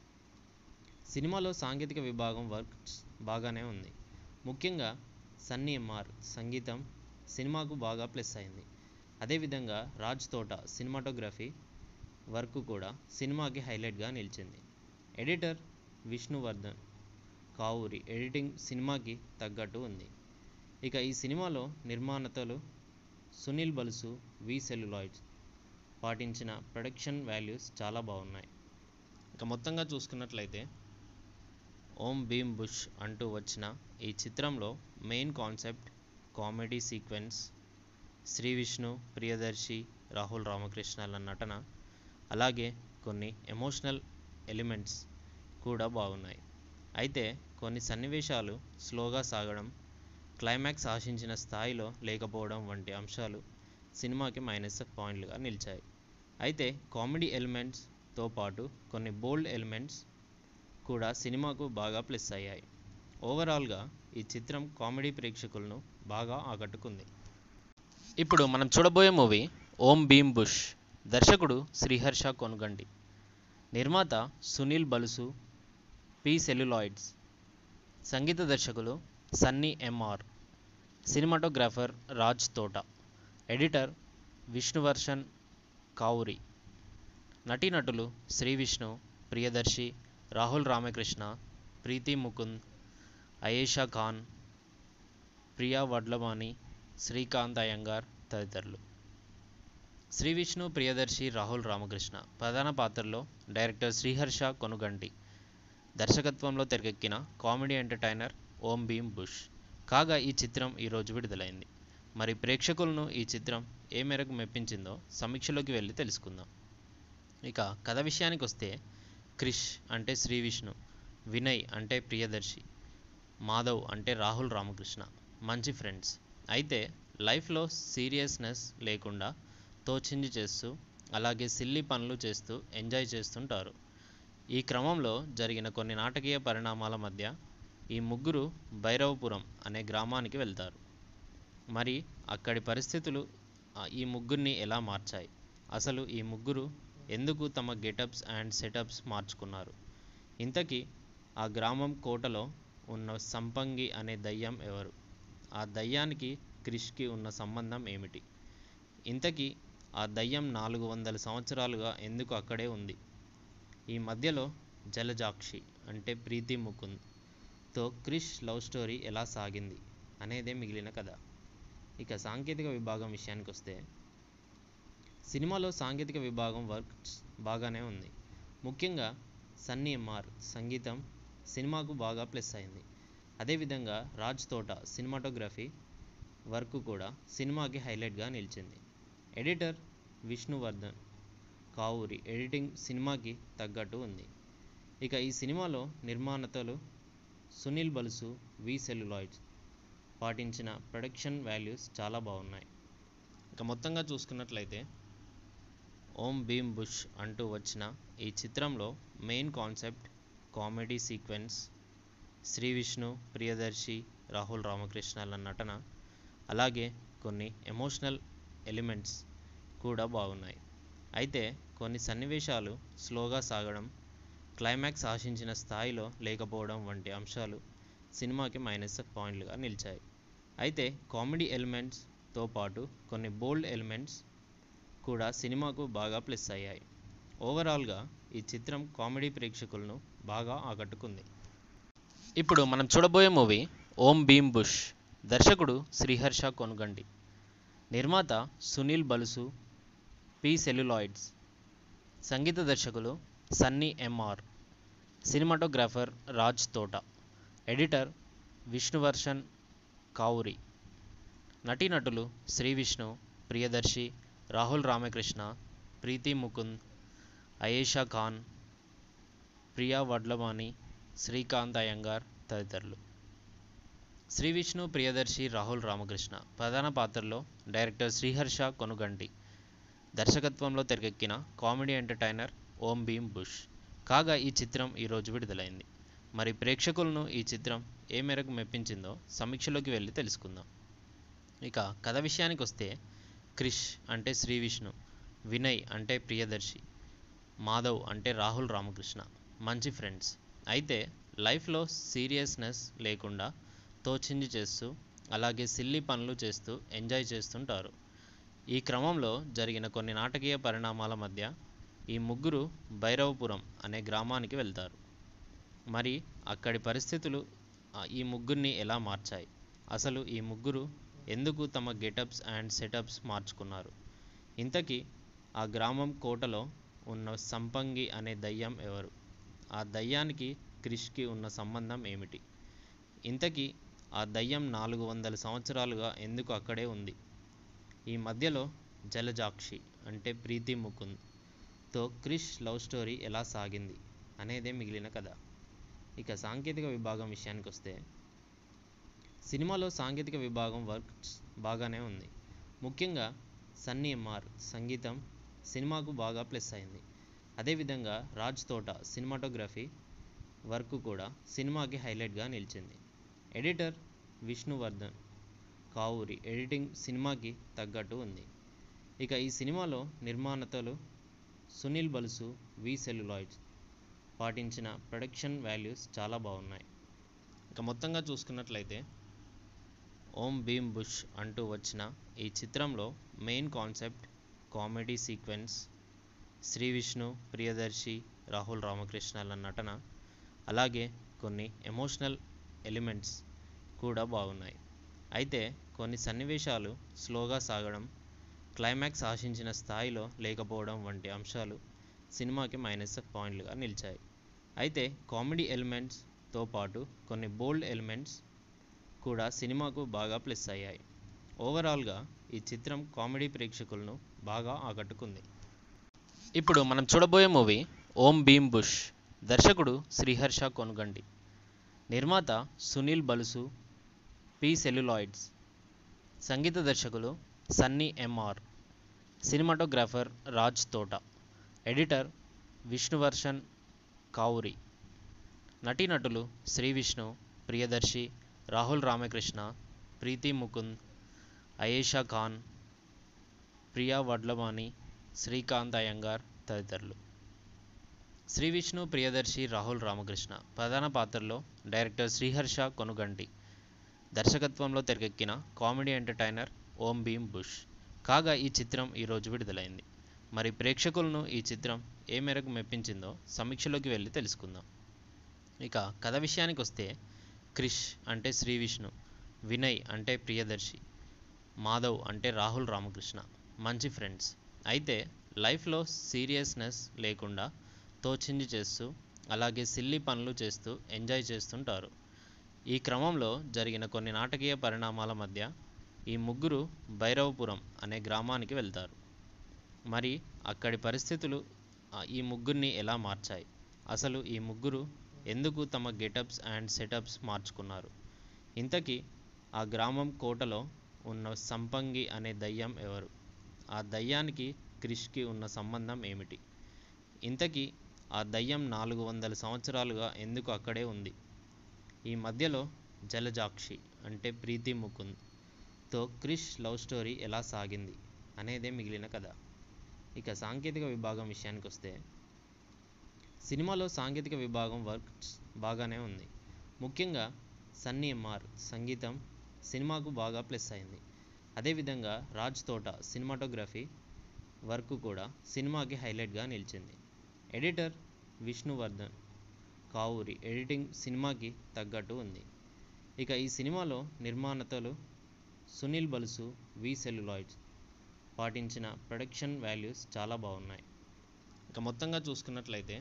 సినిమాలో సాంకేతిక విభాగం వర్క్స్ బాగానే ఉంది ముఖ్యంగా సన్నీ ఎంఆర్ సంగీతం సినిమాకు బాగా ప్లస్ అయింది అదేవిధంగా రాజ్ తోట సినిమాటోగ్రఫీ వర్క్ కూడా సినిమాకి హైలైట్గా నిలిచింది ఎడిటర్ విష్ణువర్ధన్ కావూరి ఎడిటింగ్ సినిమాకి తగ్గట్టు ఉంది ఇక ఈ సినిమాలో నిర్మాణతలు సునీల్ బలుసు వి సెల్యులాయిడ్స్ పాటించిన ప్రొడక్షన్ వాల్యూస్ చాలా బాగున్నాయి ఇక మొత్తంగా చూసుకున్నట్లయితే ఓం భీమ్ బుష్ అంటూ వచ్చిన ఈ చిత్రంలో main concept comedy sequence Shri Vishnu Priyadarshi Rahul రామకృష్ణల నటన అలాగే కొన్ని ఎమోషనల్ ఎలిమెంట్స్ కూడా బాగున్నాయి అయితే కొన్ని సన్నివేశాలు స్లోగా సాగడం క్లైమాక్స్ ఆశించిన స్థాయిలో లేకపోవడం వంటి అంశాలు సినిమాకి మైనస్ పాయింట్లుగా నిలిచాయి అయితే కామెడీ ఎలిమెంట్స్తో పాటు కొన్ని బోల్డ్ ఎలిమెంట్స్ కూడా సినిమాకు బాగా ప్లస్ అయ్యాయి ఓవరాల్గా ఈ చిత్రం కామెడీ ప్రేక్షకులను బాగా ఆకట్టుకుంది ఇప్పుడు మనం చూడబోయే మూవీ ఓం భీమ్ బుష్ దర్శకుడు శ్రీహర్ష కొనుగండి నిర్మాత సునీల్ బలుసు పి సెల్యులాయిడ్స్ సంగీత దర్శకులు సన్నీ ఎంఆర్ సినిమాటోగ్రాఫర్ రాజ్ తోట ఎడిటర్ విష్ణువర్షన్ కావురి నటీనటులు శ్రీ విష్ణు ప్రియదర్శి రాహుల్ రామకృష్ణ ప్రీతి ముకుంద్ అయేషా ఖాన్ ప్రియా వడ్లమాని శ్రీకాంత్ అయ్యంగార్ తదితరులు శ్రీ విష్ణు ప్రియదర్శి రాహుల్ రామకృష్ణ ప్రధాన పాత్రలో డైరెక్టర్ శ్రీహర్ష కొనుగంటి దర్శకత్వంలో తెరకెక్కిన comedy entertainer Om Bheem bush కాగా ఈ చిత్రం ఈరోజు విడుదలైంది మరి ప్రేక్షకులను ఈ చిత్రం ఏ మేరకు మెప్పించిందో సమీక్షలోకి వెళ్ళి తెలుసుకుందాం ఇక కథ విషయానికి వస్తే క్రిష్ అంటే శ్రీ విష్ణు వినయ్ అంటే ప్రియదర్శి మాధవ్ అంటే రాహుల్ రామకృష్ణ మంచి ఫ్రెండ్స్ అయితే లైఫ్లో సీరియస్నెస్ లేకుండా తోచింది చేస్తూ అలాగే సిల్లీ పనులు చేస్తూ ఎంజాయ్ చేస్తుంటారు ఈ క్రమంలో జరిగిన కొన్ని నాటకీయ పరిణామాల మధ్య ఈ ముగ్గురు భైరవపురం అనే గ్రామానికి వెళ్తారు మరి అక్కడి పరిస్థితులు ఆ, ఈ ముగ్గురిని ఎలా మార్చాయి అసలు ఈ ముగ్గురు ఎందుకు తమ గెటప్స్ అండ్ సెటప్స్ మార్చుకున్నారు ఇంతకీ ఆ గ్రామం కోటలో ఉన్న సంపంగి అనే దయ్యం ఎవరు ఆ దయ్యానికి క్రిష్కి ఉన్న సంబంధం ఏమిటి ఇంతకీ ఆ దయ్యం నాలుగు వందల సంవత్సరాలుగా ఎందుకు అక్కడే ఉంది ఈ మధ్యలో జలజాక్షి అంటే ప్రీతి ముకుంద్ తో క్రిష్ లవ్ స్టోరీ ఎలా సాగింది అనేదే మిగిలిన కథ ఇక సాంకేతిక విభాగం విషయానికి వస్తే సినిమాలో సాంకేతిక విభాగం వర్క్స్ బాగానే ఉంది ముఖ్యంగా సన్నీ ఎంఆర్ సంగీతం సినిమాకు బాగా ప్లస్ అయింది అదేవిధంగా రాజ్ తోట సినిమాటోగ్రఫీ వర్క్ కూడా సినిమాకి హైలైట్గా నిలిచింది ఎడిటర్ విష్ణువర్ధన్ కావూరి ఎడిటింగ్ సినిమాకి తగ్గట్టు ఉంది ఇక ఈ సినిమాలో నిర్మాణతలు సునీల్ బలుసు వి సెల్యులాయిడ్స్ పాటించిన ప్రొడక్షన్ వాల్యూస్ చాలా బాగున్నాయి ఇక మొత్తంగా చూసుకున్నట్లయితే ఓం భీమ్ బుష్ అంటూ వచ్చిన ఈ చిత్రంలో main concept comedy sequence Shri Vishnu Priyadarshi Rahul రామకృష్ణల నటన అలాగే కొన్ని ఎమోషనల్ ఎలిమెంట్స్ కూడా బాగున్నాయి అయితే కొన్ని సన్నివేశాలు స్లోగా సాగడం క్లైమాక్స్ ఆశించిన స్థాయిలో లేకపోవడం వంటి అంశాలు సినిమాకి మైనస్ పాయింట్లుగా నిలిచాయి అయితే కామెడీ ఎలిమెంట్స్తో పాటు కొన్ని బోల్డ్ ఎలిమెంట్స్ కూడా సినిమాకు బాగా ప్లస్ అయ్యాయి ఓవరాల్గా ఈ చిత్రం కామెడీ ప్రేక్షకులను బాగా ఆకట్టుకుంది ఇప్పుడు మనం చూడబోయే మూవీ ఓం భీమ్ బుష్ దర్శకుడు శ్రీహర్ష కొనుగండి నిర్మాత సునీల్ బలుసు పి సెల్యులాయిడ్స్ సంగీత దర్శకులు సన్నీ ఎంఆర్ సినిమాటోగ్రాఫర్ రాజ్ తోట ఎడిటర్ విష్ణువర్షన్ కావురి నటీనటులు శ్రీ విష్ణు ప్రియదర్శి రాహుల్ రామకృష్ణ ప్రీతి ముకుంద్ అయేషా ఖాన్ ప్రియా వడ్లవాణి శ్రీకాంత్ అయ్యంగార్ తదితరులు శ్రీ విష్ణు ప్రియదర్శి రాహుల్ రామకృష్ణ ప్రధాన పాత్రలో డైరెక్టర్ శ్రీహర్ష కొనుగంటి దర్శకత్వంలో తెరకెక్కిన comedy entertainer Om Bheem bush కాగా ఈ చిత్రం ఈరోజు విడుదలైంది మరి ప్రేక్షకులను ఈ చిత్రం ఏ మేరకు మెప్పించిందో సమీక్షలోకి వెళ్ళి తెలుసుకుందాం ఇక కథ విషయానికి వస్తే క్రిష్ అంటే శ్రీ విష్ణు వినయ్ అంటే ప్రియదర్శి మాధవ్ అంటే రాహుల్ రామకృష్ణ మంచి ఫ్రెండ్స్ అయితే లైఫ్లో సీరియస్నెస్ లేకుండా తోచింది చేస్తూ అలాగే సిల్లీ పనులు చేస్తూ ఎంజాయ్ చేస్తుంటారు ఈ క్రమంలో జరిగిన కొన్ని నాటకీయ పరిణామాల మధ్య ఈ ముగ్గురు భైరవపురం అనే గ్రామానికి వెళ్తారు మరి అక్కడి పరిస్థితులు ఆ, ఈ ముగ్గురిని ఎలా మార్చాయి అసలు ఈ ముగ్గురు ఎందుకు తమ గెటప్స్ అండ్ సెటప్స్ మార్చుకున్నారు ఇంతకీ ఆ గ్రామం కోటలో ఉన్న సంపంగి అనే దయ్యం ఎవరు ఆ దయ్యానికి క్రిష్కి ఉన్న సంబంధం ఏమిటి ఇంతకీ ఆ దయ్యం నాలుగు వందల సంవత్సరాలుగా ఎందుకు అక్కడే ఉంది ఈ మధ్యలో జలజాక్షి అంటే ప్రీతి ముకుంద్ తో క్రిష్ లవ్ స్టోరీ ఎలా సాగింది అనేదే మిగిలిన కథ ఇక సాంకేతిక విభాగం విషయానికి వస్తే సినిమాలో సాంకేతిక విభాగం వర్క్స్ బాగానే ఉంది ముఖ్యంగా సన్నీ ఎంఆర్ సంగీతం సినిమాకు బాగా ప్లస్ అయింది అదేవిధంగా రాజ్ తోట సినిమాటోగ్రఫీ వర్క్ కూడా సినిమాకి హైలైట్గా నిలిచింది ఎడిటర్ విష్ణువర్ధన్ కావూరి ఎడిటింగ్ సినిమాకి తగ్గట్టు ఉంది ఇక ఈ సినిమాలో నిర్మాణతలు సునీల్ బలుసు వి సెల్యులాయిడ్స్ పాటించిన ప్రొడక్షన్ వాల్యూస్ చాలా బాగున్నాయి ఇక మొత్తంగా చూసుకున్నట్లయితే ఓం భీమ్ బుష్ అంటూ వచ్చిన ఈ చిత్రంలో main concept comedy sequence Shri Vishnu Priyadarshi Rahul రామకృష్ణల నటన అలాగే కొన్ని ఎమోషనల్ ఎలిమెంట్స్ కూడా బాగున్నాయి అయితే కొన్ని సన్నివేశాలు స్లోగా సాగడం క్లైమాక్స్ ఆశించిన స్థాయిలో లేకపోవడం వంటి అంశాలు సినిమాకి మైనస్ పాయింట్లుగా నిలిచాయి అయితే కామెడీ ఎలిమెంట్స్తో పాటు కొన్ని బోల్డ్ ఎలిమెంట్స్ కూడా సినిమాకు బాగా ప్లస్ అయ్యాయి ఓవరాల్గా ఈ చిత్రం కామెడీ ప్రేక్షకులను బాగా ఆకట్టుకుంది ఇప్పుడు మనం చూడబోయే మూవీ ఓం భీమ్ బుష్ దర్శకుడు శ్రీహర్ష కొనుగండి నిర్మాత సునీల్ బలుసు పి సెల్యులాయిడ్స్ సంగీత దర్శకులు సన్నీ ఎంఆర్ సినిమాటోగ్రాఫర్ రాజ్ తోట ఎడిటర్ విష్ణువర్షన్ కావురి నటీనటులు శ్రీ విష్ణు ప్రియదర్శి రాహుల్ రామకృష్ణ ప్రీతి ముకుంద్ అయేషా ఖాన్ ప్రియా వడ్లవాణి శ్రీకాంత్ అయ్యంగార్ తదితరులు శ్రీ విష్ణు ప్రియదర్శి రాహుల్ రామకృష్ణ ప్రధాన పాత్రలో డైరెక్టర్ శ్రీహర్ష కొనుగంటి దర్శకత్వంలో తెరకెక్కిన comedy entertainer Om Bheem bush కాగా ఈ చిత్రం ఈరోజు విడుదలైంది మరి ప్రేక్షకులను ఈ చిత్రం ఏ మేరకు మెప్పించిందో సమీక్షలోకి వెళ్ళి తెలుసుకుందాం ఇక కథ విషయానికి వస్తే క్రిష్ అంటే శ్రీ విష్ణు వినయ్ అంటే ప్రియదర్శి మాధవ్ అంటే రాహుల్ రామకృష్ణ మంచి ఫ్రెండ్స్ అయితే లైఫ్లో సీరియస్నెస్ లేకుండా తోచింది చేస్తూ అలాగే సిల్లీ పనులు చేస్తూ ఎంజాయ్ చేస్తుంటారు ఈ క్రమంలో జరిగిన కొన్ని నాటకీయ పరిణామాల మధ్య ఈ ముగ్గురు భైరవపురం అనే గ్రామానికి వెళ్తారు మరి అక్కడి పరిస్థితులు ఆ, ఈ ముగ్గురిని ఎలా మార్చాయి అసలు ఈ ముగ్గురు ఎందుకు తమ గెటప్స్ అండ్ సెటప్స్ మార్చుకున్నారు ఇంతకీ ఆ గ్రామం కోటలో ఉన్న సంపంగి అనే దయ్యం ఎవరు ఆ దయ్యానికి క్రిష్కి ఉన్న సంబంధం ఏమిటి ఇంతకీ ఆ దయ్యం నాలుగు వందల సంవత్సరాలుగా ఎందుకు అక్కడే ఉంది ఈ మధ్యలో జలజాక్షి అంటే ప్రీతి ముకుంద్ తో క్రిష్ లవ్ స్టోరీ ఎలా సాగింది అనేదే మిగిలిన కథ ఇక సాంకేతిక విభాగం విషయానికి వస్తే సినిమాలో సాంకేతిక విభాగం వర్క్ బాగానే ఉంది ముఖ్యంగా సన్నీ ఎంఆర్ సంగీతం సినిమాకు బాగా ప్లస్ అయింది అదేవిధంగా రాజ్ తోట సినిమాటోగ్రఫీ వర్క్ కూడా సినిమాకి హైలైట్గా నిలిచింది ఎడిటర్ విష్ణువర్ధన్ కావూరి ఎడిటింగ్ సినిమాకి తగ్గట్టు ఉంది ఇక ఈ సినిమాలో నిర్మాణతలు సునీల్ బలుసు వి సెల్యులాయిడ్స్ పాటించిన ప్రొడక్షన్ వాల్యూస్ చాలా బాగున్నాయి ఇక మొత్తంగా చూసుకున్నట్లయితే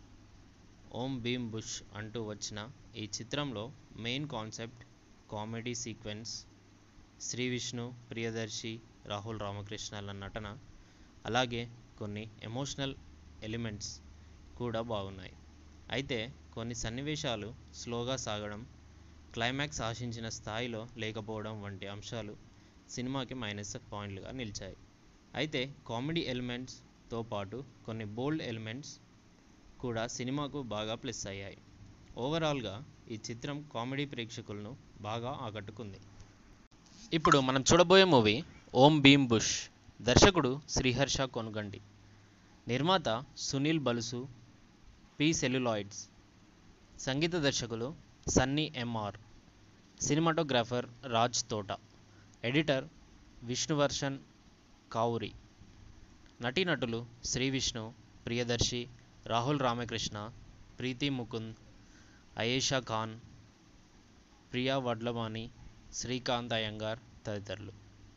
ఓం భీమ్ బుష్ అంటూ వచ్చిన ఈ చిత్రంలో main concept comedy sequence Shri Vishnu Priyadarshi Rahul రామకృష్ణల నటన అలాగే కొన్ని ఎమోషనల్ ఎలిమెంట్స్ కూడా బాగున్నాయి అయితే కొన్ని సన్నివేశాలు స్లోగా సాగడం క్లైమాక్స్ ఆశించిన స్థాయిలో లేకపోవడం వంటి అంశాలు సినిమాకి మైనస్ పాయింట్లుగా నిలిచాయి అయితే కామెడీ ఎలిమెంట్స్తో పాటు కొన్ని బోల్డ్ ఎలిమెంట్స్ కూడా సినిమాకు బాగా ప్లస్ అయ్యాయి ఓవరాల్గా ఈ చిత్రం కామెడీ ప్రేక్షకులను బాగా ఆకట్టుకుంది ఇప్పుడు మనం చూడబోయే మూవీ ఓం భీమ్ బుష్ దర్శకుడు శ్రీహర్ష కొనుగండి నిర్మాత సునీల్ బలుసు పి సెల్యులాయిడ్స్ సంగీత దర్శకులు సన్నీ ఎంఆర్ సినిమాటోగ్రాఫర్ రాజ్ తోట ఎడిటర్ విష్ణువర్షన్ కావురి నటీనటులు శ్రీ విష్ణు ప్రియదర్శి రాహుల్ రామకృష్ణ ప్రీతి ముకుంద్ అయేషా ఖాన్ ప్రియా వడ్లవాణి శ్రీకాంత్ అయ్యంగార్ తదితరులు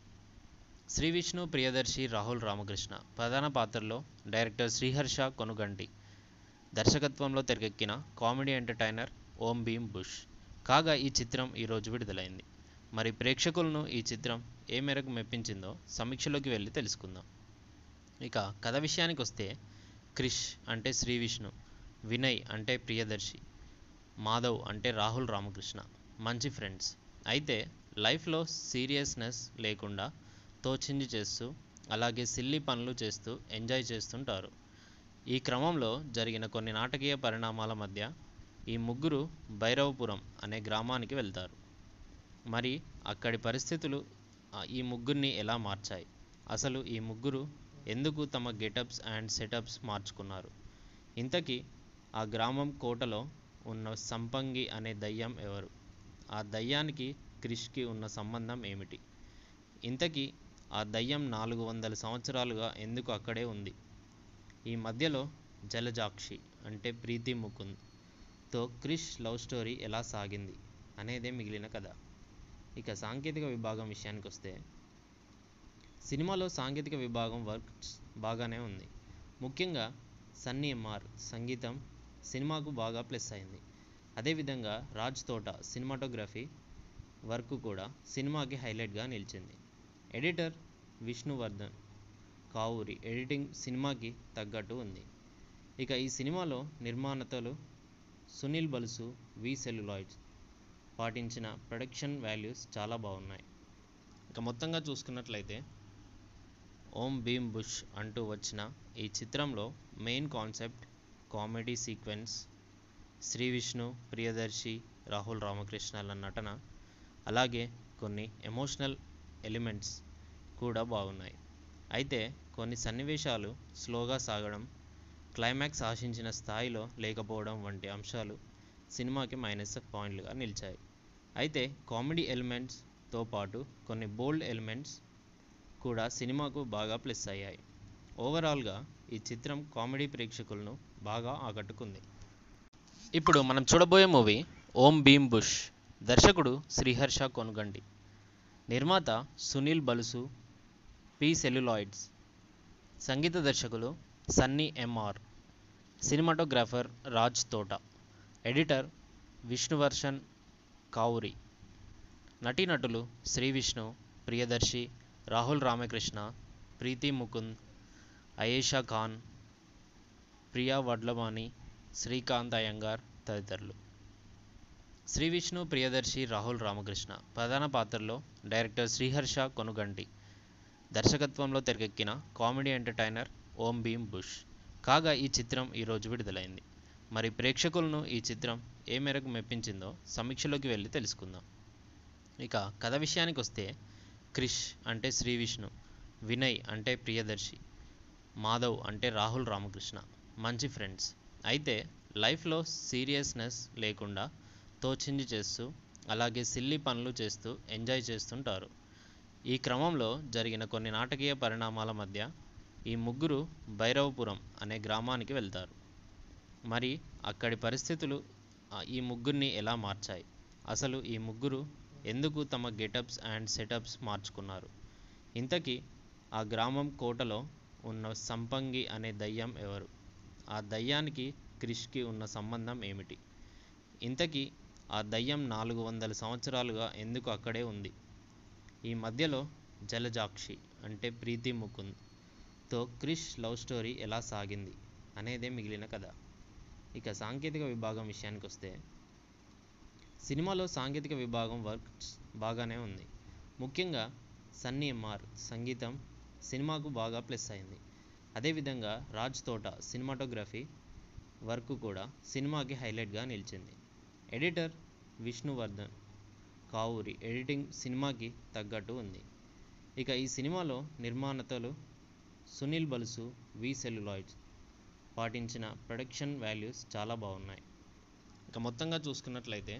శ్రీ విష్ణు ప్రియదర్శి రాహుల్ రామకృష్ణ ప్రధాన పాత్రలో డైరెక్టర్ శ్రీహర్ష కొనుగంటి దర్శకత్వంలో తెరకెక్కిన comedy entertainer Om Bheem bush కాగా ఈ చిత్రం ఈరోజు విడుదలైంది మరి ప్రేక్షకులను ఈ చిత్రం ఏ మేరకు మెప్పించిందో సమీక్షలోకి వెళ్ళి తెలుసుకుందాం ఇక కథ విషయానికి వస్తే క్రిష్ అంటే శ్రీ విష్ణు వినయ్ అంటే ప్రియదర్శి మాధవ్ అంటే రాహుల్ రామకృష్ణ మంచి ఫ్రెండ్స్ అయితే లైఫ్లో సీరియస్నెస్ లేకుండా తోచింది చేస్తూ అలాగే సిల్లీ పనులు చేస్తూ ఎంజాయ్ చేస్తుంటారు ఈ క్రమంలో జరిగిన కొన్ని నాటకీయ పరిణామాల మధ్య ఈ ముగ్గురు భైరవపురం అనే గ్రామానికి వెళ్తారు మరి అక్కడి పరిస్థితులు ఆ, ఈ ముగ్గురిని ఎలా మార్చాయి అసలు ఈ ముగ్గురు ఎందుకు తమ గెటప్స్ అండ్ సెటప్స్ మార్చుకున్నారు ఇంతకీ ఆ గ్రామం కోటలో ఉన్న సంపంగి అనే దయ్యం ఎవరు ఆ దయ్యానికి క్రిష్కి ఉన్న సంబంధం ఏమిటి ఇంతకీ ఆ దయ్యం నాలుగు వందల సంవత్సరాలుగా ఎందుకు అక్కడే ఉంది ఈ మధ్యలో జలజాక్షి అంటే ప్రీతి ముకుంద్ తో క్రిష్ లవ్ స్టోరీ ఎలా సాగింది అనేదే మిగిలిన కథ ఇక సాంకేతిక విభాగం విషయానికి వస్తే సినిమాలో సాంకేతిక విభాగం వర్క్ బాగానే ఉంది ముఖ్యంగా సన్నీ ఎంఆర్ సంగీతం సినిమాకు బాగా ప్లస్ అయింది అదేవిధంగా రాజ్ తోట సినిమాటోగ్రఫీ వర్క్ కూడా సినిమాకి హైలైట్గా నిలిచింది ఎడిటర్ విష్ణువర్ధన్ కావూరి ఎడిటింగ్ సినిమాకి తగ్గట్టు ఉంది ఇక ఈ సినిమాలో నిర్మాణతలు సునీల్ బలుసు వి సెల్యులాయిడ్స్ పాటించిన ప్రొడక్షన్ వాల్యూస్ చాలా బాగున్నాయి ఇక మొత్తంగా చూసుకున్నట్లయితే ఓం భీమ్ బుష్ అంటూ వచ్చిన ఈ చిత్రంలో main concept comedy sequence Shri Vishnu Priyadarshi Rahul రామకృష్ణల నటన అలాగే కొన్ని ఎమోషనల్ ఎలిమెంట్స్ కూడా బాగున్నాయి అయితే కొన్ని సన్నివేశాలు స్లోగా సాగడం క్లైమాక్స్ ఆశించిన స్థాయిలో లేకపోవడం వంటి అంశాలు సినిమాకి మైనస్ పాయింట్లుగా నిలిచాయి అయితే కామెడీ ఎలిమెంట్స్తో పాటు కొన్ని బోల్డ్ ఎలిమెంట్స్ కూడా సినిమాకు బాగా ప్లస్ అయ్యాయి ఓవరాల్గా ఈ చిత్రం కామెడీ ప్రేక్షకులను బాగా ఆకట్టుకుంది ఇప్పుడు మనం చూడబోయే మూవీ ఓం భీమ్ బుష్ దర్శకుడు శ్రీహర్ష కొనుగండి నిర్మాత సునీల్ బలుసు పి సెల్యులాయిడ్స్ సంగీత దర్శకులు సన్నీ ఎంఆర్ సినిమాటోగ్రాఫర్ రాజ్ తోట ఎడిటర్ విష్ణువర్షన్ కావురి నటీనటులు శ్రీ విష్ణు ప్రియదర్శి రాహుల్ రామకృష్ణ ప్రీతి ముకుంద్ అయేషా ఖాన్ ప్రియా వడ్లవాణి శ్రీకాంత్ అయ్యంగార్ తదితరులు శ్రీ విష్ణు ప్రియదర్శి రాహుల్ రామకృష్ణ ప్రధాన పాత్రల్లో డైరెక్టర్ శ్రీహర్ష కొనుగంటి దర్శకత్వంలో తెరకెక్కిన comedy entertainer Om Bheem bush కాగా ఈ చిత్రం ఈరోజు విడుదలైంది మరి ప్రేక్షకులను ఈ చిత్రం ఏ మేరకు మెప్పించిందో సమీక్షలోకి వెళ్ళి తెలుసుకుందాం ఇక కథ విషయానికి వస్తే క్రిష్ అంటే శ్రీ విష్ణు వినయ్ అంటే ప్రియదర్శి మాధవ్ అంటే రాహుల్ రామకృష్ణ మంచి ఫ్రెండ్స్ అయితే లైఫ్లో సీరియస్నెస్ లేకుండా తోచింది చేస్తూ అలాగే సిల్లీ పనులు చేస్తూ ఎంజాయ్ చేస్తుంటారు ఈ క్రమంలో జరిగిన కొన్ని నాటకీయ పరిణామాల మధ్య ఈ ముగ్గురు భైరవపురం అనే గ్రామానికి వెళ్తారు మరి అక్కడి పరిస్థితులు ఆ, ఈ ముగ్గురిని ఎలా మార్చాయి అసలు ఈ ముగ్గురు ఎందుకు తమ గెటప్స్ అండ్ సెటప్స్ మార్చుకున్నారు ఇంతకీ ఆ గ్రామం కోటలో ఉన్న సంపంగి అనే దయ్యం ఎవరు ఆ దయ్యానికి క్రిష్కి ఉన్న సంబంధం ఏమిటి ఇంతకీ ఆ దయ్యం నాలుగు వందల సంవత్సరాలుగా ఎందుకు అక్కడే ఉంది ఈ మధ్యలో జలజాక్షి అంటే ప్రీతి ముకుంద్ తో క్రిష్ లవ్ స్టోరీ ఎలా సాగింది అనేదే మిగిలిన కథ ఇక సాంకేతిక విభాగం విషయానికి వస్తే సినిమాలో సాంకేతిక విభాగం వర్క్స్ బాగానే ఉంది ముఖ్యంగా సన్నీ ఎంఆర్ సంగీతం సినిమాకు బాగా ప్లస్ అయింది అదేవిధంగా రాజ్ తోట సినిమాటోగ్రఫీ వర్క్ కూడా సినిమాకి హైలైట్గా నిలిచింది ఎడిటర్ విష్ణువర్ధన్ కావూరి ఎడిటింగ్ సినిమాకి తగ్గట్టు ఉంది ఇక ఈ సినిమాలో నిర్మాణతలు సునీల్ బలుసు వి సెల్యులాయిడ్స్ పాటించిన ప్రొడక్షన్ వాల్యూస్ చాలా బాగున్నాయి ఇక మొత్తంగా చూసుకున్నట్లయితే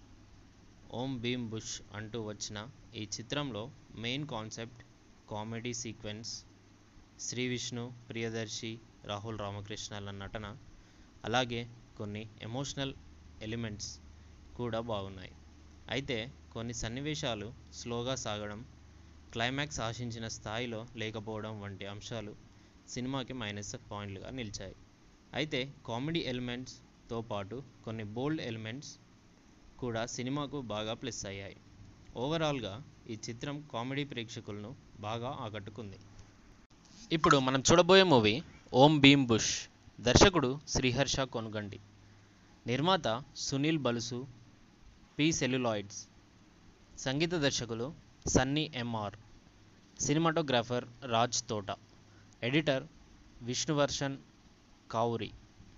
ఓం భీమ్ బుష్ అంటూ వచ్చిన ఈ చిత్రంలో main concept comedy sequence Shri Vishnu Priyadarshi Rahul రామకృష్ణల నటన అలాగే కొన్ని ఎమోషనల్ ఎలిమెంట్స్ కూడా బాగున్నాయి అయితే కొన్ని సన్నివేశాలు స్లోగా సాగడం క్లైమాక్స్ ఆశించిన స్థాయిలో లేకపోవడం వంటి అంశాలు సినిమాకి మైనస్ పాయింట్లుగా నిలిచాయి అయితే కామెడీ ఎలిమెంట్స్తో పాటు కొన్ని బోల్డ్ ఎలిమెంట్స్ కూడా సినిమాకు బాగా ప్లస్ అయ్యాయి ఓవరాల్గా ఈ చిత్రం కామెడీ ప్రేక్షకులను బాగా ఆకట్టుకుంది ఇప్పుడు మనం చూడబోయే మూవీ ఓం భీమ్ బుష్ దర్శకుడు శ్రీహర్ష కొనుగండి నిర్మాత సునీల్ బలుసు పి సెల్యులాయిడ్స్ సంగీత దర్శకులు సన్నీ ఎంఆర్ సినిమాటోగ్రాఫర్ రాజ్ తోట ఎడిటర్ విష్ణువర్షన్ కావురి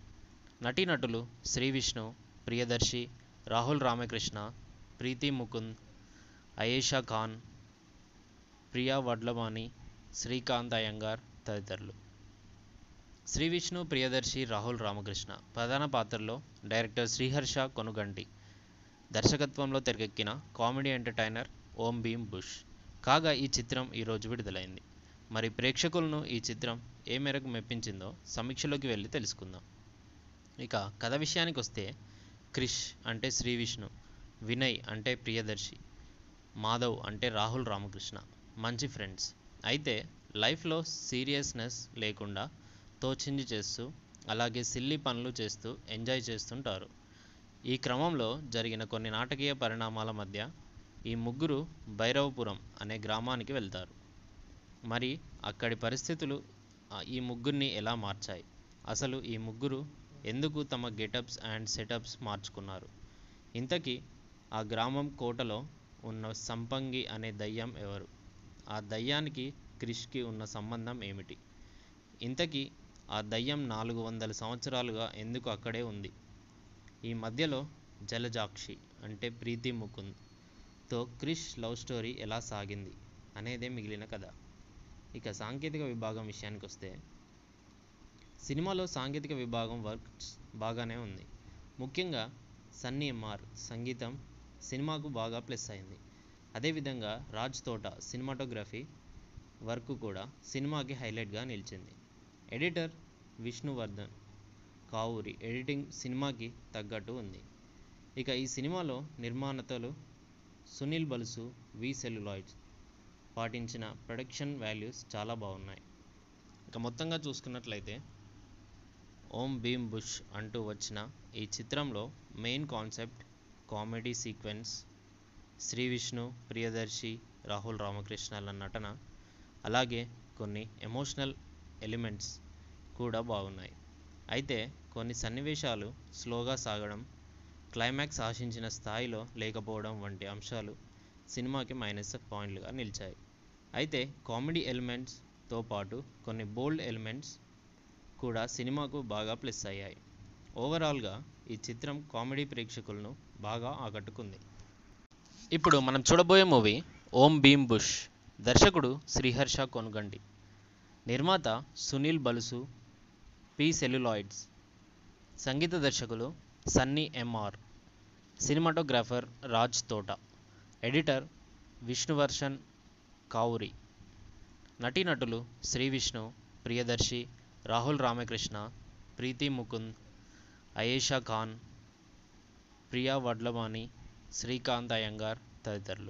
నటీనటులు శ్రీ విష్ణు ప్రియదర్శి రాహుల్ రామకృష్ణ ప్రీతి ముకుంద్ అయేషా ఖాన్ ప్రియా వడ్లమాని శ్రీకాంత్ అయ్యంగార్ తదితరులు శ్రీ విష్ణు ప్రియదర్శి రాహుల్ రామకృష్ణ ప్రధాన పాత్రల్లో డైరెక్టర్ శ్రీహర్ష కొనుగంటి దర్శకత్వంలో తెరకెక్కిన comedy entertainer Om Bheem bush కాగా ఈ చిత్రం ఈరోజు విడుదలైంది మరి ప్రేక్షకులను ఈ చిత్రం ఏ మేరకు మెప్పించిందో సమీక్షలోకి వెళ్ళి తెలుసుకుందాం ఇక కథ విషయానికి వస్తే క్రిష్ అంటే శ్రీ విష్ణు వినయ్ అంటే ప్రియదర్శి మాధవ్ అంటే రాహుల్ రామకృష్ణ మంచి ఫ్రెండ్స్ అయితే లైఫ్లో సీరియస్నెస్ లేకుండా తోచింది చేస్తూ అలాగే సిల్లీ పనులు చేస్తూ ఎంజాయ్ చేస్తుంటారు ఈ క్రమంలో జరిగిన కొన్ని నాటకీయ పరిణామాల మధ్య ఈ ముగ్గురు భైరవపురం అనే గ్రామానికి వెళ్తారు మరి అక్కడి పరిస్థితులు ఆ, ఈ ముగ్గురిని ఎలా మార్చాయి అసలు ఈ ముగ్గురు ఎందుకు తమ గెటప్స్ అండ్ సెటప్స్ మార్చుకున్నారు ఇంతకీ ఆ గ్రామం కోటలో ఉన్న సంపంగి అనే దయ్యం ఎవరు ఆ దయ్యానికి క్రిష్కి ఉన్న సంబంధం ఏమిటి ఇంతకీ ఆ దయ్యం నాలుగు వందల సంవత్సరాలుగా ఎందుకు అక్కడే ఉంది ఈ మధ్యలో జలజాక్షి అంటే ప్రీతి ముకుంద్ తో క్రిష్ లవ్ స్టోరీ ఎలా సాగింది అనేదే మిగిలిన కథ ఇక సాంకేతిక విభాగం విషయానికి వస్తే సినిమాలో సాంకేతిక విభాగం వర్క్స్ బాగానే ఉంది ముఖ్యంగా సన్నీ ఎంఆర్ సంగీతం సినిమాకు బాగా ప్లస్ అయింది అదేవిధంగా రాజ్ తోట సినిమాటోగ్రఫీ వర్క్ కూడా సినిమాకి హైలైట్గా నిలిచింది ఎడిటర్ విష్ణువర్ధన్ కావూరి ఎడిటింగ్ సినిమాకి తగ్గట్టు ఉంది ఇక ఈ సినిమాలో నిర్మాణతలు సునీల్ బలుసు వి సెల్యులాయిడ్స్ పాటించిన ప్రొడక్షన్ వాల్యూస్ చాలా బాగున్నాయి ఇక మొత్తంగా చూసుకున్నట్లయితే ఓం భీమ్ బుష్ అంటూ వచ్చిన ఈ చిత్రంలో main concept comedy sequence Shri Vishnu Priyadarshi Rahul రామకృష్ణల నటన అలాగే కొన్ని ఎమోషనల్ ఎలిమెంట్స్ కూడా బాగున్నాయి అయితే కొన్ని సన్నివేశాలు స్లోగా సాగడం క్లైమాక్స్ ఆశించిన స్థాయిలో లేకపోవడం వంటి అంశాలు సినిమాకి మైనస్ పాయింట్లుగా నిలిచాయి అయితే కామెడీ ఎలిమెంట్స్తో పాటు కొన్ని బోల్డ్ ఎలిమెంట్స్ కూడా సినిమాకు బాగా ప్లస్ అయ్యాయి ఓవరాల్గా ఈ చిత్రం కామెడీ ప్రేక్షకులను బాగా ఆకట్టుకుంది ఇప్పుడు మనం చూడబోయే మూవీ ఓం భీమ్ బుష్ దర్శకుడు శ్రీహర్ష కొనుగండి నిర్మాత సునీల్ బలుసు పి సెల్యులాయిడ్స్ సంగీత దర్శకులు సన్నీ ఎంఆర్ సినిమాటోగ్రాఫర్ రాజ్ తోట ఎడిటర్ విష్ణువర్షన్ కావురి నటీనటులు శ్రీ విష్ణు ప్రియదర్శి రాహుల్ రామకృష్ణ ప్రీతి ముకుంద్ అయేషా ఖాన్ ప్రియా వడ్లమాని శ్రీకాంత్ అయ్యంగార్ తదితరులు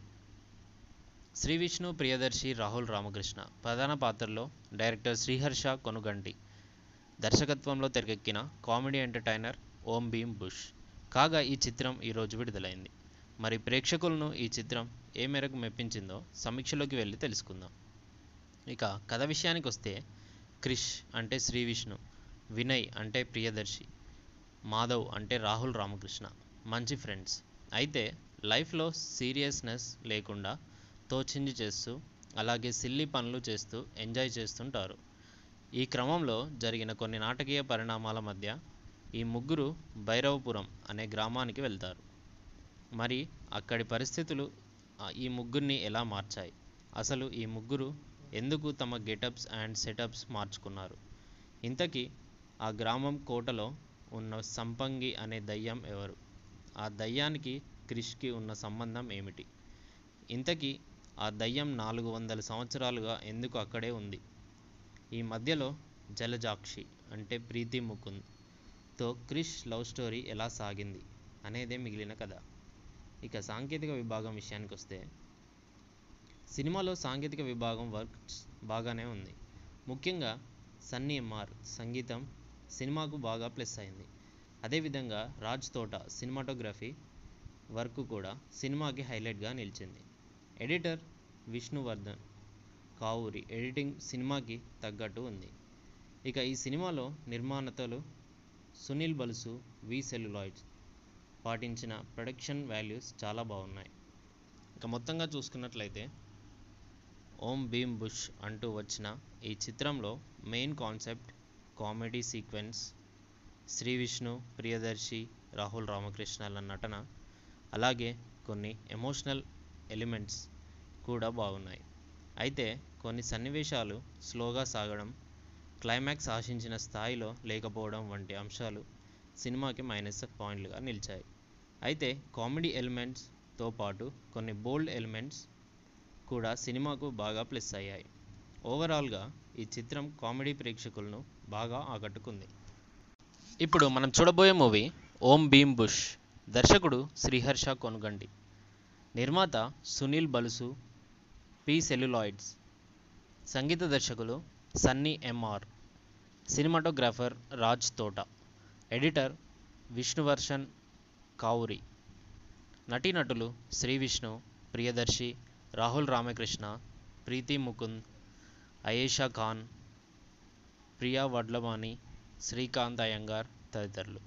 శ్రీ విష్ణు ప్రియదర్శి రాహుల్ రామకృష్ణ ప్రధాన పాత్రలో డైరెక్టర్ శ్రీహర్ష కొనుగంటి దర్శకత్వంలో తెరకెక్కిన comedy entertainer Om Bheem bush కాగా ఈ చిత్రం ఈరోజు విడుదలైంది మరి ప్రేక్షకులను ఈ చిత్రం ఏ మేరకు మెప్పించిందో సమీక్షలోకి వెళ్ళి తెలుసుకుందాం ఇక కథ విషయానికి వస్తే క్రిష్ అంటే శ్రీ విష్ణు వినయ్ అంటే ప్రియదర్శి మాధవ్ అంటే రాహుల్ రామకృష్ణ మంచి ఫ్రెండ్స్ అయితే లైఫ్లో సీరియస్నెస్ లేకుండా తోచింది చేస్తూ అలాగే సిల్లీ పనులు చేస్తూ ఎంజాయ్ చేస్తుంటారు ఈ క్రమంలో జరిగిన కొన్ని నాటకీయ పరిణామాల మధ్య ఈ ముగ్గురు భైరవపురం అనే గ్రామానికి వెళ్తారు మరి అక్కడి పరిస్థితులు ఆ, ఈ ముగ్గురిని ఎలా మార్చాయి అసలు ఈ ముగ్గురు ఎందుకు తమ గెటప్స్ అండ్ సెటప్స్ మార్చుకున్నారు ఇంతకీ ఆ గ్రామం కోటలో ఉన్న సంపంగి అనే దయ్యం ఎవరు ఆ దయ్యానికి క్రిష్కి ఉన్న సంబంధం ఏమిటి ఇంతకీ ఆ దయ్యం నాలుగు వందల సంవత్సరాలుగా ఎందుకు అక్కడే ఉంది ఈ మధ్యలో జలజాక్షి అంటే ప్రీతి ముకుంద్ తో క్రిష్ లవ్ స్టోరీ ఎలా సాగింది అనేదే మిగిలిన కథ ఇక సాంకేతిక విభాగం విషయానికి వస్తే సినిమాలో సాంకేతిక విభాగం వర్క్స్ బాగానే ఉంది ముఖ్యంగా సన్నీ ఎంఆర్ సంగీతం సినిమాకు బాగా ప్లస్ అయింది అదేవిధంగా రాజ్ తోట సినిమాటోగ్రఫీ వర్క్ కూడా సినిమాకి హైలైట్గా నిలిచింది ఎడిటర్ విష్ణువర్ధన్ కావూరి ఎడిటింగ్ సినిమాకి తగ్గట్టు ఉంది ఇక ఈ సినిమాలో నిర్మాణతలు సునీల్ బలుసు వి సెల్యులాయిడ్స్ పాటించిన ప్రొడక్షన్ వాల్యూస్ చాలా బాగున్నాయి ఇక మొత్తంగా చూసుకున్నట్లయితే ఓం భీమ్ బుష్ అంటూ వచ్చిన ఈ చిత్రంలో main concept comedy sequence Shri Vishnu Priyadarshi Rahul రామకృష్ణల నటన అలాగే కొన్ని ఎమోషనల్ ఎలిమెంట్స్ కూడా బాగున్నాయి అయితే కొన్ని సన్నివేశాలు స్లోగా సాగడం క్లైమాక్స్ ఆశించిన స్థాయిలో లేకపోవడం వంటి అంశాలు సినిమాకి మైనస్ పాయింట్లుగా నిలిచాయి అయితే కామెడీ ఎలిమెంట్స్తో పాటు కొన్ని బోల్డ్ ఎలిమెంట్స్ కూడా సినిమాకు బాగా ప్లస్ అయ్యాయి ఓవరాల్గా ఈ చిత్రం కామెడీ ప్రేక్షకులను బాగా ఆకట్టుకుంది ఇప్పుడు మనం చూడబోయే మూవీ ఓం భీమ్ బుష్ దర్శకుడు శ్రీహర్ష కొనుగండి నిర్మాత సునీల్ బలుసు పి సెల్యులాయిడ్స్ సంగీత దర్శకులు సన్నీ ఎంఆర్ సినిమాటోగ్రాఫర్ రాజ్ తోట ఎడిటర్ విష్ణువర్షన్ కావురి నటీనటులు శ్రీ విష్ణు ప్రియదర్శి రాహుల్ రామకృష్ణ ప్రీతి ముకుంద్ అయేషా ఖాన్ ప్రియా వడ్లమాని శ్రీకాంత్ అయ్యంగార్ తదితరులు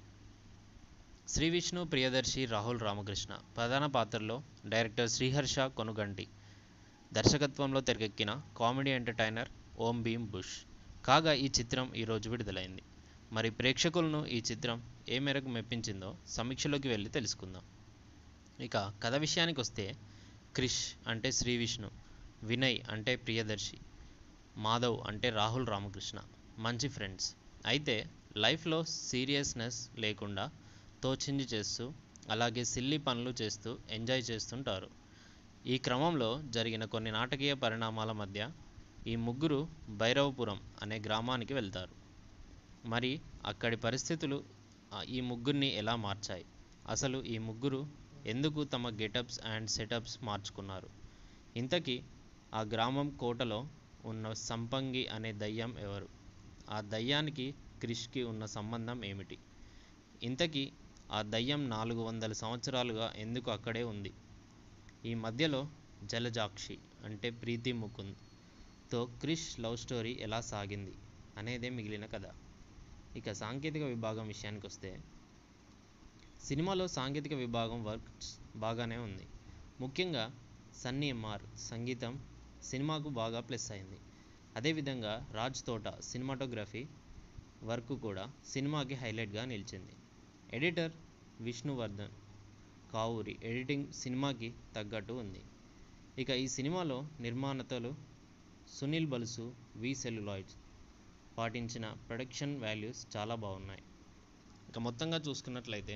శ్రీ విష్ణు ప్రియదర్శి రాహుల్ రామకృష్ణ ప్రధాన పాత్రలో డైరెక్టర్ శ్రీహర్ష కొనుగంటి దర్శకత్వంలో తెరకెక్కిన comedy entertainer Om Bheem bush కాగా ఈ చిత్రం ఈరోజు విడుదలైంది మరి ప్రేక్షకులను ఈ చిత్రం ఏ మేరకు మెప్పించిందో సమీక్షలోకి వెళ్ళి తెలుసుకుందాం ఇక కథ విషయానికి వస్తే క్రిష్ అంటే శ్రీ విష్ణు వినయ్ అంటే ప్రియదర్శి మాధవ్ అంటే రాహుల్ రామకృష్ణ మంచి ఫ్రెండ్స్ అయితే లైఫ్లో సీరియస్నెస్ లేకుండా తోచింది చేస్తూ అలాగే సిల్లీ పనులు చేస్తూ ఎంజాయ్ చేస్తుంటారు ఈ క్రమంలో జరిగిన కొన్ని నాటకీయ పరిణామాల మధ్య ఈ ముగ్గురు భైరవపురం అనే గ్రామానికి వెళ్తారు మరి అక్కడి పరిస్థితులు ఆ, ఈ ముగ్గురిని ఎలా మార్చాయి అసలు ఈ ముగ్గురు ఎందుకు తమ గెటప్స్ అండ్ సెటప్స్ మార్చుకున్నారు ఇంతకీ ఆ గ్రామం కోటలో ఉన్న సంపంగి అనే దయ్యం ఎవరు ఆ దయ్యానికి క్రిష్కి ఉన్న సంబంధం ఏమిటి ఇంతకీ ఆ దయ్యం నాలుగు వందల సంవత్సరాలుగా ఎందుకు అక్కడే ఉంది ఈ మధ్యలో జలజాక్షి అంటే ప్రీతి ముకుంద్ తో క్రిష్ లవ్ స్టోరీ ఎలా సాగింది అనేదే మిగిలిన కథ ఇక సాంకేతిక విభాగం విషయానికి వస్తే సినిమాలో సాంకేతిక విభాగం వర్క్స్ బాగానే ఉంది ముఖ్యంగా సన్నీ ఎంఆర్ సంగీతం సినిమాకు బాగా ప్లస్ అయింది అదేవిధంగా రాజ్ తోట సినిమాటోగ్రఫీ వర్క్ కూడా సినిమాకి హైలైట్గా నిలిచింది ఎడిటర్ విష్ణువర్ధన్ కావూరి ఎడిటింగ్ సినిమాకి తగ్గట్టు ఉంది ఇక ఈ సినిమాలో నిర్మాణతలు సునీల్ బలుసు వి సెల్యులాయిడ్స్ పాటించిన ప్రొడక్షన్ వాల్యూస్ చాలా బాగున్నాయి ఇక మొత్తంగా చూసుకున్నట్లయితే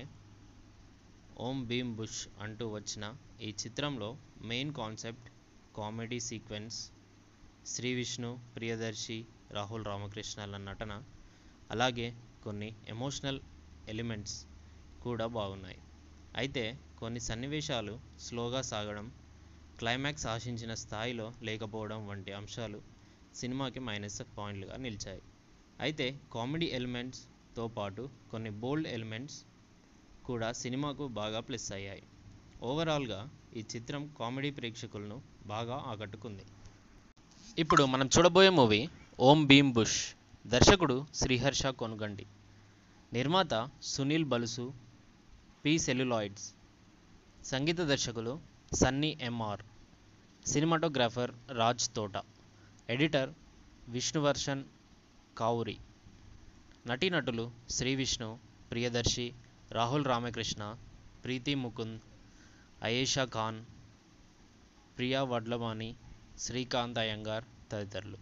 ఓం భీమ్ బుష్ అంటూ వచ్చిన ఈ చిత్రంలో main concept comedy sequence Shri Vishnu Priyadarshi Rahul రామకృష్ణల నటన అలాగే కొన్ని ఎమోషనల్ ఎలిమెంట్స్ కూడా బాగున్నాయి అయితే కొన్ని సన్నివేశాలు స్లోగా సాగడం క్లైమాక్స్ ఆశించిన స్థాయిలో లేకపోవడం వంటి అంశాలు సినిమాకి మైనస్ పాయింట్లుగా నిలిచాయి అయితే కామెడీ ఎలిమెంట్స్తో పాటు కొన్ని బోల్డ్ ఎలిమెంట్స్ కూడా సినిమాకు బాగా ప్లస్ అయ్యాయి ఓవరాల్గా ఈ చిత్రం కామెడీ ప్రేక్షకులను బాగా ఆకట్టుకుంది ఇప్పుడు మనం చూడబోయే మూవీ ఓం భీమ్ బుష్ దర్శకుడు శ్రీహర్ష కొనుగండి నిర్మాత సునీల్ బలుసు పి సెల్యులాయిడ్స్ సంగీత దర్శకులు సన్నీ ఎంఆర్ సినిమాటోగ్రాఫర్ రాజ్ తోట ఎడిటర్ విష్ణువర్షన్ కావురి నటీనటులు శ్రీ విష్ణు ప్రియదర్శి రాహుల్ రామకృష్ణ ప్రీతి ముకుంద్ అయేషా ఖాన్ ప్రియా వడ్లవాణి శ్రీకాంత్ అయ్యంగార్ తదితరులు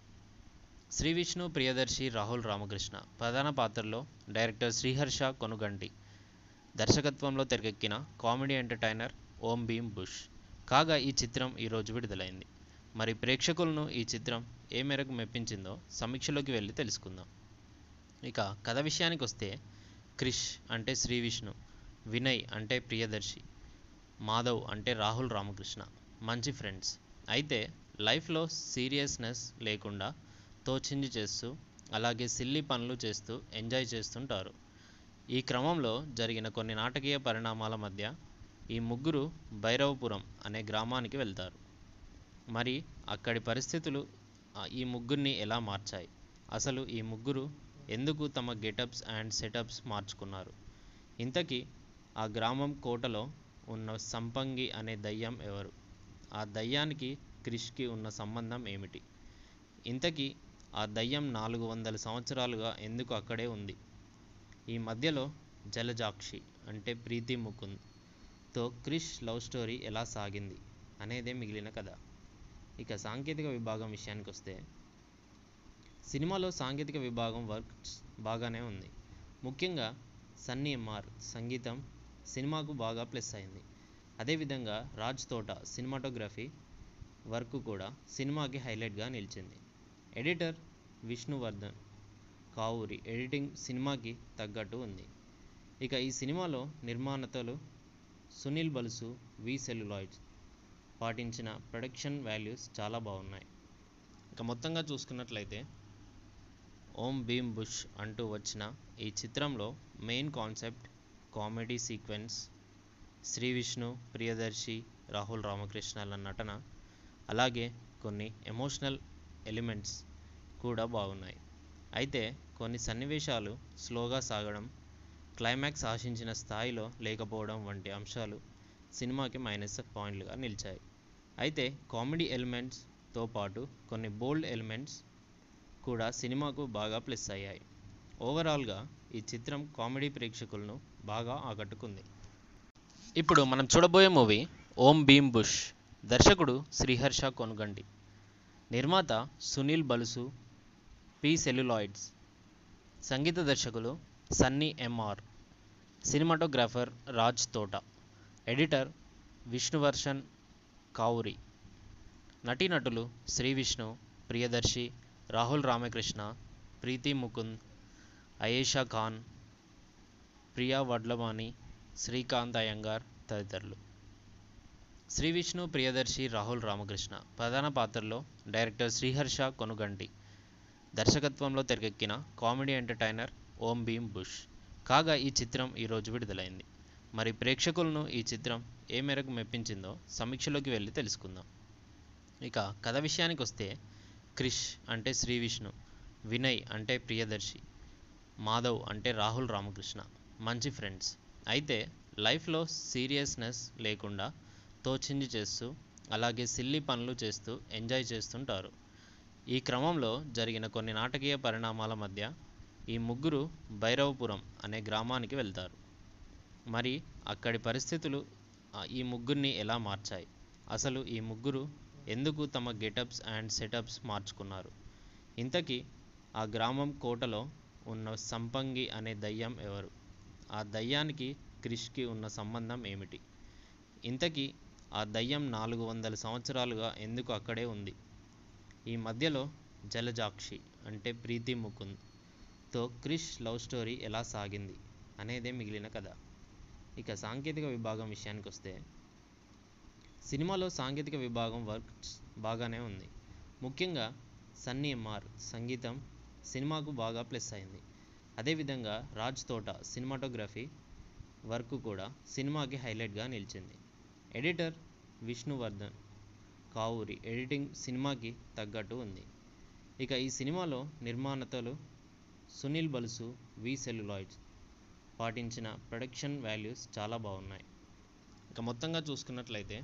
శ్రీ విష్ణు ప్రియదర్శి రాహుల్ రామకృష్ణ ప్రధాన పాత్రలో డైరెక్టర్ శ్రీహర్ష కొనుగంటి దర్శకత్వంలో తెరకెక్కిన comedy entertainer Om Bheem bush కాగా ఈ చిత్రం ఈరోజు విడుదలైంది మరి ప్రేక్షకులను ఈ చిత్రం ఏ మేరకు మెప్పించిందో సమీక్షలోకి వెళ్ళి తెలుసుకుందాం ఇక కథ విషయానికి వస్తే క్రిష్ అంటే శ్రీ విష్ణు వినయ్ అంటే ప్రియదర్శి మాధవ్ అంటే రాహుల్ రామకృష్ణ మంచి ఫ్రెండ్స్ అయితే లైఫ్లో సీరియస్నెస్ లేకుండా తోచింది చేస్తూ అలాగే సిల్లీ పనులు చేస్తూ ఎంజాయ్ చేస్తుంటారు ఈ క్రమంలో జరిగిన కొన్ని నాటకీయ పరిణామాల మధ్య ఈ ముగ్గురు భైరవపురం అనే గ్రామానికి వెళ్తారు మరి అక్కడి పరిస్థితులు ఆ, ఈ ముగ్గురిని ఎలా మార్చాయి అసలు ఈ ముగ్గురు ఎందుకు తమ గెటప్స్ అండ్ సెటప్స్ మార్చుకున్నారు ఇంతకీ ఆ గ్రామం కోటలో ఉన్న సంపంగి అనే దయ్యం ఎవరు ఆ దయ్యానికి క్రిష్కి ఉన్న సంబంధం ఏమిటి ఇంతకీ ఆ దయ్యం నాలుగు వందల సంవత్సరాలుగా ఎందుకు అక్కడే ఉంది ఈ మధ్యలో జలజాక్షి అంటే ప్రీతి ముకుంద్ తో క్రిష్ లవ్ స్టోరీ ఎలా సాగింది అనేదే మిగిలిన కథ ఇక సాంకేతిక విభాగం విషయానికి వస్తే సినిమాలో సాంకేతిక విభాగం వర్క్స్ బాగానే ఉంది ముఖ్యంగా సన్నీ ఎంఆర్ సంగీతం సినిమాకు బాగా ప్లస్ అయింది అదేవిధంగా రాజ్ తోట సినిమాటోగ్రఫీ వర్క్ కూడా సినిమాకి హైలైట్గా నిలిచింది ఎడిటర్ విష్ణువర్ధన్ కావూరి ఎడిటింగ్ సినిమాకి తగ్గట్టు ఉంది ఇక ఈ సినిమాలో నిర్మాణతలు సునీల్ బలుసు వి సెల్యులాయిడ్స్ పాటించిన ప్రొడక్షన్ వాల్యూస్ చాలా బాగున్నాయి ఇక మొత్తంగా చూసుకున్నట్లయితే ఓం భీమ్ బుష్ అంటూ వచ్చిన ఈ చిత్రంలో main concept comedy sequence Shri Vishnu Priyadarshi Rahul రామకృష్ణల నటన అలాగే కొన్ని ఎమోషనల్ ఎలిమెంట్స్ కూడా బాగున్నాయి అయితే కొన్ని సన్నివేశాలు స్లోగా సాగడం క్లైమాక్స్ ఆశించిన స్థాయిలో లేకపోవడం వంటి అంశాలు సినిమాకి మైనస్ పాయింట్లుగా నిలిచాయి అయితే కామెడీ ఎలిమెంట్స్తో పాటు కొన్ని బోల్డ్ ఎలిమెంట్స్ కూడా సినిమాకు బాగా ప్లస్ అయ్యాయి ఓవరాల్గా ఈ చిత్రం కామెడీ ప్రేక్షకులను బాగా ఆకట్టుకుంది ఇప్పుడు మనం చూడబోయే మూవీ ఓం భీమ్ బుష్ దర్శకుడు శ్రీహర్ష కొనుగండి నిర్మాత సునీల్ బలుసు పి సెల్యులాయిడ్స్ సంగీత దర్శకులు సన్నీ ఎంఆర్ సినిమాటోగ్రాఫర్ రాజ్ తోట ఎడిటర్ విష్ణువర్షన్ కావురి నటీనటులు శ్రీ విష్ణు ప్రియదర్శి రాహుల్ రామకృష్ణ ప్రీతి ముకుంద్ అయేషా ఖాన్ ప్రియా వడ్లవాణి శ్రీకాంత్ అయ్యంగార్ తదితరులు శ్రీ విష్ణు ప్రియదర్శి రాహుల్ రామకృష్ణ ప్రధాన పాత్రలో డైరెక్టర్ శ్రీహర్ష కొనుగంటి దర్శకత్వంలో తెరకెక్కిన comedy entertainer Om Bheem bush కాగా ఈ చిత్రం ఈరోజు విడుదలైంది మరి ప్రేక్షకులను ఈ చిత్రం ఏ మేరకు మెప్పించిందో సమీక్షలోకి వెళ్ళి తెలుసుకుందాం ఇక కథ విషయానికి వస్తే క్రిష్ అంటే శ్రీ విష్ణు వినయ్ అంటే ప్రియదర్శి మాధవ్ అంటే రాహుల్ రామకృష్ణ మంచి ఫ్రెండ్స్ అయితే లైఫ్లో సీరియస్నెస్ లేకుండా తోచింది చేస్తూ అలాగే సిల్లీ పనులు చేస్తూ ఎంజాయ్ చేస్తుంటారు ఈ క్రమంలో జరిగిన కొన్ని నాటకీయ పరిణామాల మధ్య ఈ ముగ్గురు భైరవపురం అనే గ్రామానికి వెళ్తారు మరి అక్కడి పరిస్థితులు ఆ, ఈ ముగ్గురిని ఎలా మార్చాయి అసలు ఈ ముగ్గురు ఎందుకు తమ గెటప్స్ అండ్ సెటప్స్ మార్చుకున్నారు ఇంతకీ ఆ గ్రామం కోటలో ఉన్న సంపంగి అనే దయ్యం ఎవరు ఆ దయ్యానికి క్రిష్కి ఉన్న సంబంధం ఏమిటి ఇంతకీ ఆ దయ్యం నాలుగు వందల సంవత్సరాలుగా ఎందుకు అక్కడే ఉంది ఈ మధ్యలో జలజాక్షి అంటే ప్రీతి ముకుంద్ తో క్రిష్ లవ్ స్టోరీ ఎలా సాగింది అనేదే మిగిలిన కథ ఇక సాంకేతిక విభాగం విషయానికి వస్తే సినిమాలో సాంకేతిక విభాగం వర్క్ బాగానే ఉంది ముఖ్యంగా సన్నీ ఎంఆర్ సంగీతం సినిమాకు బాగా ప్లస్ అయింది అదేవిధంగా రాజ్ తోట సినిమాటోగ్రఫీ వర్క్ కూడా సినిమాకి హైలైట్గా నిలిచింది ఎడిటర్ విష్ణువర్ధన్ కావూరి ఎడిటింగ్ సినిమాకి తగ్గట్టు ఉంది ఇక ఈ సినిమాలో నిర్మాణతలు సునీల్ బలుసు వి సెల్యులాయిడ్స్ పాటించిన ప్రొడక్షన్ వాల్యూస్ చాలా బాగున్నాయి ఇక మొత్తంగా చూసుకున్నట్లయితే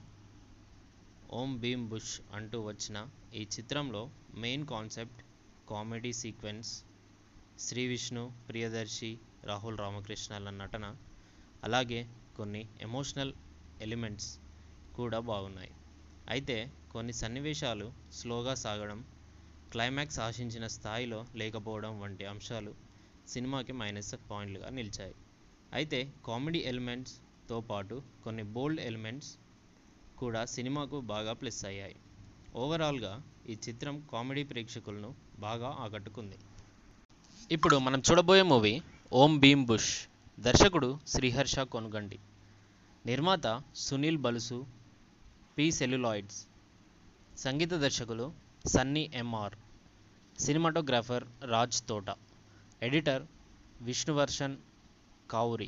ఓం భీమ్ బుష్ అంటూ వచ్చిన ఈ చిత్రంలో main concept comedy sequence Shri Vishnu Priyadarshi Rahul రామకృష్ణల నటన అలాగే కొన్ని ఎమోషనల్ ఎలిమెంట్స్ కూడా బాగున్నాయి అయితే కొన్ని సన్నివేశాలు స్లోగా సాగడం క్లైమాక్స్ ఆశించిన స్థాయిలో లేకపోవడం వంటి అంశాలు సినిమాకి మైనస్ పాయింట్లుగా నిలిచాయి అయితే కామెడీ ఎలిమెంట్స్తో పాటు కొన్ని బోల్డ్ ఎలిమెంట్స్ కూడా సినిమాకు బాగా ప్లస్ అయ్యాయి ఓవరాల్గా ఈ చిత్రం కామెడీ ప్రేక్షకులను బాగా ఆకట్టుకుంది ఇప్పుడు మనం చూడబోయే మూవీ ఓం భీమ్ బుష్ దర్శకుడు శ్రీహర్ష కొనుగండి నిర్మాత సునీల్ బలుసు పి సెల్యులాయిడ్స్ సంగీత దర్శకులు సన్నీ ఎంఆర్ సినిమాటోగ్రాఫర్ రాజ్ తోట ఎడిటర్ విష్ణువర్షన్ కావురి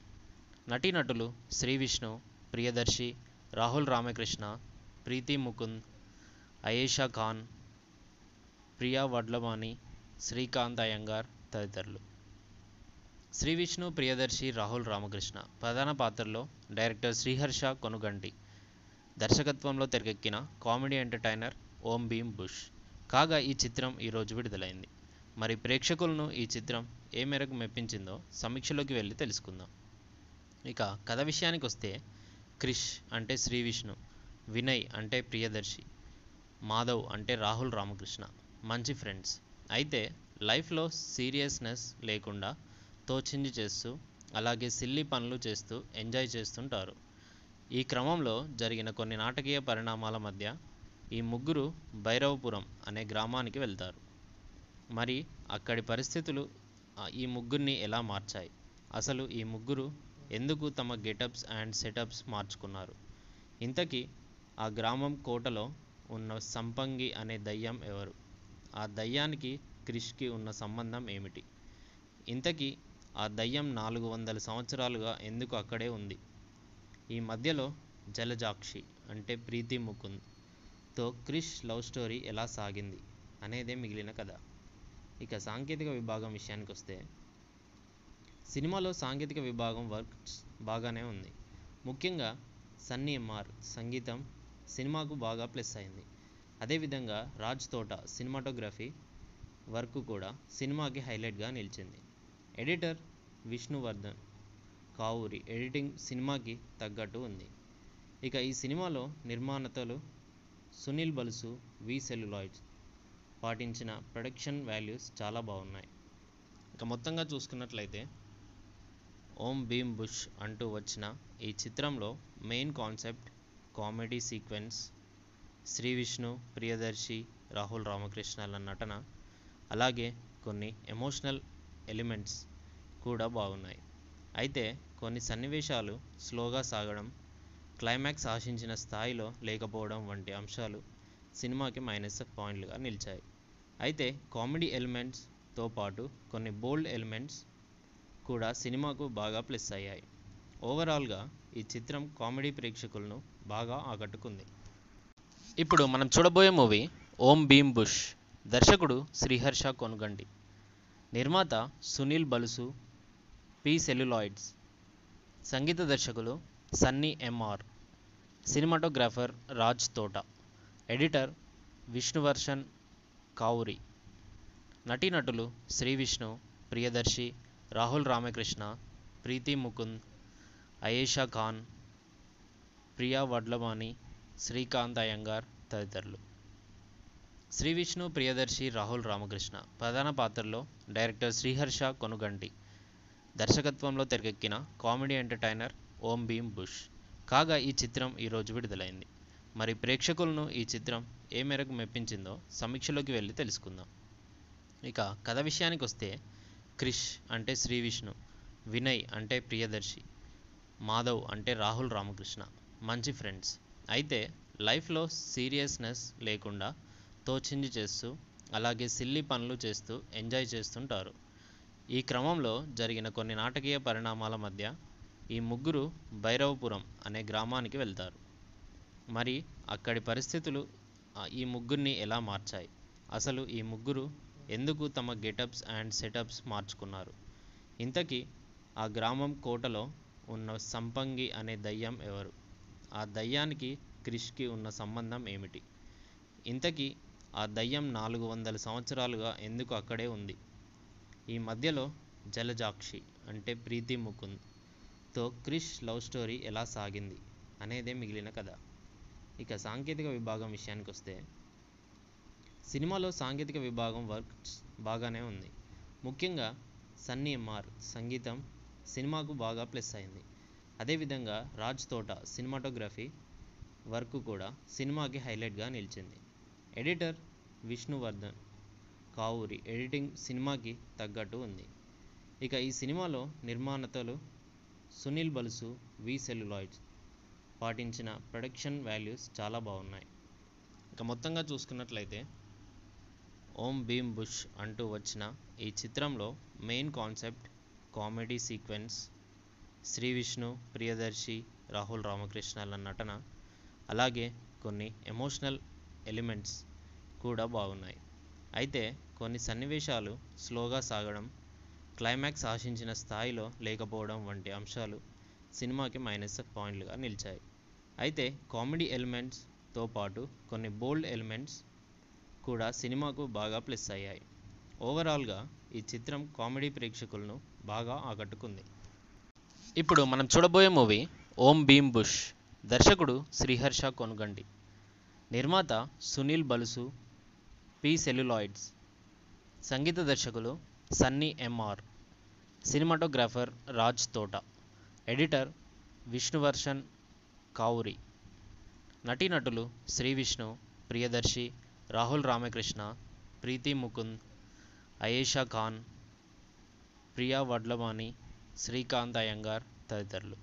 నటీనటులు శ్రీ విష్ణు ప్రియదర్శి రాహుల్ రామకృష్ణ ప్రీతి ముకుంద్ అయేషా ఖాన్ ప్రియా వడ్లమాని శ్రీకాంత్ అయ్యంగార్ తదితరులు శ్రీ విష్ణు ప్రియదర్శి రాహుల్ రామకృష్ణ ప్రధాన పాత్రలో డైరెక్టర్ శ్రీహర్ష కొనుగంటి దర్శకత్వంలో తెరకెక్కిన comedy entertainer Om Bheem bush కాగా ఈ చిత్రం ఈరోజు విడుదలైంది మరి ప్రేక్షకులను ఈ చిత్రం ఏ మేరకు మెప్పించిందో సమీక్షలోకి వెళ్ళి తెలుసుకుందాం ఇక కథ విషయానికి వస్తే క్రిష్ అంటే శ్రీ విష్ణు వినయ్ అంటే ప్రియదర్శి మాధవ్ అంటే రాహుల్ రామకృష్ణ మంచి ఫ్రెండ్స్ అయితే లైఫ్లో సీరియస్నెస్ లేకుండా తోచింది చేస్తూ అలాగే సిల్లీ పనులు చేస్తూ ఎంజాయ్ చేస్తుంటారు ఈ క్రమంలో జరిగిన కొన్ని నాటకీయ పరిణామాల మధ్య ఈ ముగ్గురు భైరవపురం అనే గ్రామానికి వెళ్తారు మరి అక్కడి పరిస్థితులు ఆ, ఈ ముగ్గురిని ఎలా మార్చాయి అసలు ఈ ముగ్గురు ఎందుకు తమ గెటప్స్ అండ్ సెటప్స్ మార్చుకున్నారు ఇంతకీ ఆ గ్రామం కోటలో ఉన్న సంపంగి అనే దయ్యం ఎవరు ఆ దయ్యానికి క్రిష్కి ఉన్న సంబంధం ఏమిటి ఇంతకీ ఆ దయ్యం నాలుగు వందల సంవత్సరాలుగా ఎందుకు అక్కడే ఉంది ఈ మధ్యలో జలజాక్షి అంటే ప్రీతి ముకుంద్ తో క్రిష్ లవ్ స్టోరీ ఎలా సాగింది అనేదే మిగిలిన కథ ఇక సాంకేతిక విభాగం విషయానికి వస్తే సినిమాలో సాంకేతిక విభాగం వర్క్ బాగానే ఉంది ముఖ్యంగా సన్నీ ఎంఆర్ సంగీతం సినిమాకు బాగా ప్లస్ అయింది అదేవిధంగా రాజ్ తోట సినిమాటోగ్రఫీ వర్క్ కూడా సినిమాకి హైలైట్గా నిలిచింది ఎడిటర్ విష్ణువర్ధన్ కావూరి ఎడిటింగ్ సినిమాకి తగ్గట్టు ఉంది ఇక ఈ సినిమాలో నిర్మాణతలు సునీల్ బలుసు వి సెల్యులాయిడ్స్ పాటించిన ప్రొడక్షన్ వాల్యూస్ చాలా బాగున్నాయి ఇక మొత్తంగా చూసుకున్నట్లయితే ఓం భీమ్ బుష్ అంటూ వచ్చిన ఈ చిత్రంలో main concept comedy sequence Shri Vishnu Priyadarshi Rahul రామకృష్ణల నటన అలాగే కొన్ని ఎమోషనల్ ఎలిమెంట్స్ కూడా బాగున్నాయి అయితే కొన్ని సన్నివేశాలు స్లోగా సాగడం క్లైమాక్స్ ఆశించిన స్థాయిలో లేకపోవడం వంటి అంశాలు సినిమాకి మైనస్ పాయింట్లుగా నిలిచాయి అయితే కామెడీ ఎలిమెంట్స్తో పాటు కొన్ని బోల్డ్ ఎలిమెంట్స్ కూడా సినిమాకు బాగా ప్లస్ అయ్యాయి ఓవరాల్గా ఈ చిత్రం కామెడీ ప్రేక్షకులను బాగా ఆకట్టుకుంది ఇప్పుడు మనం చూడబోయే మూవీ ఓం భీమ్ బుష్ దర్శకుడు శ్రీహర్ష కొనుగండి నిర్మాత సునీల్ బలుసు పి సెల్యులాయిడ్స్ సంగీత దర్శకులు సన్నీ ఎంఆర్ సినిమాటోగ్రాఫర్ రాజ్ తోట ఎడిటర్ విష్ణువర్షన్ కావురి నటీనటులు శ్రీ విష్ణు ప్రియదర్శి రాహుల్ రామకృష్ణ ప్రీతి ముకుంద్ అయేషా ఖాన్ ప్రియా వడ్లమాని శ్రీకాంత్ అయ్యంగార్ తదితరులు శ్రీ విష్ణు ప్రియదర్శి రాహుల్ రామకృష్ణ ప్రధాన పాత్రల్లో డైరెక్టర్ శ్రీహర్ష కొనుగంటి దర్శకత్వంలో తెరకెక్కిన comedy entertainer Om Bheem bush కాగా ఈ చిత్రం ఈరోజు విడుదలైంది మరి ప్రేక్షకులను ఈ చిత్రం ఏ మేరకు మెప్పించిందో సమీక్షలోకి వెళ్ళి తెలుసుకుందాం ఇక కథ విషయానికి వస్తే క్రిష్ అంటే శ్రీ విష్ణు వినయ్ అంటే ప్రియదర్శి మాధవ్ అంటే రాహుల్ రామకృష్ణ మంచి ఫ్రెండ్స్ అయితే లైఫ్లో సీరియస్నెస్ లేకుండా తోచింది చేస్తూ అలాగే సిల్లీ పనులు చేస్తూ ఎంజాయ్ చేస్తుంటారు ఈ క్రమంలో జరిగిన కొన్ని నాటకీయ పరిణామాల మధ్య ఈ ముగ్గురు భైరవపురం అనే గ్రామానికి వెళ్తారు మరి అక్కడి పరిస్థితులు ఆ, ఈ ముగ్గురిని ఎలా మార్చాయి అసలు ఈ ముగ్గురు ఎందుకు తమ గెటప్స్ అండ్ సెటప్స్ మార్చుకున్నారు ఇంతకీ ఆ గ్రామం కోటలో ఉన్న సంపంగి అనే దయ్యం ఎవరు ఆ దయ్యానికి క్రిష్కి ఉన్న సంబంధం ఏమిటి ఇంతకీ ఆ దయ్యం నాలుగు వందల సంవత్సరాలుగా ఎందుకు అక్కడే ఉంది ఈ మధ్యలో జలజాక్షి అంటే ప్రీతి ముకుంద్ తో క్రిష్ లవ్ స్టోరీ ఎలా సాగింది అనేదే మిగిలిన కథ ఇక సాంకేతిక విభాగం విషయానికి వస్తే సినిమాలో సాంకేతిక విభాగం వర్క్స్ బాగానే ఉంది ముఖ్యంగా సన్నీ ఎంఆర్ సంగీతం సినిమాకు బాగా ప్లస్ అయింది అదేవిధంగా రాజ్ తోట సినిమాటోగ్రఫీ వర్క్ కూడా సినిమాకి హైలైట్గా నిలిచింది ఎడిటర్ విష్ణువర్ధన్ కావూరి ఎడిటింగ్ సినిమాకి తగ్గట్టు ఉంది ఇక ఈ సినిమాలో నిర్మాణతలు సునీల్ బలుసు వి సెల్యులాయిడ్స్ పాటించిన ప్రొడక్షన్ వాల్యూస్ చాలా బాగున్నాయి ఇక మొత్తంగా చూసుకున్నట్లయితే ఓం భీమ్ బుష్ అంటూ వచ్చిన ఈ చిత్రంలో main concept comedy sequence Shri Vishnu Priyadarshi Rahul రామకృష్ణల నటన అలాగే కొన్ని ఎమోషనల్ ఎలిమెంట్స్ కూడా బాగున్నాయి అయితే కొన్ని సన్నివేశాలు స్లోగా సాగడం క్లైమాక్స్ ఆశించిన స్థాయిలో లేకపోవడం వంటి అంశాలు సినిమాకి మైనస్ పాయింట్లుగా నిలిచాయి అయితే కామెడీ ఎలిమెంట్స్తో పాటు కొన్ని బోల్డ్ ఎలిమెంట్స్ కూడా సినిమాకు బాగా ప్లస్ అయ్యాయి ఓవరాల్గా ఈ చిత్రం కామెడీ ప్రేక్షకులను బాగా ఆకట్టుకుంది ఇప్పుడు మనం చూడబోయే మూవీ ఓం భీమ్ బుష్ దర్శకుడు శ్రీహర్ష కొనుగండి నిర్మాత సునీల్ బలుసు పి సెల్యులాయిడ్స్ సంగీత దర్శకులు సన్నీ ఎంఆర్ సినిమాటోగ్రాఫర్ రాజ్ తోట ఎడిటర్ విష్ణువర్షన్ కావురి నటీనటులు శ్రీ విష్ణు ప్రియదర్శి రాహుల్ రామకృష్ణ ప్రీతి ముకుంద్ అయేషా ఖాన్ ప్రియా వడ్లమాని శ్రీకాంత్ అయ్యంగార్ తదితరులు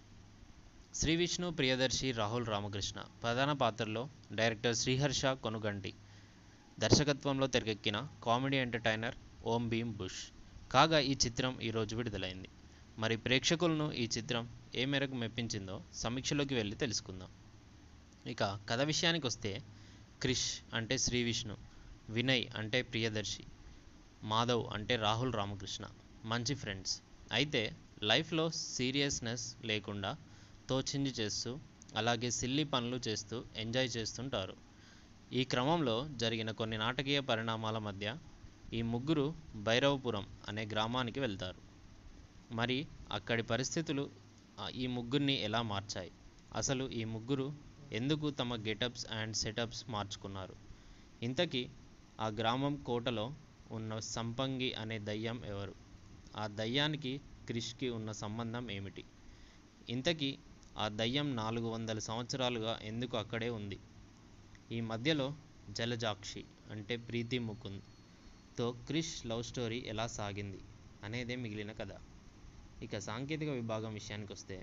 శ్రీ విష్ణు ప్రియదర్శి రాహుల్ రామకృష్ణ ప్రధాన పాత్రల్లో డైరెక్టర్ శ్రీహర్ష కొనుగంటి దర్శకత్వంలో తెరకెక్కిన comedy entertainer Om Bheem bush కాగా ఈ చిత్రం ఈరోజు విడుదలైంది మరి ప్రేక్షకులను ఈ చిత్రం ఏ మేరకు మెప్పించిందో సమీక్షలోకి వెళ్ళి తెలుసుకుందాం ఇక కథ విషయానికి వస్తే క్రిష్ అంటే శ్రీ విష్ణు వినయ్ అంటే ప్రియదర్శి మాధవ్ అంటే రాహుల్ రామకృష్ణ మంచి ఫ్రెండ్స్ అయితే లైఫ్లో సీరియస్నెస్ లేకుండా తోచింది చేస్తూ అలాగే సిల్లీ పనులు చేస్తూ ఎంజాయ్ చేస్తుంటారు ఈ క్రమంలో జరిగిన కొన్ని నాటకీయ పరిణామాల మధ్య ఈ ముగ్గురు భైరవపురం అనే గ్రామానికి వెళ్తారు మరి అక్కడి పరిస్థితులు ఆ, ఈ ముగ్గురిని ఎలా మార్చాయి అసలు ఈ ముగ్గురు ఎందుకు తమ గెటప్స్ అండ్ సెటప్స్ మార్చుకున్నారు ఇంతకీ ఆ గ్రామం కోటలో ఉన్న సంపంగి అనే దయ్యం ఎవరు ఆ దయ్యానికి క్రిష్కి ఉన్న సంబంధం ఏమిటి ఇంతకీ ఆ దయ్యం నాలుగు వందల సంవత్సరాలుగా ఎందుకు అక్కడే ఉంది ఈ మధ్యలో జలజాక్షి అంటే ప్రీతి ముకుంద్ తో క్రిష్ లవ్ స్టోరీ ఎలా సాగింది అనేదే మిగిలిన కథ ఇక సాంకేతిక విభాగం విషయానికి వస్తే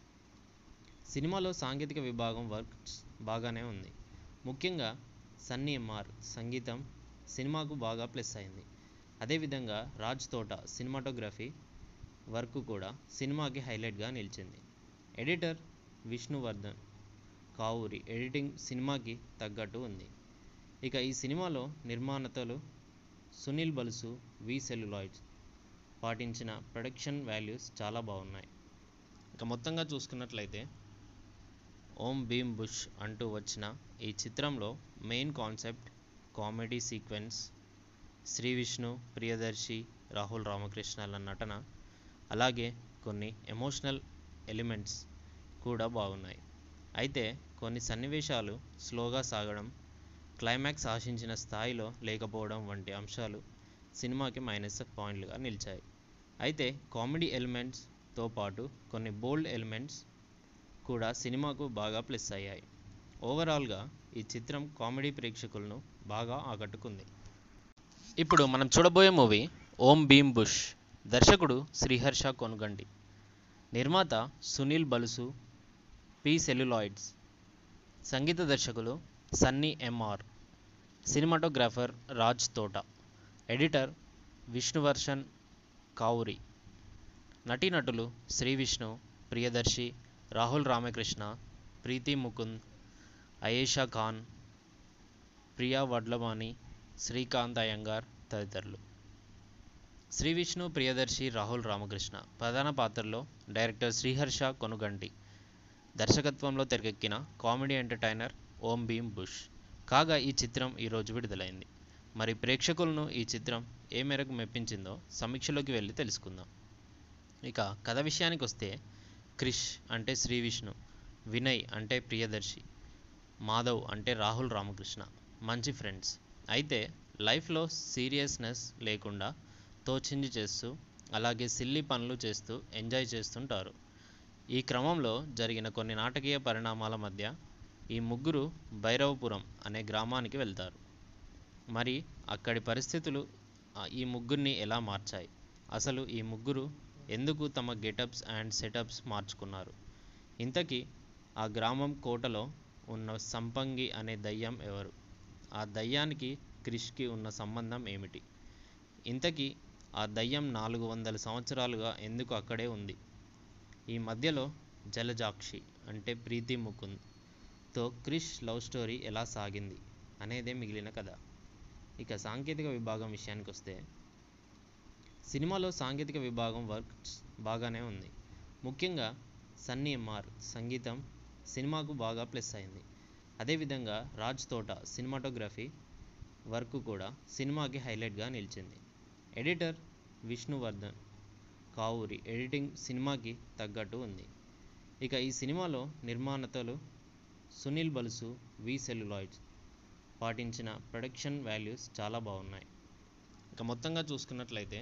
సినిమాలో సాంకేతిక విభాగం వర్క్స్ బాగానే ఉంది ముఖ్యంగా సన్నీ ఎంఆర్ సంగీతం సినిమాకు బాగా ప్లస్ అయింది అదేవిధంగా రాజ్ తోట సినిమాటోగ్రఫీ వర్క్ కూడా సినిమాకి హైలైట్గా నిలిచింది ఎడిటర్ విష్ణువర్ధన్ కావూరి ఎడిటింగ్ సినిమాకి తగ్గట్టు ఉంది ఇక ఈ సినిమాలో నిర్మాణతలు సునీల్ బలుసు వి సెల్యులాయిడ్స్ పాటించిన ప్రొడక్షన్ వాల్యూస్ చాలా బాగున్నాయి ఇక మొత్తంగా చూసుకున్నట్లయితే ఓం భీమ్ బుష్ అంటూ వచ్చిన ఈ చిత్రంలో main concept comedy sequence Shri Vishnu Priyadarshi Rahul రామకృష్ణల నటన అలాగే కొన్ని ఎమోషనల్ ఎలిమెంట్స్ కూడా బాగున్నాయి అయితే కొన్ని సన్నివేశాలు స్లోగా సాగడం క్లైమాక్స్ ఆశించిన స్థాయిలో లేకపోవడం వంటి అంశాలు సినిమాకి మైనస్ పాయింట్లుగా నిలిచాయి అయితే కామెడీ ఎలిమెంట్స్తో పాటు కొన్ని బోల్డ్ ఎలిమెంట్స్ కూడా సినిమాకు బాగా ప్లస్ అయ్యాయి ఓవరాల్గా ఈ చిత్రం కామెడీ ప్రేక్షకులను బాగా ఆకట్టుకుంది ఇప్పుడు మనం చూడబోయే మూవీ ఓం భీమ్ బుష్ దర్శకుడు శ్రీహర్ష కొనుగండి నిర్మాత సునీల్ బలుసు పి సెల్యులాయిడ్స్ సంగీత దర్శకులు సన్నీ ఎంఆర్ సినిమాటోగ్రాఫర్ రాజ్ తోట ఎడిటర్ విష్ణువర్షన్ కావురి నటీనటులు శ్రీ విష్ణు ప్రియదర్శి రాహుల్ రామకృష్ణ ప్రీతి ముకుంద్ అయేషా ఖాన్ ప్రియా వడ్లవాణి శ్రీకాంత్ అయ్యంగార్ తదితరులు శ్రీ విష్ణు ప్రియదర్శి రాహుల్ రామకృష్ణ ప్రధాన పాత్రలో డైరెక్టర్ శ్రీహర్ష కొనుగంటి దర్శకత్వంలో తెరకెక్కిన comedy entertainer Om Bheem bush కాగా ఈ చిత్రం ఈరోజు విడుదలైంది మరి ప్రేక్షకులను ఈ చిత్రం ఏ మేరకు మెప్పించిందో సమీక్షలోకి వెళ్ళి తెలుసుకుందాం ఇక కథ విషయానికి వస్తే క్రిష్ అంటే శ్రీ విష్ణు వినయ్ అంటే ప్రియదర్శి మాధవ్ అంటే రాహుల్ రామకృష్ణ మంచి ఫ్రెండ్స్ అయితే లైఫ్లో సీరియస్నెస్ లేకుండా తోచింది చేస్తూ అలాగే సిల్లీ పనులు చేస్తూ ఎంజాయ్ చేస్తుంటారు ఈ క్రమంలో జరిగిన కొన్ని నాటకీయ పరిణామాల మధ్య ఈ ముగ్గురు భైరవపురం అనే గ్రామానికి వెళ్తారు మరి అక్కడి పరిస్థితులు ఆ, ఈ ముగ్గురిని ఎలా మార్చాయి అసలు ఈ ముగ్గురు ఎందుకు తమ గెటప్స్ అండ్ సెటప్స్ మార్చుకున్నారు ఇంతకీ ఆ గ్రామం కోటలో ఉన్న సంపంగి అనే దయ్యం ఎవరు ఆ దయ్యానికి క్రిష్కి ఉన్న సంబంధం ఏమిటి ఇంతకీ ఆ దయ్యం నాలుగు వందల సంవత్సరాలుగా ఎందుకు అక్కడే ఉంది ఈ మధ్యలో జలజాక్షి అంటే ప్రీతి ముకుంద్ తో క్రిష్ లవ్ స్టోరీ ఎలా సాగింది అనేదే మిగిలిన కథ ఇక సాంకేతిక విభాగం విషయానికి వస్తే సినిమాలో సాంకేతిక విభాగం వర్క్స్ బాగానే ఉంది ముఖ్యంగా సన్నీ ఎంఆర్ సంగీతం సినిమాకు బాగా ప్లస్ అయింది అదేవిధంగా రాజ్ తోట సినిమాటోగ్రఫీ వర్క్ కూడా సినిమాకి హైలైట్గా నిలిచింది ఎడిటర్ విష్ణువర్ధన్ కావూరి ఎడిటింగ్ సినిమాకి తగ్గట్టు ఉంది ఇక ఈ సినిమాలో నిర్మాణతలు సునీల్ బలుసు వి సెల్యులాయిడ్స్ పాటించిన ప్రొడక్షన్ వాల్యూస్ చాలా బాగున్నాయి ఇక మొత్తంగా చూసుకున్నట్లయితే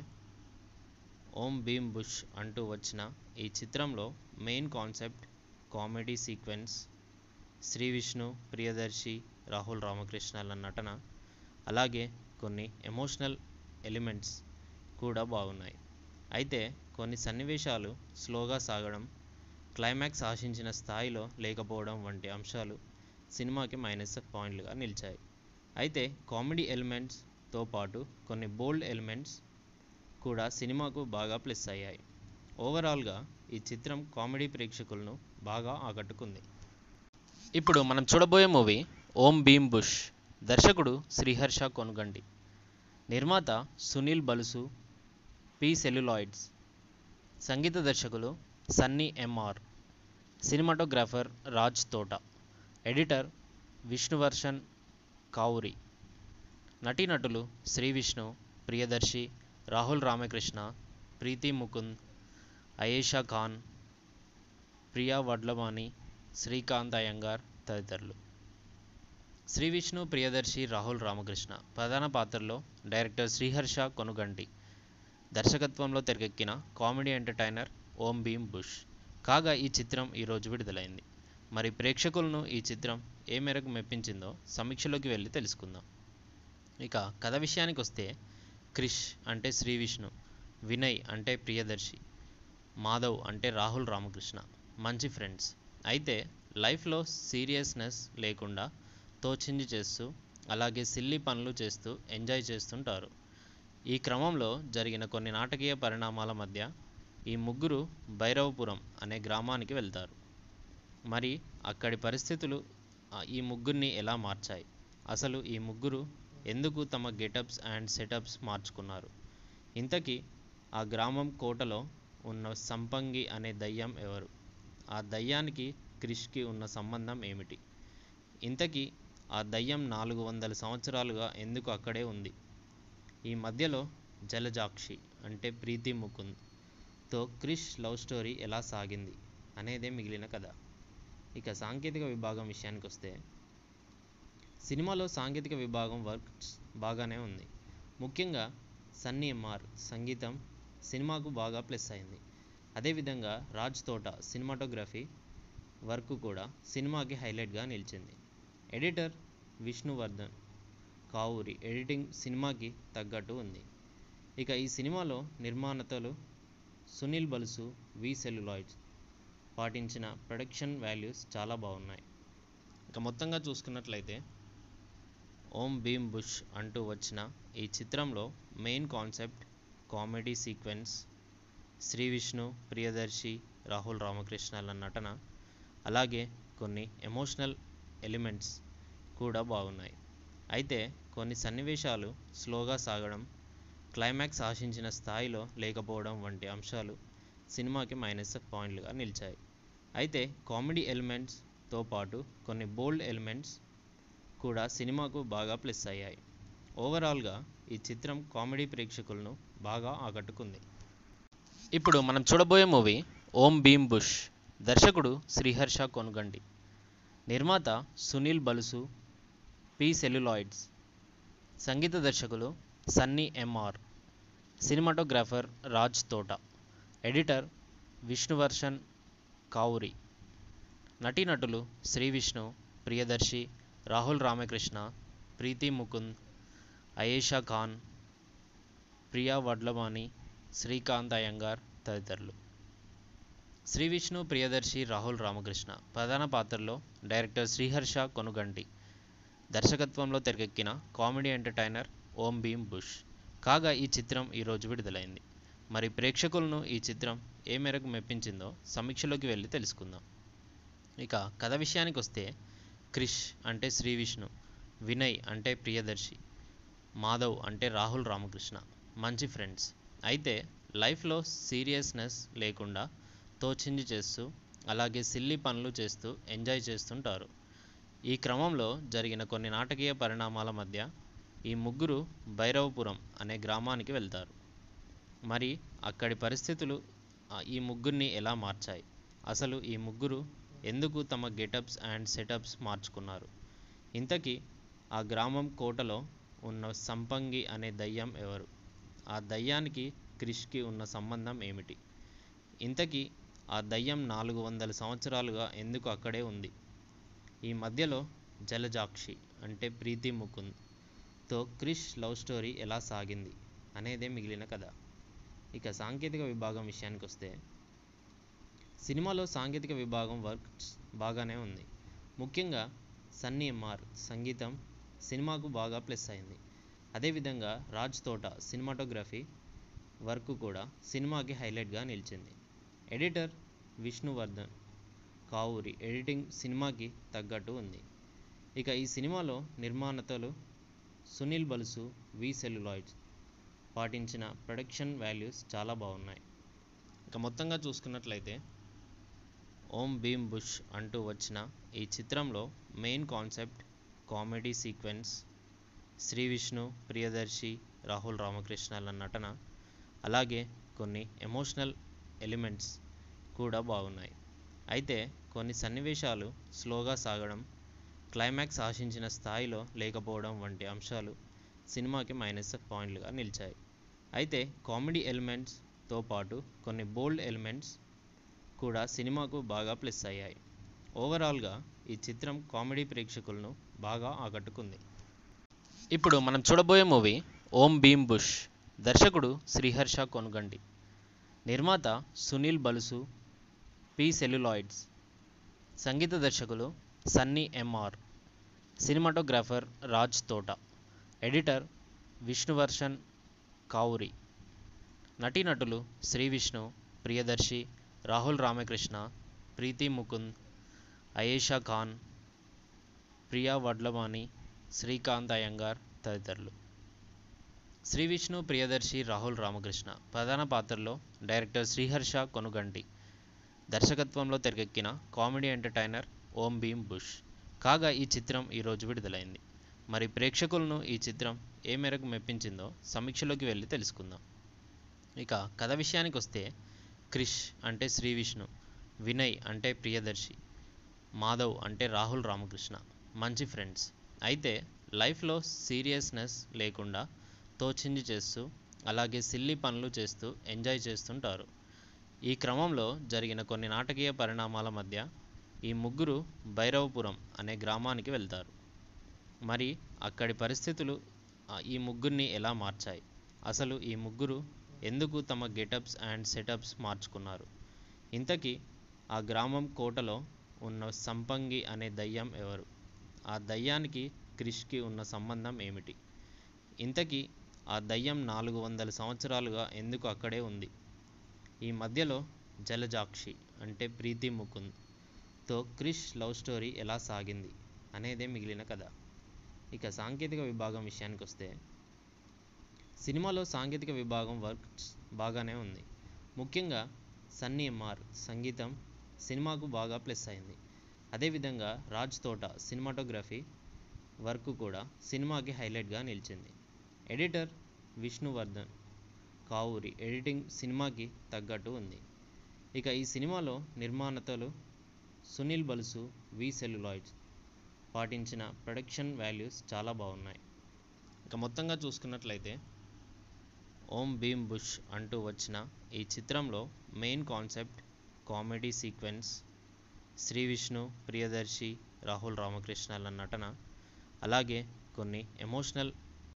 ఓం భీమ్ బుష్ అంటూ వచ్చిన ఈ చిత్రంలో main concept comedy sequence Shri Vishnu Priyadarshi Rahul రామకృష్ణల నటన అలాగే కొన్ని ఎమోషనల్ ఎలిమెంట్స్ కూడా బాగున్నాయి అయితే కొన్ని సన్నివేశాలు స్లోగా సాగడం క్లైమాక్స్ ఆశించిన స్థాయిలో లేకపోవడం వంటి అంశాలు సినిమాకి మైనస్ పాయింట్లుగా నిలిచాయి అయితే కామెడీ ఎలిమెంట్స్తో పాటు కొన్ని బోల్డ్ ఎలిమెంట్స్ కూడా సినిమాకు బాగా ప్లస్ అయ్యాయి ఓవరాల్గా ఈ చిత్రం కామెడీ ప్రేక్షకులను బాగా ఆకట్టుకుంది ఇప్పుడు మనం చూడబోయే మూవీ ఓం భీమ్ బుష్ దర్శకుడు శ్రీహర్ష కొనుగండి నిర్మాత సునీల్ బలుసు పి సెల్యులాయిడ్స్ సంగీత దర్శకులు సన్నీ ఎంఆర్ సినిమాటోగ్రాఫర్ రాజ్ తోట ఎడిటర్ విష్ణువర్షన్ కావురి నటీనటులు శ్రీ విష్ణు ప్రియదర్శి రాహుల్ రామకృష్ణ ప్రీతి ముకుంద్ అయేషా ఖాన్ ప్రియా వడ్లవాణి శ్రీకాంత్ అయ్యంగార్ తదితరులు శ్రీ విష్ణు ప్రియదర్శి రాహుల్ రామకృష్ణ ప్రధాన పాత్రలో డైరెక్టర్ శ్రీహర్ష కొనుగంటి దర్శకత్వంలో తెరకెక్కిన comedy entertainer Om Bheem bush కాగా ఈ చిత్రం ఈరోజు విడుదలైంది మరి ప్రేక్షకులను ఈ చిత్రం ఏ మేరకు మెప్పించిందో సమీక్షలోకి వెళ్ళి తెలుసుకుందాం ఇక కథ విషయానికి వస్తే క్రిష్ అంటే శ్రీ విష్ణు వినయ్ అంటే ప్రియదర్శి మాధవ్ అంటే రాహుల్ రామకృష్ణ మంచి ఫ్రెండ్స్ అయితే లైఫ్లో సీరియస్నెస్ లేకుండా తోచింది చేస్తూ అలాగే సిల్లీ పనులు చేస్తూ ఎంజాయ్ చేస్తుంటారు ఈ క్రమంలో జరిగిన కొన్ని నాటకీయ పరిణామాల మధ్య ఈ ముగ్గురు భైరవపురం అనే గ్రామానికి వెళ్తారు మరి అక్కడి పరిస్థితులు ఆ, ఈ ముగ్గురిని ఎలా మార్చాయి అసలు ఈ ముగ్గురు ఎందుకు తమ గెటప్స్ అండ్ సెటప్స్ మార్చుకున్నారు ఇంతకీ ఆ గ్రామం కోటలో ఉన్న సంపంగి అనే దయ్యం ఎవరు ఆ దయ్యానికి క్రిష్కి ఉన్న సంబంధం ఏమిటి ఇంతకీ ఆ దయ్యం నాలుగు వందల సంవత్సరాలుగా ఎందుకు అక్కడే ఉంది ఈ మధ్యలో జలజాక్షి అంటే ప్రీతి ముకుంద్ తో క్రిష్ లవ్ స్టోరీ ఎలా సాగింది అనేదే మిగిలిన కథ ఇక సాంకేతిక విభాగం విషయానికి వస్తే సినిమాలో సాంకేతిక విభాగం వర్క్స్ బాగానే ఉంది ముఖ్యంగా సన్నీ ఎంఆర్ సంగీతం సినిమాకు బాగా ప్లస్ అయింది అదేవిధంగా రాజ్ తోట సినిమాటోగ్రఫీ వర్క్ కూడా సినిమాకి హైలైట్గా నిలిచింది ఎడిటర్ విష్ణువర్ధన్ కావూరి ఎడిటింగ్ సినిమాకి తగ్గట్టు ఉంది ఇక ఈ సినిమాలో నిర్మాణతలు సునీల్ బలుసు వి సెల్యులాయిడ్స్ పాటించిన ప్రొడక్షన్ వాల్యూస్ చాలా బాగున్నాయి ఇక మొత్తంగా చూసుకున్నట్లయితే ఓం భీమ్ బుష్ అంటూ వచ్చిన ఈ చిత్రంలో main concept comedy sequence Shri Vishnu Priyadarshi Rahul రామకృష్ణల నటన అలాగే కొన్ని ఎమోషనల్ ఎలిమెంట్స్ కూడా బాగున్నాయి అయితే కొన్ని సన్నివేశాలు స్లోగా సాగడం క్లైమాక్స్ ఆశించిన స్థాయిలో లేకపోవడం వంటి అంశాలు సినిమాకి మైనస్ పాయింట్లుగా నిలిచాయి అయితే కామెడీ ఎలిమెంట్స్తో పాటు కొన్ని బోల్డ్ ఎలిమెంట్స్ కూడా సినిమాకు బాగా ప్లస్ అయ్యాయి ఓవరాల్గా ఈ చిత్రం కామెడీ ప్రేక్షకులను బాగా ఆకట్టుకుంది ఇప్పుడు మనం చూడబోయే మూవీ ఓం భీమ్ బుష్ దర్శకుడు శ్రీహర్ష కొనుగండి నిర్మాత సునీల్ బలుసు పి సెల్యులాయిడ్స్ సంగీత దర్శకులు సన్నీ ఎంఆర్ సినిమాటోగ్రాఫర్ రాజ్ తోట ఎడిటర్ విష్ణువర్షన్ కావురి నటీనటులు శ్రీ విష్ణు ప్రియదర్శి రాహుల్ రామకృష్ణ ప్రీతి ముకుంద్ అయేషా ఖాన్ ప్రియా వడ్లవాణి శ్రీకాంత్ అయ్యంగార్ తదితరులు శ్రీ విష్ణు ప్రియదర్శి రాహుల్ రామకృష్ణ ప్రధాన పాత్రలో డైరెక్టర్ శ్రీహర్ష కొనుగంటి దర్శకత్వంలో తెరకెక్కిన comedy entertainer Om Bheem bush కాగా ఈ చిత్రం ఈరోజు విడుదలైంది మరి ప్రేక్షకులను ఈ చిత్రం ఏ మేరకు మెప్పించిందో సమీక్షలోకి వెళ్ళి తెలుసుకుందాం ఇక కథ విషయానికి వస్తే క్రిష్ అంటే శ్రీ విష్ణు వినయ్ అంటే ప్రియదర్శి మాధవ్ అంటే రాహుల్ రామకృష్ణ మంచి ఫ్రెండ్స్ అయితే లైఫ్లో సీరియస్నెస్ లేకుండా తోచింది చేస్తూ అలాగే సిల్లీ పనులు చేస్తూ ఎంజాయ్ చేస్తుంటారు ఈ క్రమంలో జరిగిన కొన్ని నాటకీయ పరిణామాల మధ్య ఈ ముగ్గురు భైరవపురం అనే గ్రామానికి వెళ్తారు మరి అక్కడి పరిస్థితులు ఆ, ఈ ముగ్గురిని ఎలా మార్చాయి అసలు ఈ ముగ్గురు ఎందుకు తమ గెటప్స్ అండ్ సెటప్స్ మార్చుకున్నారు ఇంతకీ ఆ గ్రామం కోటలో ఉన్న సంపంగి అనే దయ్యం ఎవరు ఆ దయ్యానికి క్రిష్కి ఉన్న సంబంధం ఏమిటి ఇంతకీ ఆ దయ్యం నాలుగు వందల సంవత్సరాలుగా ఎందుకు అక్కడే ఉంది ఈ మధ్యలో జలజాక్షి అంటే ప్రీతి ముకుంద్ తో క్రిష్ లవ్ స్టోరీ ఎలా సాగింది అనేదే మిగిలిన కథ ఇక సాంకేతిక విభాగం విషయానికి వస్తే సినిమాలో సాంకేతిక విభాగం వర్క్స్ బాగానే ఉంది ముఖ్యంగా సన్నీ ఎంఆర్ సంగీతం సినిమాకు బాగా ప్లస్ అయింది అదేవిధంగా రాజ్ తోట సినిమాటోగ్రఫీ వర్క్ కూడా సినిమాకి హైలైట్గా నిలిచింది ఎడిటర్ విష్ణువర్ధన్ కావూరి ఎడిటింగ్ సినిమాకి తగ్గట్టు ఉంది ఇక ఈ సినిమాలో నిర్మాణతలు సునీల్ బలుసు వి సెల్యులాయిడ్స్ పాటించిన ప్రొడక్షన్ వాల్యూస్ చాలా బాగున్నాయి ఇక మొత్తంగా చూసుకున్నట్లయితే ఓం భీమ్ బుష్ అంటూ వచ్చిన ఈ చిత్రంలో main concept comedy sequence Shri Vishnu Priyadarshi Rahul రామకృష్ణల నటన అలాగే కొన్ని ఎమోషనల్ ఎలిమెంట్స్ కూడా బాగున్నాయి అయితే కొన్ని సన్నివేశాలు స్లోగా సాగడం క్లైమాక్స్ ఆశించిన స్థాయిలో లేకపోవడం వంటి అంశాలు సినిమాకి మైనస్ పాయింట్లుగా నిలిచాయి అయితే కామెడీ ఎలిమెంట్స్తో పాటు కొన్ని బోల్డ్ ఎలిమెంట్స్ కూడా సినిమాకు బాగా ప్లస్ అయ్యాయి ఓవరాల్గా ఈ చిత్రం కామెడీ ప్రేక్షకులను బాగా ఆకట్టుకుంది ఇప్పుడు మనం చూడబోయే మూవీ ఓం భీమ్ బుష్ దర్శకుడు శ్రీహర్ష కొనుగండి నిర్మాత సునీల్ బలుసు పి సెల్యులాయిడ్స్ సంగీత దర్శకులు సన్నీ ఎంఆర్ సినిమాటోగ్రాఫర్ రాజ్ తోట ఎడిటర్ విష్ణువర్షన్ కావురి నటీనటులు శ్రీ విష్ణు ప్రియదర్శి రాహుల్ రామకృష్ణ ప్రీతి ముకుంద్ అయేషా ఖాన్ ప్రియా వడ్లవాణి శ్రీకాంత్ అయ్యంగార్ తదితరులు శ్రీ విష్ణు ప్రియదర్శి రాహుల్ రామకృష్ణ ప్రధాన పాత్రలో డైరెక్టర్ శ్రీహర్ష కొనుగంటి దర్శకత్వంలో తెరకెక్కిన comedy entertainer Om Bheem bush కాగా ఈ చిత్రం ఈరోజు విడుదలైంది మరి ప్రేక్షకులను ఈ చిత్రం ఏ మేరకు మెప్పించిందో సమీక్షలోకి వెళ్ళి తెలుసుకుందాం ఇక కథ విషయానికి వస్తే క్రిష్ అంటే శ్రీ విష్ణు వినయ్ అంటే ప్రియదర్శి మాధవ్ అంటే రాహుల్ రామకృష్ణ మంచి ఫ్రెండ్స్ అయితే లైఫ్లో సీరియస్నెస్ లేకుండా తోచింది చేస్తూ అలాగే సిల్లీ పనులు చేస్తూ ఎంజాయ్ చేస్తుంటారు ఈ క్రమంలో జరిగిన కొన్ని నాటకీయ పరిణామాల మధ్య ఈ ముగ్గురు భైరవపురం అనే గ్రామానికి వెళ్తారు మరి అక్కడి పరిస్థితులు ఆ, ఈ ముగ్గురిని ఎలా మార్చాయి అసలు ఈ ముగ్గురు ఎందుకు తమ గెటప్స్ అండ్ సెటప్స్ మార్చుకున్నారు ఇంతకీ ఆ గ్రామం కోటలో ఉన్న సంపంగి అనే దయ్యం ఎవరు ఆ దయ్యానికి క్రిష్కి ఉన్న సంబంధం ఏమిటి ఇంతకీ ఆ దయ్యం నాలుగు వందల సంవత్సరాలుగా ఎందుకు అక్కడే ఉంది ఈ మధ్యలో జలజాక్షి అంటే ప్రీతి ముకుంద్ తో క్రిష్ లవ్ స్టోరీ ఎలా సాగింది అనేదే మిగిలిన కథ ఇక సాంకేతిక విభాగం విషయానికి వస్తే సినిమాలో సాంకేతిక విభాగం వర్క్ బాగానే ఉంది ముఖ్యంగా సన్నీ ఎంఆర్ సంగీతం సినిమాకు బాగా ప్లస్ అయింది అదేవిధంగా రాజ్ తోట సినిమాటోగ్రఫీ వర్క్ కూడా సినిమాకి హైలైట్గా నిలిచింది ఎడిటర్ విష్ణువర్ధన్ కావూరి ఎడిటింగ్ సినిమాకి తగ్గట్టు ఉంది ఇక ఈ సినిమాలో నిర్మాణతలు సునీల్ బలుసు వి సెల్యులాయిడ్స్ పాటించిన ప్రొడక్షన్ వాల్యూస్ చాలా బాగున్నాయి ఇక మొత్తంగా చూసుకున్నట్లయితే ఓం భీమ్ బుష్ అంటూ వచ్చిన ఈ చిత్రంలో main concept comedy sequence Shri Vishnu Priyadarshi Rahul రామకృష్ణల నటన అలాగే కొన్ని ఎమోషనల్